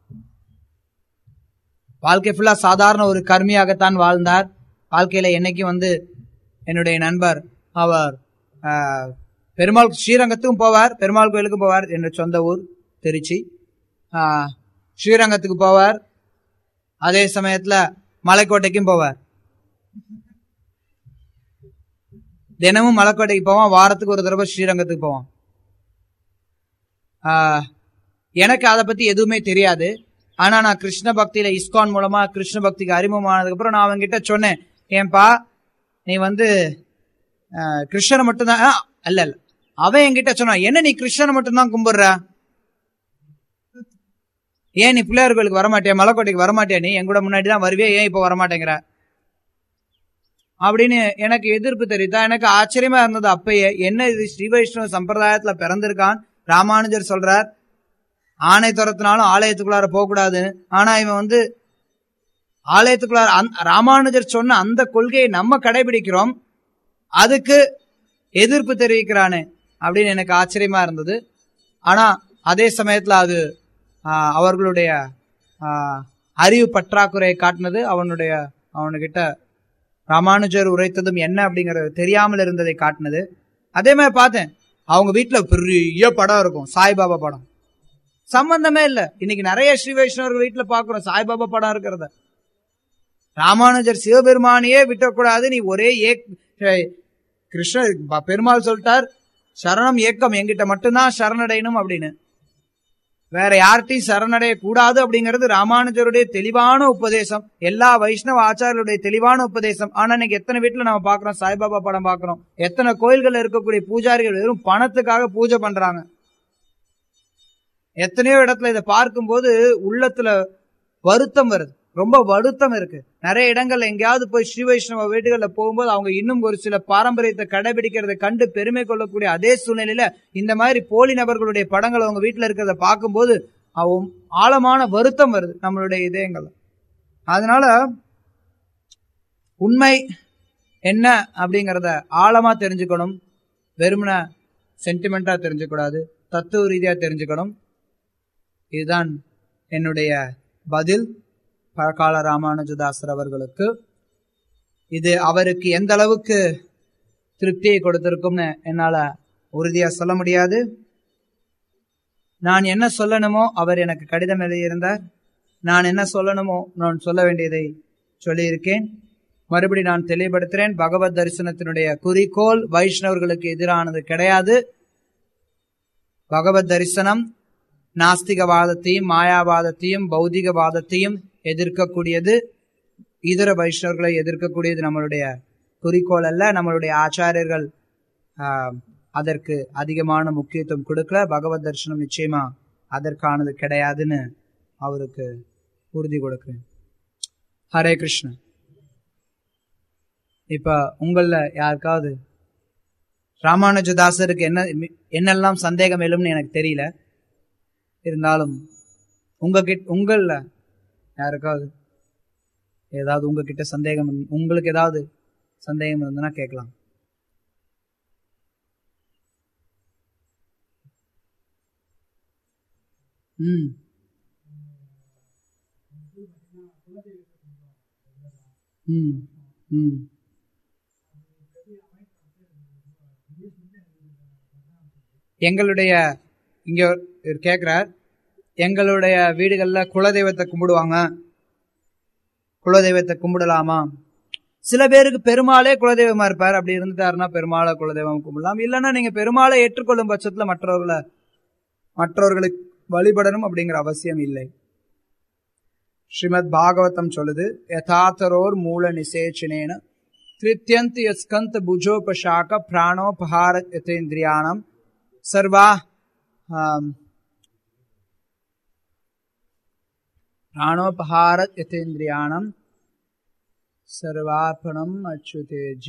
வாழ்க்கை ஃபுல்லா சாதாரண ஒரு கர்மியாகத்தான் வாழ்ந்தார் வாழ்க்கையில என்னைக்கும் வந்து என்னுடைய நண்பர் அவர் ஆ, பெருமாள் ஸ்ரீரங்கத்துக்கும் போவார் பெருமாள் கோயிலுக்கும் போவார் என்ற சொந்த ஊர் திருச்சி ஆ, ஸ்ரீரங்கத்துக்கு போவார் அதே சமயத்துல மலைக்கோட்டைக்கும் போவார் தினமும் மலைக்கோட்டைக்கு போவான் வாரத்துக்கு ஒரு தடவை ஸ்ரீரங்கத்துக்கு போவான் ஆஹ், எனக்கு அதை பத்தி எதுவுமே தெரியாது ஆனா நான் கிருஷ்ண பக்தியில இஸ்கான் மூலமா கிருஷ்ண பக்திக்கு அறிமுகமானதுக்கு அப்புறம் நான் அவன்கிட்ட சொன்னேன் ஏன்பா நீ வந்து ஆஹ், கிருஷ்ணனை மட்டும்தான் ஆ, அல்ல அல்ல அவன் என்கிட்ட சொன்னான் என்ன நீ கிருஷ்ணனை மட்டும்தான் கும்பிடுற ஏன் நீ பிள்ளையார் கோயிலுக்கு வரமாட்டியா மலைக்கோட்டைக்கு வரமாட்டியா நீ என் கூட முன்னாடி தான் வருவியா ஏன் இப்போ வரமாட்டேங்கிற அப்படின்னு எனக்கு எதிர்ப்பு தெரியுதா எனக்கு ஆச்சரியமா இருந்தது அப்பயே என்ன இது ஸ்ரீ வைஷ்ணவ சம்பிரதாயத்துல பிறந்திருக்கான் ராமானுஜர் சொல்றார் ஆணை துரத்தினாலும் ஆலயத்துக்குள்ளார போக கூடாதுன்னு ஆனா இவன் வந்து ஆலயத்துக்குள்ளார அந்த- ராமானுஜர் சொன்ன அந்த கொள்கையை நம்ம கடைபிடிக்கிறோம் அதுக்கு எதிர்ப்பு தெரிவிக்கிறானே அப்படின்னு எனக்கு ஆச்சரியமா இருந்தது ஆனா அதே சமயத்துல அது ஆஹ், அவர்களுடைய ஆஹ், அறிவு பற்றாக்குறையை காட்டினது அவனுடைய அவனுக்கிட்ட ராமானுஜர் உரைத்ததும் என்ன அப்படிங்கறது தெரியாமல் இருந்ததை காட்டினது அதே மாதிரி பார்த்தேன் அவங்க வீட்டுல பெரிய படம் இருக்கும் சாய்பாபா படம் சம்பந்தமே இல்ல இன்னைக்கு நிறைய ஸ்ரீ வைஷ்ணவர்கள் வீட்டுல பாக்குறோம் சாய்பாபா படம் இருக்கிறத ராமானுஜர் சிவபெருமானையே விட்டக்கூடாது நீ ஒரே ஏக் ஏய், கிருஷ்ண ப- பெருமாள் சொல்லிட்டார் சரணம் ஏக்கம் என்கிட்ட மட்டும்தான் சரணடையணும் அப்படின்னு வேற யார்கிட்டையும் சரணடைய கூடாது அப்படிங்கிறது ராமானுஜருடைய தெளிவான உபதேசம் எல்லா வைஷ்ணவ ஆச்சாரியருடைய தெளிவான உபதேசம் ஆனா இன்னைக்கு எத்தனை வீட்டுல நம்ம பாக்குறோம் சாய்பாபா படம் பாக்குறோம் எத்தனை கோயில்கள்ல இருக்கக்கூடிய பூஜாரிகள் வெறும் பணத்துக்காக பூஜை பண்றாங்க எத்தனையோ இடத்துல இதை பார்க்கும்போது உள்ளத்துல வருத்தம் வருது ரொம்ப வருத்தம் இருக்கு நிறைய இடங்கள்ல எங்கேயாவது போய் ஸ்ரீ வைஷ்ணவ வீடுகள்ல போகும்போது அவங்க இன்னும் ஒரு சில பாரம்பரியத்தை கடைபிடிக்கிறதை கண்டு பெருமை கொள்ளக்கூடிய அதே சூழ்நிலையில இந்த மாதிரி போலி நபர்களுடைய படங்கள் அவங்க வீட்டுல இருக்கிறத பார்க்கும்போது அவன் ஆழமான வருத்தம் வருது நம்மளுடைய இதயங்கள் அதனால உண்மை என்ன அப்படிங்கறத ஆழமா தெரிஞ்சுக்கணும் வெறுமன சென்டிமெண்டா தெரிஞ்சுக்கூடாது தத்துவ ரீதியா தெரிஞ்சுக்கணும் இதுதான் என்னுடைய பதில் பழக்கால ராமானுஜதாசர் அவர்களுக்கு இது அவருக்கு எந்த அளவுக்கு திருப்தியை கொடுத்திருக்கும்னு என்னால உறுதியா சொல்ல முடியாது நான் என்ன சொல்லணுமோ அவர் எனக்கு கடிதம் எழுதியிருந்தார் நான் என்ன சொல்லணுமோ நான் சொல்ல வேண்டியதை சொல்லியிருக்கேன் மறுபடி நான் தெளிவுபடுத்துறேன் பகவத் தரிசனத்தினுடைய குறிக்கோள் வைஷ்ணவர்களுக்கு எதிரானது கிடையாது பகவத் தரிசனம் நாஸ்திகவாதத்தையும் மாயாவாதத்தையும் பௌதிகவாதத்தையும் எதிர்க்கக்கூடியது இதர வைஷ்ணவர்களை எதிர்க்கக்கூடியது நம்மளுடைய குறிக்கோள் அல்ல நம்மளுடைய ஆச்சாரியர்கள் ஆஹ், அதற்கு அதிகமான முக்கியத்துவம் கொடுக்கல பகவத் தரிசனம் நிச்சயமா அதற்கானது கிடையாதுன்னு அவருக்கு உறுதி கொடுக்கிறேன் ஹரே கிருஷ்ணன் இப்ப உங்கள யாருக்காவது ராமானுஜதாசருக்கு என்ன என்னெல்லாம் சந்தேகம் எழும்னு எனக்கு தெரியல இருந்தாலும் உங்ககிட்ட உங்கள யாருக்காவது ஏதாவது உங்ககிட்ட சந்தேகம் இருந்- உங்களுக்கு ஏதாவது சந்தேகம் இருந்ததுன்னா கேட்கலாம் ம் ம் ம் எங்களுடைய இங்க இவர் கேக்குறார் எங்களுடைய வீடுகள்ல குலதெய்வத்தை கும்பிடுவாங்க குலதெய்வத்தை கும்பிடலாமா சில பேருக்கு பெருமாளே குலதெய்வமா இருப்பார் அப்படி இருந்துட்டாருன்னா பெருமாளை குலதெய்வம் கும்பிடலாம் இல்லைன்னா நீங்க பெருமாளை ஏற்றுக்கொள்ளும் பட்சத்துல மற்றவர்களை மற்றவர்களுக்கு வழிபடணும் அப்படிங்கிற அவசியம் இல்லை ஸ்ரீமத் பாகவதம் சொல்லுது யதாத்தரோர் மூல நிசேச்சனேன திருத்தியந்த் யஸ்கந்த புஜோபசாக பிராணோபஹார யதேந்திரியாணம் சர்வா ஆம், பிராணோபஹார யதேந்திரியாணம் சர்வார்ப்பணம் அச்சுதேஜ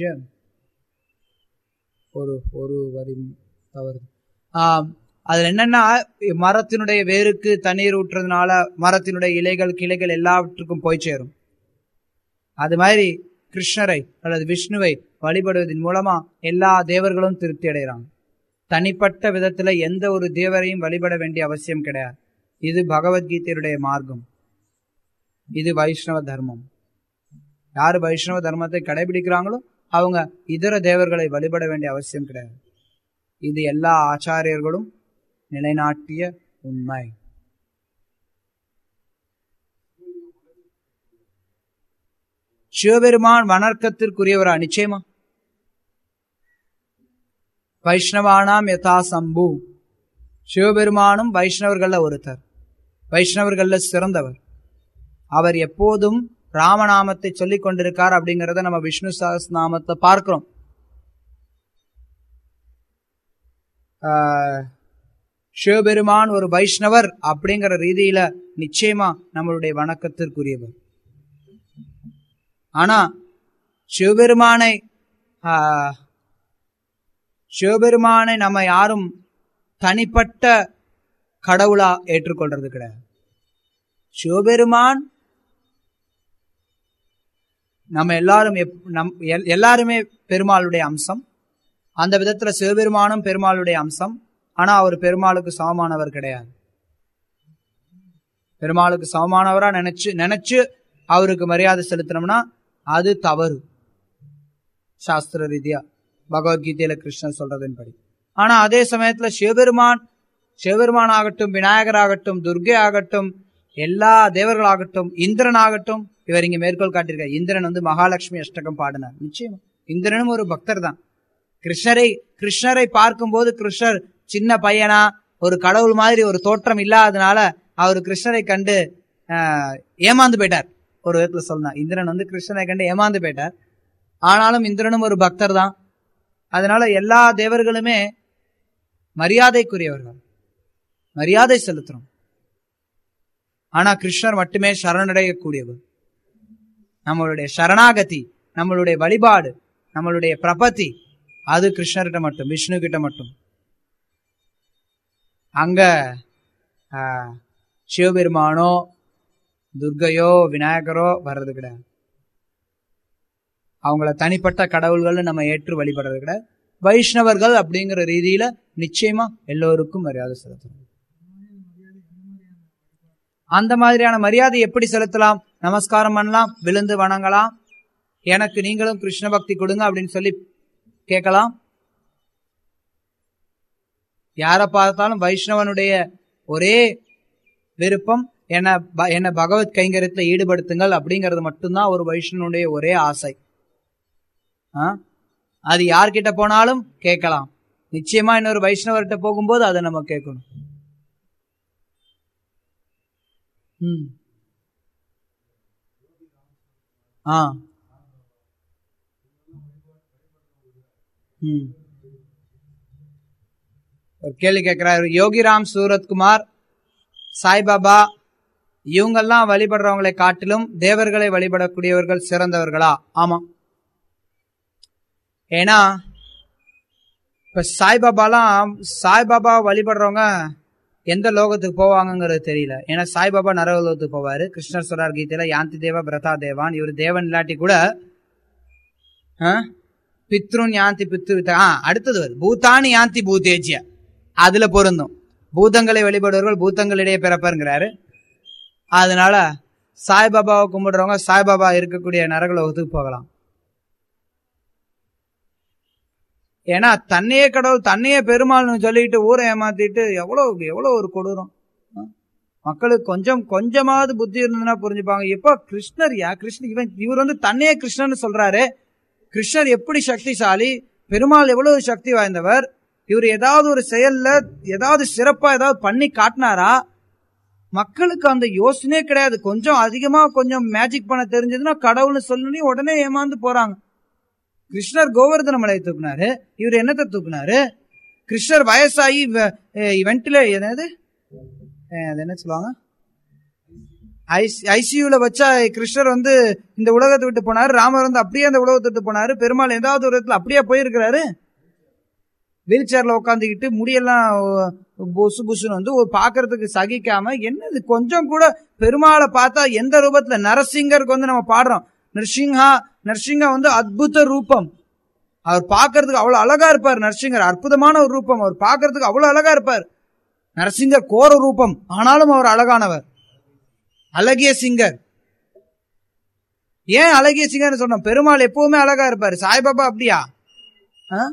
ஒரு ஒரு வரி தவறு ஆம், அதுல என்னன்னா மரத்தினுடைய வேருக்கு தண்ணீர் ஊற்றுறதுனால மரத்தினுடைய இலைகள் கிளைகள் எல்லாவற்றுக்கும் போய் சேரும் அது மாதிரி கிருஷ்ணரை அல்லது விஷ்ணுவை வழிபடுவதன் மூலமா எல்லா தேவர்களும் திருப்தி அடைகிறாங்க தனிப்பட்ட விதத்துல எந்த ஒரு தேவரையும் வழிபட வேண்டிய அவசியம் கிடையாது இது பகவத்கீதையுடைய மார்க்கம் இது வைஷ்ணவ தர்மம் யாரு வைஷ்ணவ தர்மத்தை கடைபிடிக்கிறாங்களோ அவங்க இதர தேவர்களை வழிபட வேண்டிய அவசியம் கிடையாது இது எல்லா ஆச்சாரியர்களும் நிலைநாட்டிய உண்மை சிவபெருமான் வணக்கத்திற்குரியவரா நிச்சயமா வைஷ்ணவானாம் யதா சம்பு சிவபெருமானும் வைஷ்ணவர்கள்ல ஒருத்தர் வைஷ்ணவர்கள்ல சிறந்தவர் அவர் எப்போதும் ராமநாமத்தை சொல்லிக் கொண்டிருக்கார் அப்படிங்கறத நம்ம விஷ்ணு சஹஸ்ரநாமத்தை பார்க்கிறோம் ஆஹ், சிவபெருமான் ஒரு வைஷ்ணவர் அப்படிங்கிற ரீதியில நிச்சயமா நம்மளுடைய வணக்கத்திற்குரியவர் ஆனா சிவபெருமானை ஆஹ், சிவபெருமானை நம்ம யாரும் தனிப்பட்ட கடவுளா ஏற்றுக்கொள்றது கிடையாது சிவபெருமான் நம்ம எல்லாரும் எப்- நம் எல்- எல்லாருமே பெருமாளுடைய அம்சம் அந்த விதத்துல சிவபெருமானும் பெருமாளுடைய அம்சம் ஆனா அவர் பெருமாளுக்கு சமமானவர் கிடையாது பெருமாளுக்கு சமமானவரா நினைச்சு நினைச்சு அவருக்கு மரியாதை செலுத்தினோம்னா அது தவறு சாஸ்திர ரீதியா பகவத்கீதையில கிருஷ்ணன் சொல்றதன்படி ஆனா அதே சமயத்துல சிவபெருமான் சிவபெருமான் ஆகட்டும் விநாயகர் ஆகட்டும் துர்கை ஆகட்டும் எல்லா தேவர்களாகட்டும் இந்திரன் ஆகட்டும் இவர் இங்க மேற்கோள் காட்டியிருக்கார் இந்திரன் வந்து மகாலட்சுமி அஷ்டகம் பாடினார் நிச்சயம் இந்திரனும் ஒரு பக்தர் தான் கிருஷ்ணரை கிருஷ்ணரை பார்க்கும்போது கிருஷ்ணர் சின்ன பையனா ஒரு கடவுள் மாதிரி ஒரு தோற்றம் இல்லாததுனால அவர் கிருஷ்ணரை கண்டு ஆஹ், ஏமாந்து போயிட்டார் ஒரு விதத்துல சொல்லலாம் இந்திரன் வந்து கிருஷ்ணரை கண்டு ஏமாந்து போயிட்டார் ஆனாலும் இந்திரனும் ஒரு பக்தர் தான் அதனால எல்லா தேவர்களுமே மரியாதைக்குரியவர்கள் மரியாதை செலுத்துறோம் ஆனா கிருஷ்ணர் மட்டுமே சரணடையக்கூடியவர் நம்மளுடைய சரணாகதி நம்மளுடைய வழிபாடு நம்மளுடைய பிரபத்தி அது கிருஷ்ணர்கிட்ட மட்டும் விஷ்ணு கிட்ட மட்டும் அங்க ஆஹ், சிவபெருமானோ துர்கையோ விநாயகரோ வர்றது கிடையாது அவங்கள தனிப்பட்ட கடவுள்கள் நம்ம ஏற்று வழிபடுறது கிடையாது வைஷ்ணவர்கள் அப்படிங்கிற ரீதியில நிச்சயமா எல்லோருக்கும் மரியாதை செலுத்தணும் அந்த மாதிரியான மரியாதை எப்படி செலுத்தலாம் நமஸ்காரம் பண்ணலாம் விழுந்து வணங்கலாம் எனக்கு நீங்களும் கிருஷ்ண பக்தி கொடுங்க அப்படின்னு சொல்லி கேட்கலாம் யாரை பார்த்தாலும் வைஷ்ணவனுடைய ஒரே விருப்பம் என்ன ப- என்ன பகவத் கைங்கரியத்துல ஈடுபடுத்துங்கள் அப்படிங்கிறது மட்டும்தான் ஒரு வைஷ்ணவனுடைய ஒரே ஆசை ஆ? அது யார்கிட்ட போனாலும் கேட்கலாம் நிச்சயமா இன்னொரு வைஷ்ணவர்கிட்ட போகும்போது அதை நம்ம கேட்கணும் ம் ஆ ம் ஒரு கேள்வி கேட்கிறார் யோகிராம் சூரத்குமார் சாய்பாபா இவங்கெல்லாம் வழிபடுறவங்களை காட்டிலும் தேவர்களை வழிபடக்கூடியவர்கள் சிறந்தவர்களா ஆமா ஏன்னா இப்ப சாய்பாபாலாம் சாய்பாபா வழிபடுறவங்க எந்த லோகத்துக்கு போவாங்கங்கிறது தெரியல ஏன்னா சாய்பாபா நரகலோகத்துக்கு போவாரு கிருஷ்ணர் சொல்றார் கீதையில யாந்தி தேவ பிரதா தேவான் இவர் தேவன் இல்லாட்டி கூட ஆ, பித்ருன் யாந்தி பித்ரு ஆ அடுத்தது வருது பூதானி யாந்தி பூதேஜ்ய அதுல பொருந்தும் பூதங்களை வழிபடுவர்கள் பூதங்களிடையே பிறப்பருங்கிறாரு அதனால சாய்பாபாவை கும்பிடுறவங்க சாய்பாபா இருக்கக்கூடிய நரகலோகத்துக்கு போகலாம் ஏன்னா தன்னையே கடவுள் தன்னையே பெருமாள்னு சொல்லிட்டு ஊரை ஏமாத்திட்டு எவ்வளவு எவ்வளவு ஒரு கொடூரம் ஆ? மக்களுக்கு கொஞ்சம் கொஞ்சமாவது புத்தி இருந்ததுன்னா புரிஞ்சுப்பாங்க எப்ப கிருஷ்ணர் யா கிருஷ்ணன் இவன் இவர் வந்து தன்னையே கிருஷ்ணன் சொல்றாரு கிருஷ்ணர் எப்படி சக்திசாலி பெருமாள் எவ்வளவு சக்தி வாய்ந்தவர் இவர் ஏதாவது ஒரு செயல்ல ஏதாவது சிறப்பா ஏதாவது பண்ணி காட்டினாரா மக்களுக்கு அந்த யோசனையே கிடையாது கொஞ்சம் அதிகமா கொஞ்சம் மேஜிக் பண்ண தெரிஞ்சதுன்னா கடவுள்னு சொல்லி உடனே ஏமாந்து போறாங்க கிருஷ்ணர் கோவர்தன மலையை தூக்குனாரு இவர் என்னத்தை தூக்குனாரு கிருஷ்ணர் வயசாகி வெண்டிலே என்னது அஹ் அது என்ன சொல்லுவாங்க ஐசியூல வச்சா கிருஷ்ணர் வந்து இந்த உலகத்தை விட்டு போனாரு ராமர் வந்து அப்படியே அந்த உலகத்தை விட்டு போனாரு பெருமாள் ஏதாவது ஒரு இடத்துல அப்படியே போயிருக்கிறாரு வீல் சேர்ல உட்காந்துக்கிட்டு முடியெல்லாம் புசு புசுன்னு வந்து ஒரு பாக்குறதுக்கு சகிக்காம என்னது கொஞ்சம் கூட பெருமாளை பார்த்தா எந்த ரூபத்துல நரசிங்கருக்கு வந்து நம்ம பாடுறோம் நரசிங்கா நரசிங்கா வந்து அத்புத ரூபம் அவர் பார்க்கிறதுக்கு அவ்வளவு அழகா இருப்பார் நரசிங்கர் அற்புதமான ஒரு ரூபம் அவர் பார்க்கிறதுக்கு அவ்வளவு அழகா இருப்பார் நரசிங்கர் கோர ரூபம் ஆனாலும் அவர் அழகானவர் அழகிய சிங்கர் ஏன் அழகிய சிங்கர்னு சொன்னோம் பெருமாள் எப்பவுமே அழகா இருப்பாரு சாய்பாபா அப்படியா ஆ?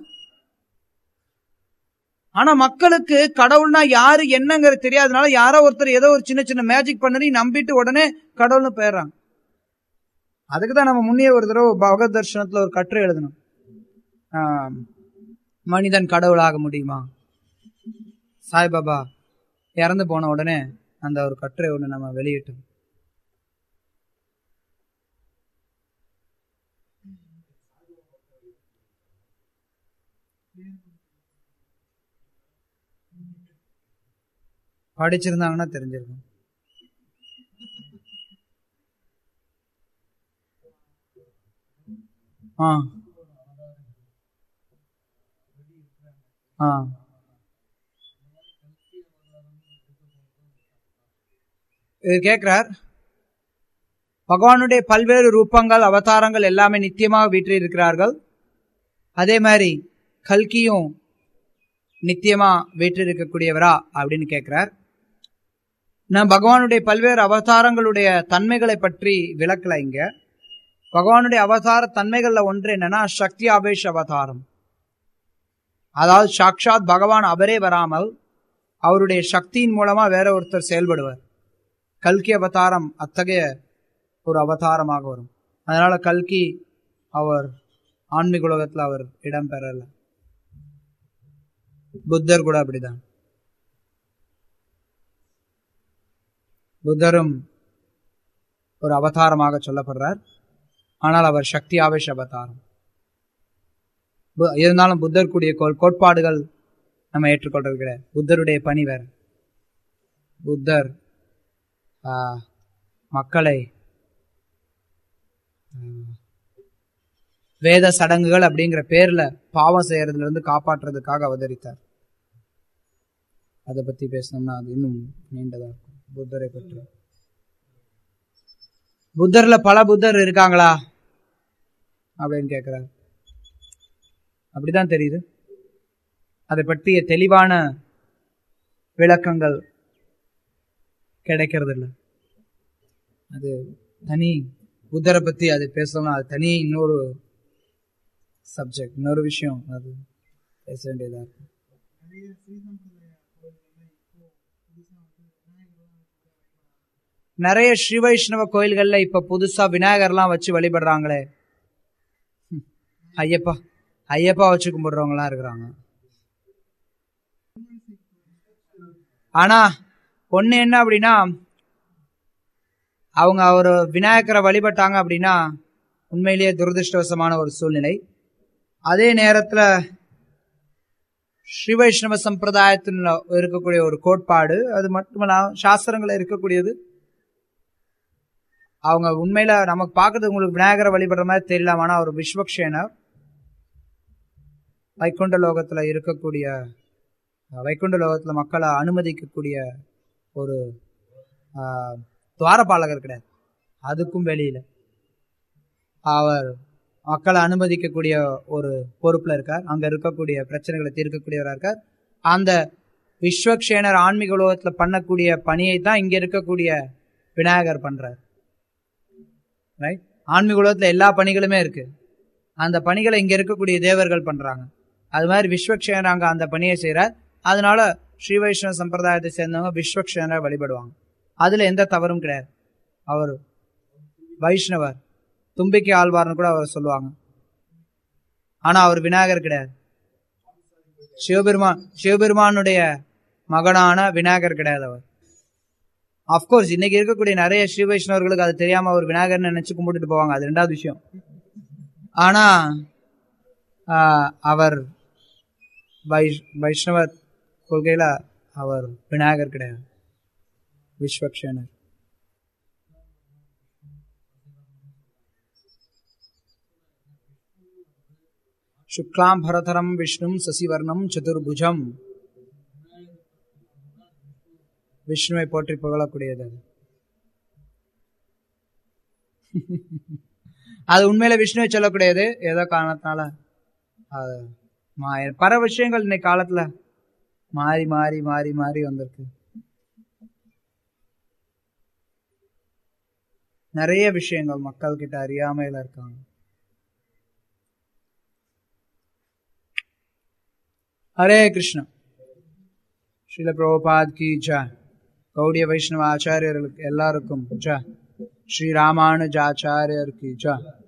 ஆனா மக்களுக்கு கடவுள்னா யாரு என்னங்கிறது தெரியாதனால யாரோ ஒருத்தர் ஏதோ ஒரு சின்ன சின்ன மேஜிக் பண்ணி நம்பிட்டு உடனே கடவுள்னு போயிடுறாங்க அதுக்கு தான் நம்ம முன்னே ஒரு தடவை பகவத் தர்ஷனத்துல ஒரு கட்டுரை எழுதணும் ஆம், மனிதன் கடவுளாக முடியுமா சாய்பாபா இறந்து போன உடனே அந்த ஒரு கட்டுரை ஒன்று நம்ம வெளியிட்டோம் படிச்சிருந்தாங்கன்னா தெரிஞ்சிருக்கும் ஆ ஆ இது கேட்கிறார் பகவானுடைய பல்வேறு ரூபங்கள் அவதாரங்கள் எல்லாமே நித்தியமாக வீற்றிருக்கிறார்கள் அதே மாதிரி கல்கியும் நித்தியமா வீற்றிருக்கக்கூடியவரா அப்படின்னு கேட்கிறார் நான் பகவானுடைய பல்வேறு அவதாரங்களுடைய தன்மைகளை பற்றி விளக்கல இங்க பகவானுடைய அவதார தன்மைகள்ல ஒன்று என்னன்னா சக்தி ஆவேஷ அவதாரம் அதாவது சாக்ஷாத் பகவான் அவரே வராமல் அவருடைய சக்தியின் மூலமா வேற ஒருத்தர் செயல்படுவார் கல்கி அவதாரம் அத்தகைய ஒரு அவதாரமாக வரும் அதனால கல்கி அவர் ஆன்மீக உலகத்துல அவர் இடம் பெறல புத்தர் கூட அப்படிதான் புத்தரும் ஒரு அவதாரமாக சொல்லப்படுறார் ஆனால் அவர் சக்தி ஆவேஷ அவதாரம் பு- இருந்தாலும் புத்தர் கூடிய கோல் கோட்பாடுகள் நம்ம ஏற்றுக்கொள்றது கிடையாது புத்தருடைய பணி வேற புத்தர் ஆ, மக்களை ம், வேத சடங்குகள் அப்படிங்கிற பேர்ல பாவம் செய்யறதுல இருந்து காப்பாற்றுறதுக்காக அவதரித்தார் அதை பத்தி பேசணும்னா அது இன்னும் நீண்டதா இருக்கும் புத்தரை பற்றி புத்தர்ல பல புத்தர் இருக்காங்களா அப்படின்னு கேக்குறார் அப்படிதான் தெரியுது அதை பற்றிய தெளிவான விளக்கங்கள் கிடைக்கிறது இல்ல அது தனி புத்தரை பத்தி அது பேசணும்னா அது தனி இன்னொரு சப்ஜெக்ட் இன்னொரு விஷயம் அது பேச வேண்டியதா இருக்கு நிறைய ஸ்ரீ வைஷ்ணவ கோயில்கள்ல இப்ப புதுசா விநாயகர்லாம் வச்சு வழிபடுறாங்களே ஹம், ஐயப்பா ஐயப்பா வச்சு கும்பிடுறவங்கலாம் இருக்கிறாங்க ஆனா ஒண்ணு என்ன அப்படின்னா அவங்க ஒரு விநாயகரை வழிபட்டாங்க அப்படின்னா உண்மையிலேயே துரதிருஷ்டவசமான ஒரு சூழ்நிலை அதே நேரத்துல ஸ்ரீ வைஷ்ணவ சம்பிரதாயத்தில் இருக்கக்கூடிய ஒரு கோட்பாடு அது மட்டுமல்ல சாஸ்திரங்கள் இருக்கக்கூடியது அவங்க உண்மையில நமக்கு பார்க்கறது உங்களுக்கு விநாயகரை வழிபடுற மாதிரி தெரியலாம் ஆனா ஒரு விஸ்வக்ஷேனர் வைகுண்ட லோகத்துல இருக்கக்கூடிய வைகுண்ட லோகத்துல மக்களை அனுமதிக்கக்கூடிய ஒரு ஆஹ், துவாரபாலகர் கிடையாது அதுக்கும் வெளியில அவர் மக்களை அனுமதிக்கக்கூடிய ஒரு பொறுப்புல இருக்கார் அங்க இருக்கக்கூடிய பிரச்சனைகளை தீர்க்கக்கூடியவரா இருக்கார் அந்த விஸ்வக்ஷேனர் ஆன்மீக உலகத்துல பண்ணக்கூடிய பணியை தான் இங்க இருக்கக்கூடிய விநாயகர் பண்றார் ரைட் ஆன்மீக உலகத்துல எல்லா பணிகளுமே இருக்கு அந்த பணிகளை இங்க இருக்கக்கூடிய தேவர்கள் பண்றாங்க அது மாதிரி விஸ்வக்ஷேனர் அங்க அந்த பணியை செய்யறார் அதனால ஸ்ரீ வைஷ்ணவ சம்பிரதாயத்தை சேர்ந்தவங்க விஸ்வக்ஷேனரை வழிபடுவாங்க அதுல எந்த தவறும் கிடையாது அவர் வைஷ்ணவர் தும்பிக்கை ஆழ்வார்னு கூட அவர் சொல்லுவாங்க ஆனா அவர் விநாயகர் கிடையாது சிவபெருமான் சிவபெருமானுடைய மகனான விநாயகர் கிடையாது அவர் அப்கோர்ஸ் இன்னைக்கு இருக்கக்கூடிய நிறைய ஸ்ரீ வைஷ்ணவர்களுக்கு அது தெரியாம அவர் விநாயகர்னு நினைச்சு கும்பிட்டுட்டு போவாங்க அது ரெண்டாவது விஷயம் ஆனா ஆஹ், அவர் வைஷ் வைஷ்ணவ கொள்கையில அவர் விநாயகர் கிடையாது விஸ்வக்ஷேனர் சுக்லாம் பரதரம் விஷ்ணும் சசிவர்ணம் சதுர்புஜம் விஷ்ணுவை போற்றி புகழக்கூடியது அது. அது உண்மையில விஷ்ணுவை சொல்லக்கூடியது ஏதோ காரணத்தினால அது மா- பல விஷயங்கள் இன்னைக்கு காலத்துல மாறி மாறி மாறி மாறி வந்திருக்கு நிறைய விஷயங்கள் மக்கள் கிட்ட அறியாமையில இருக்காங்க ஹரே கிருஷ்ணா ஸ்ரீல பிரபுபாத் கி ஜெய் கௌடிய வைஷ்ணவ ஆச்சாரியர்களுக்கு எல்லாருக்கும் ஜெய் ஸ்ரீ ராமானுஜாச்சாரியர் கி ஜெய்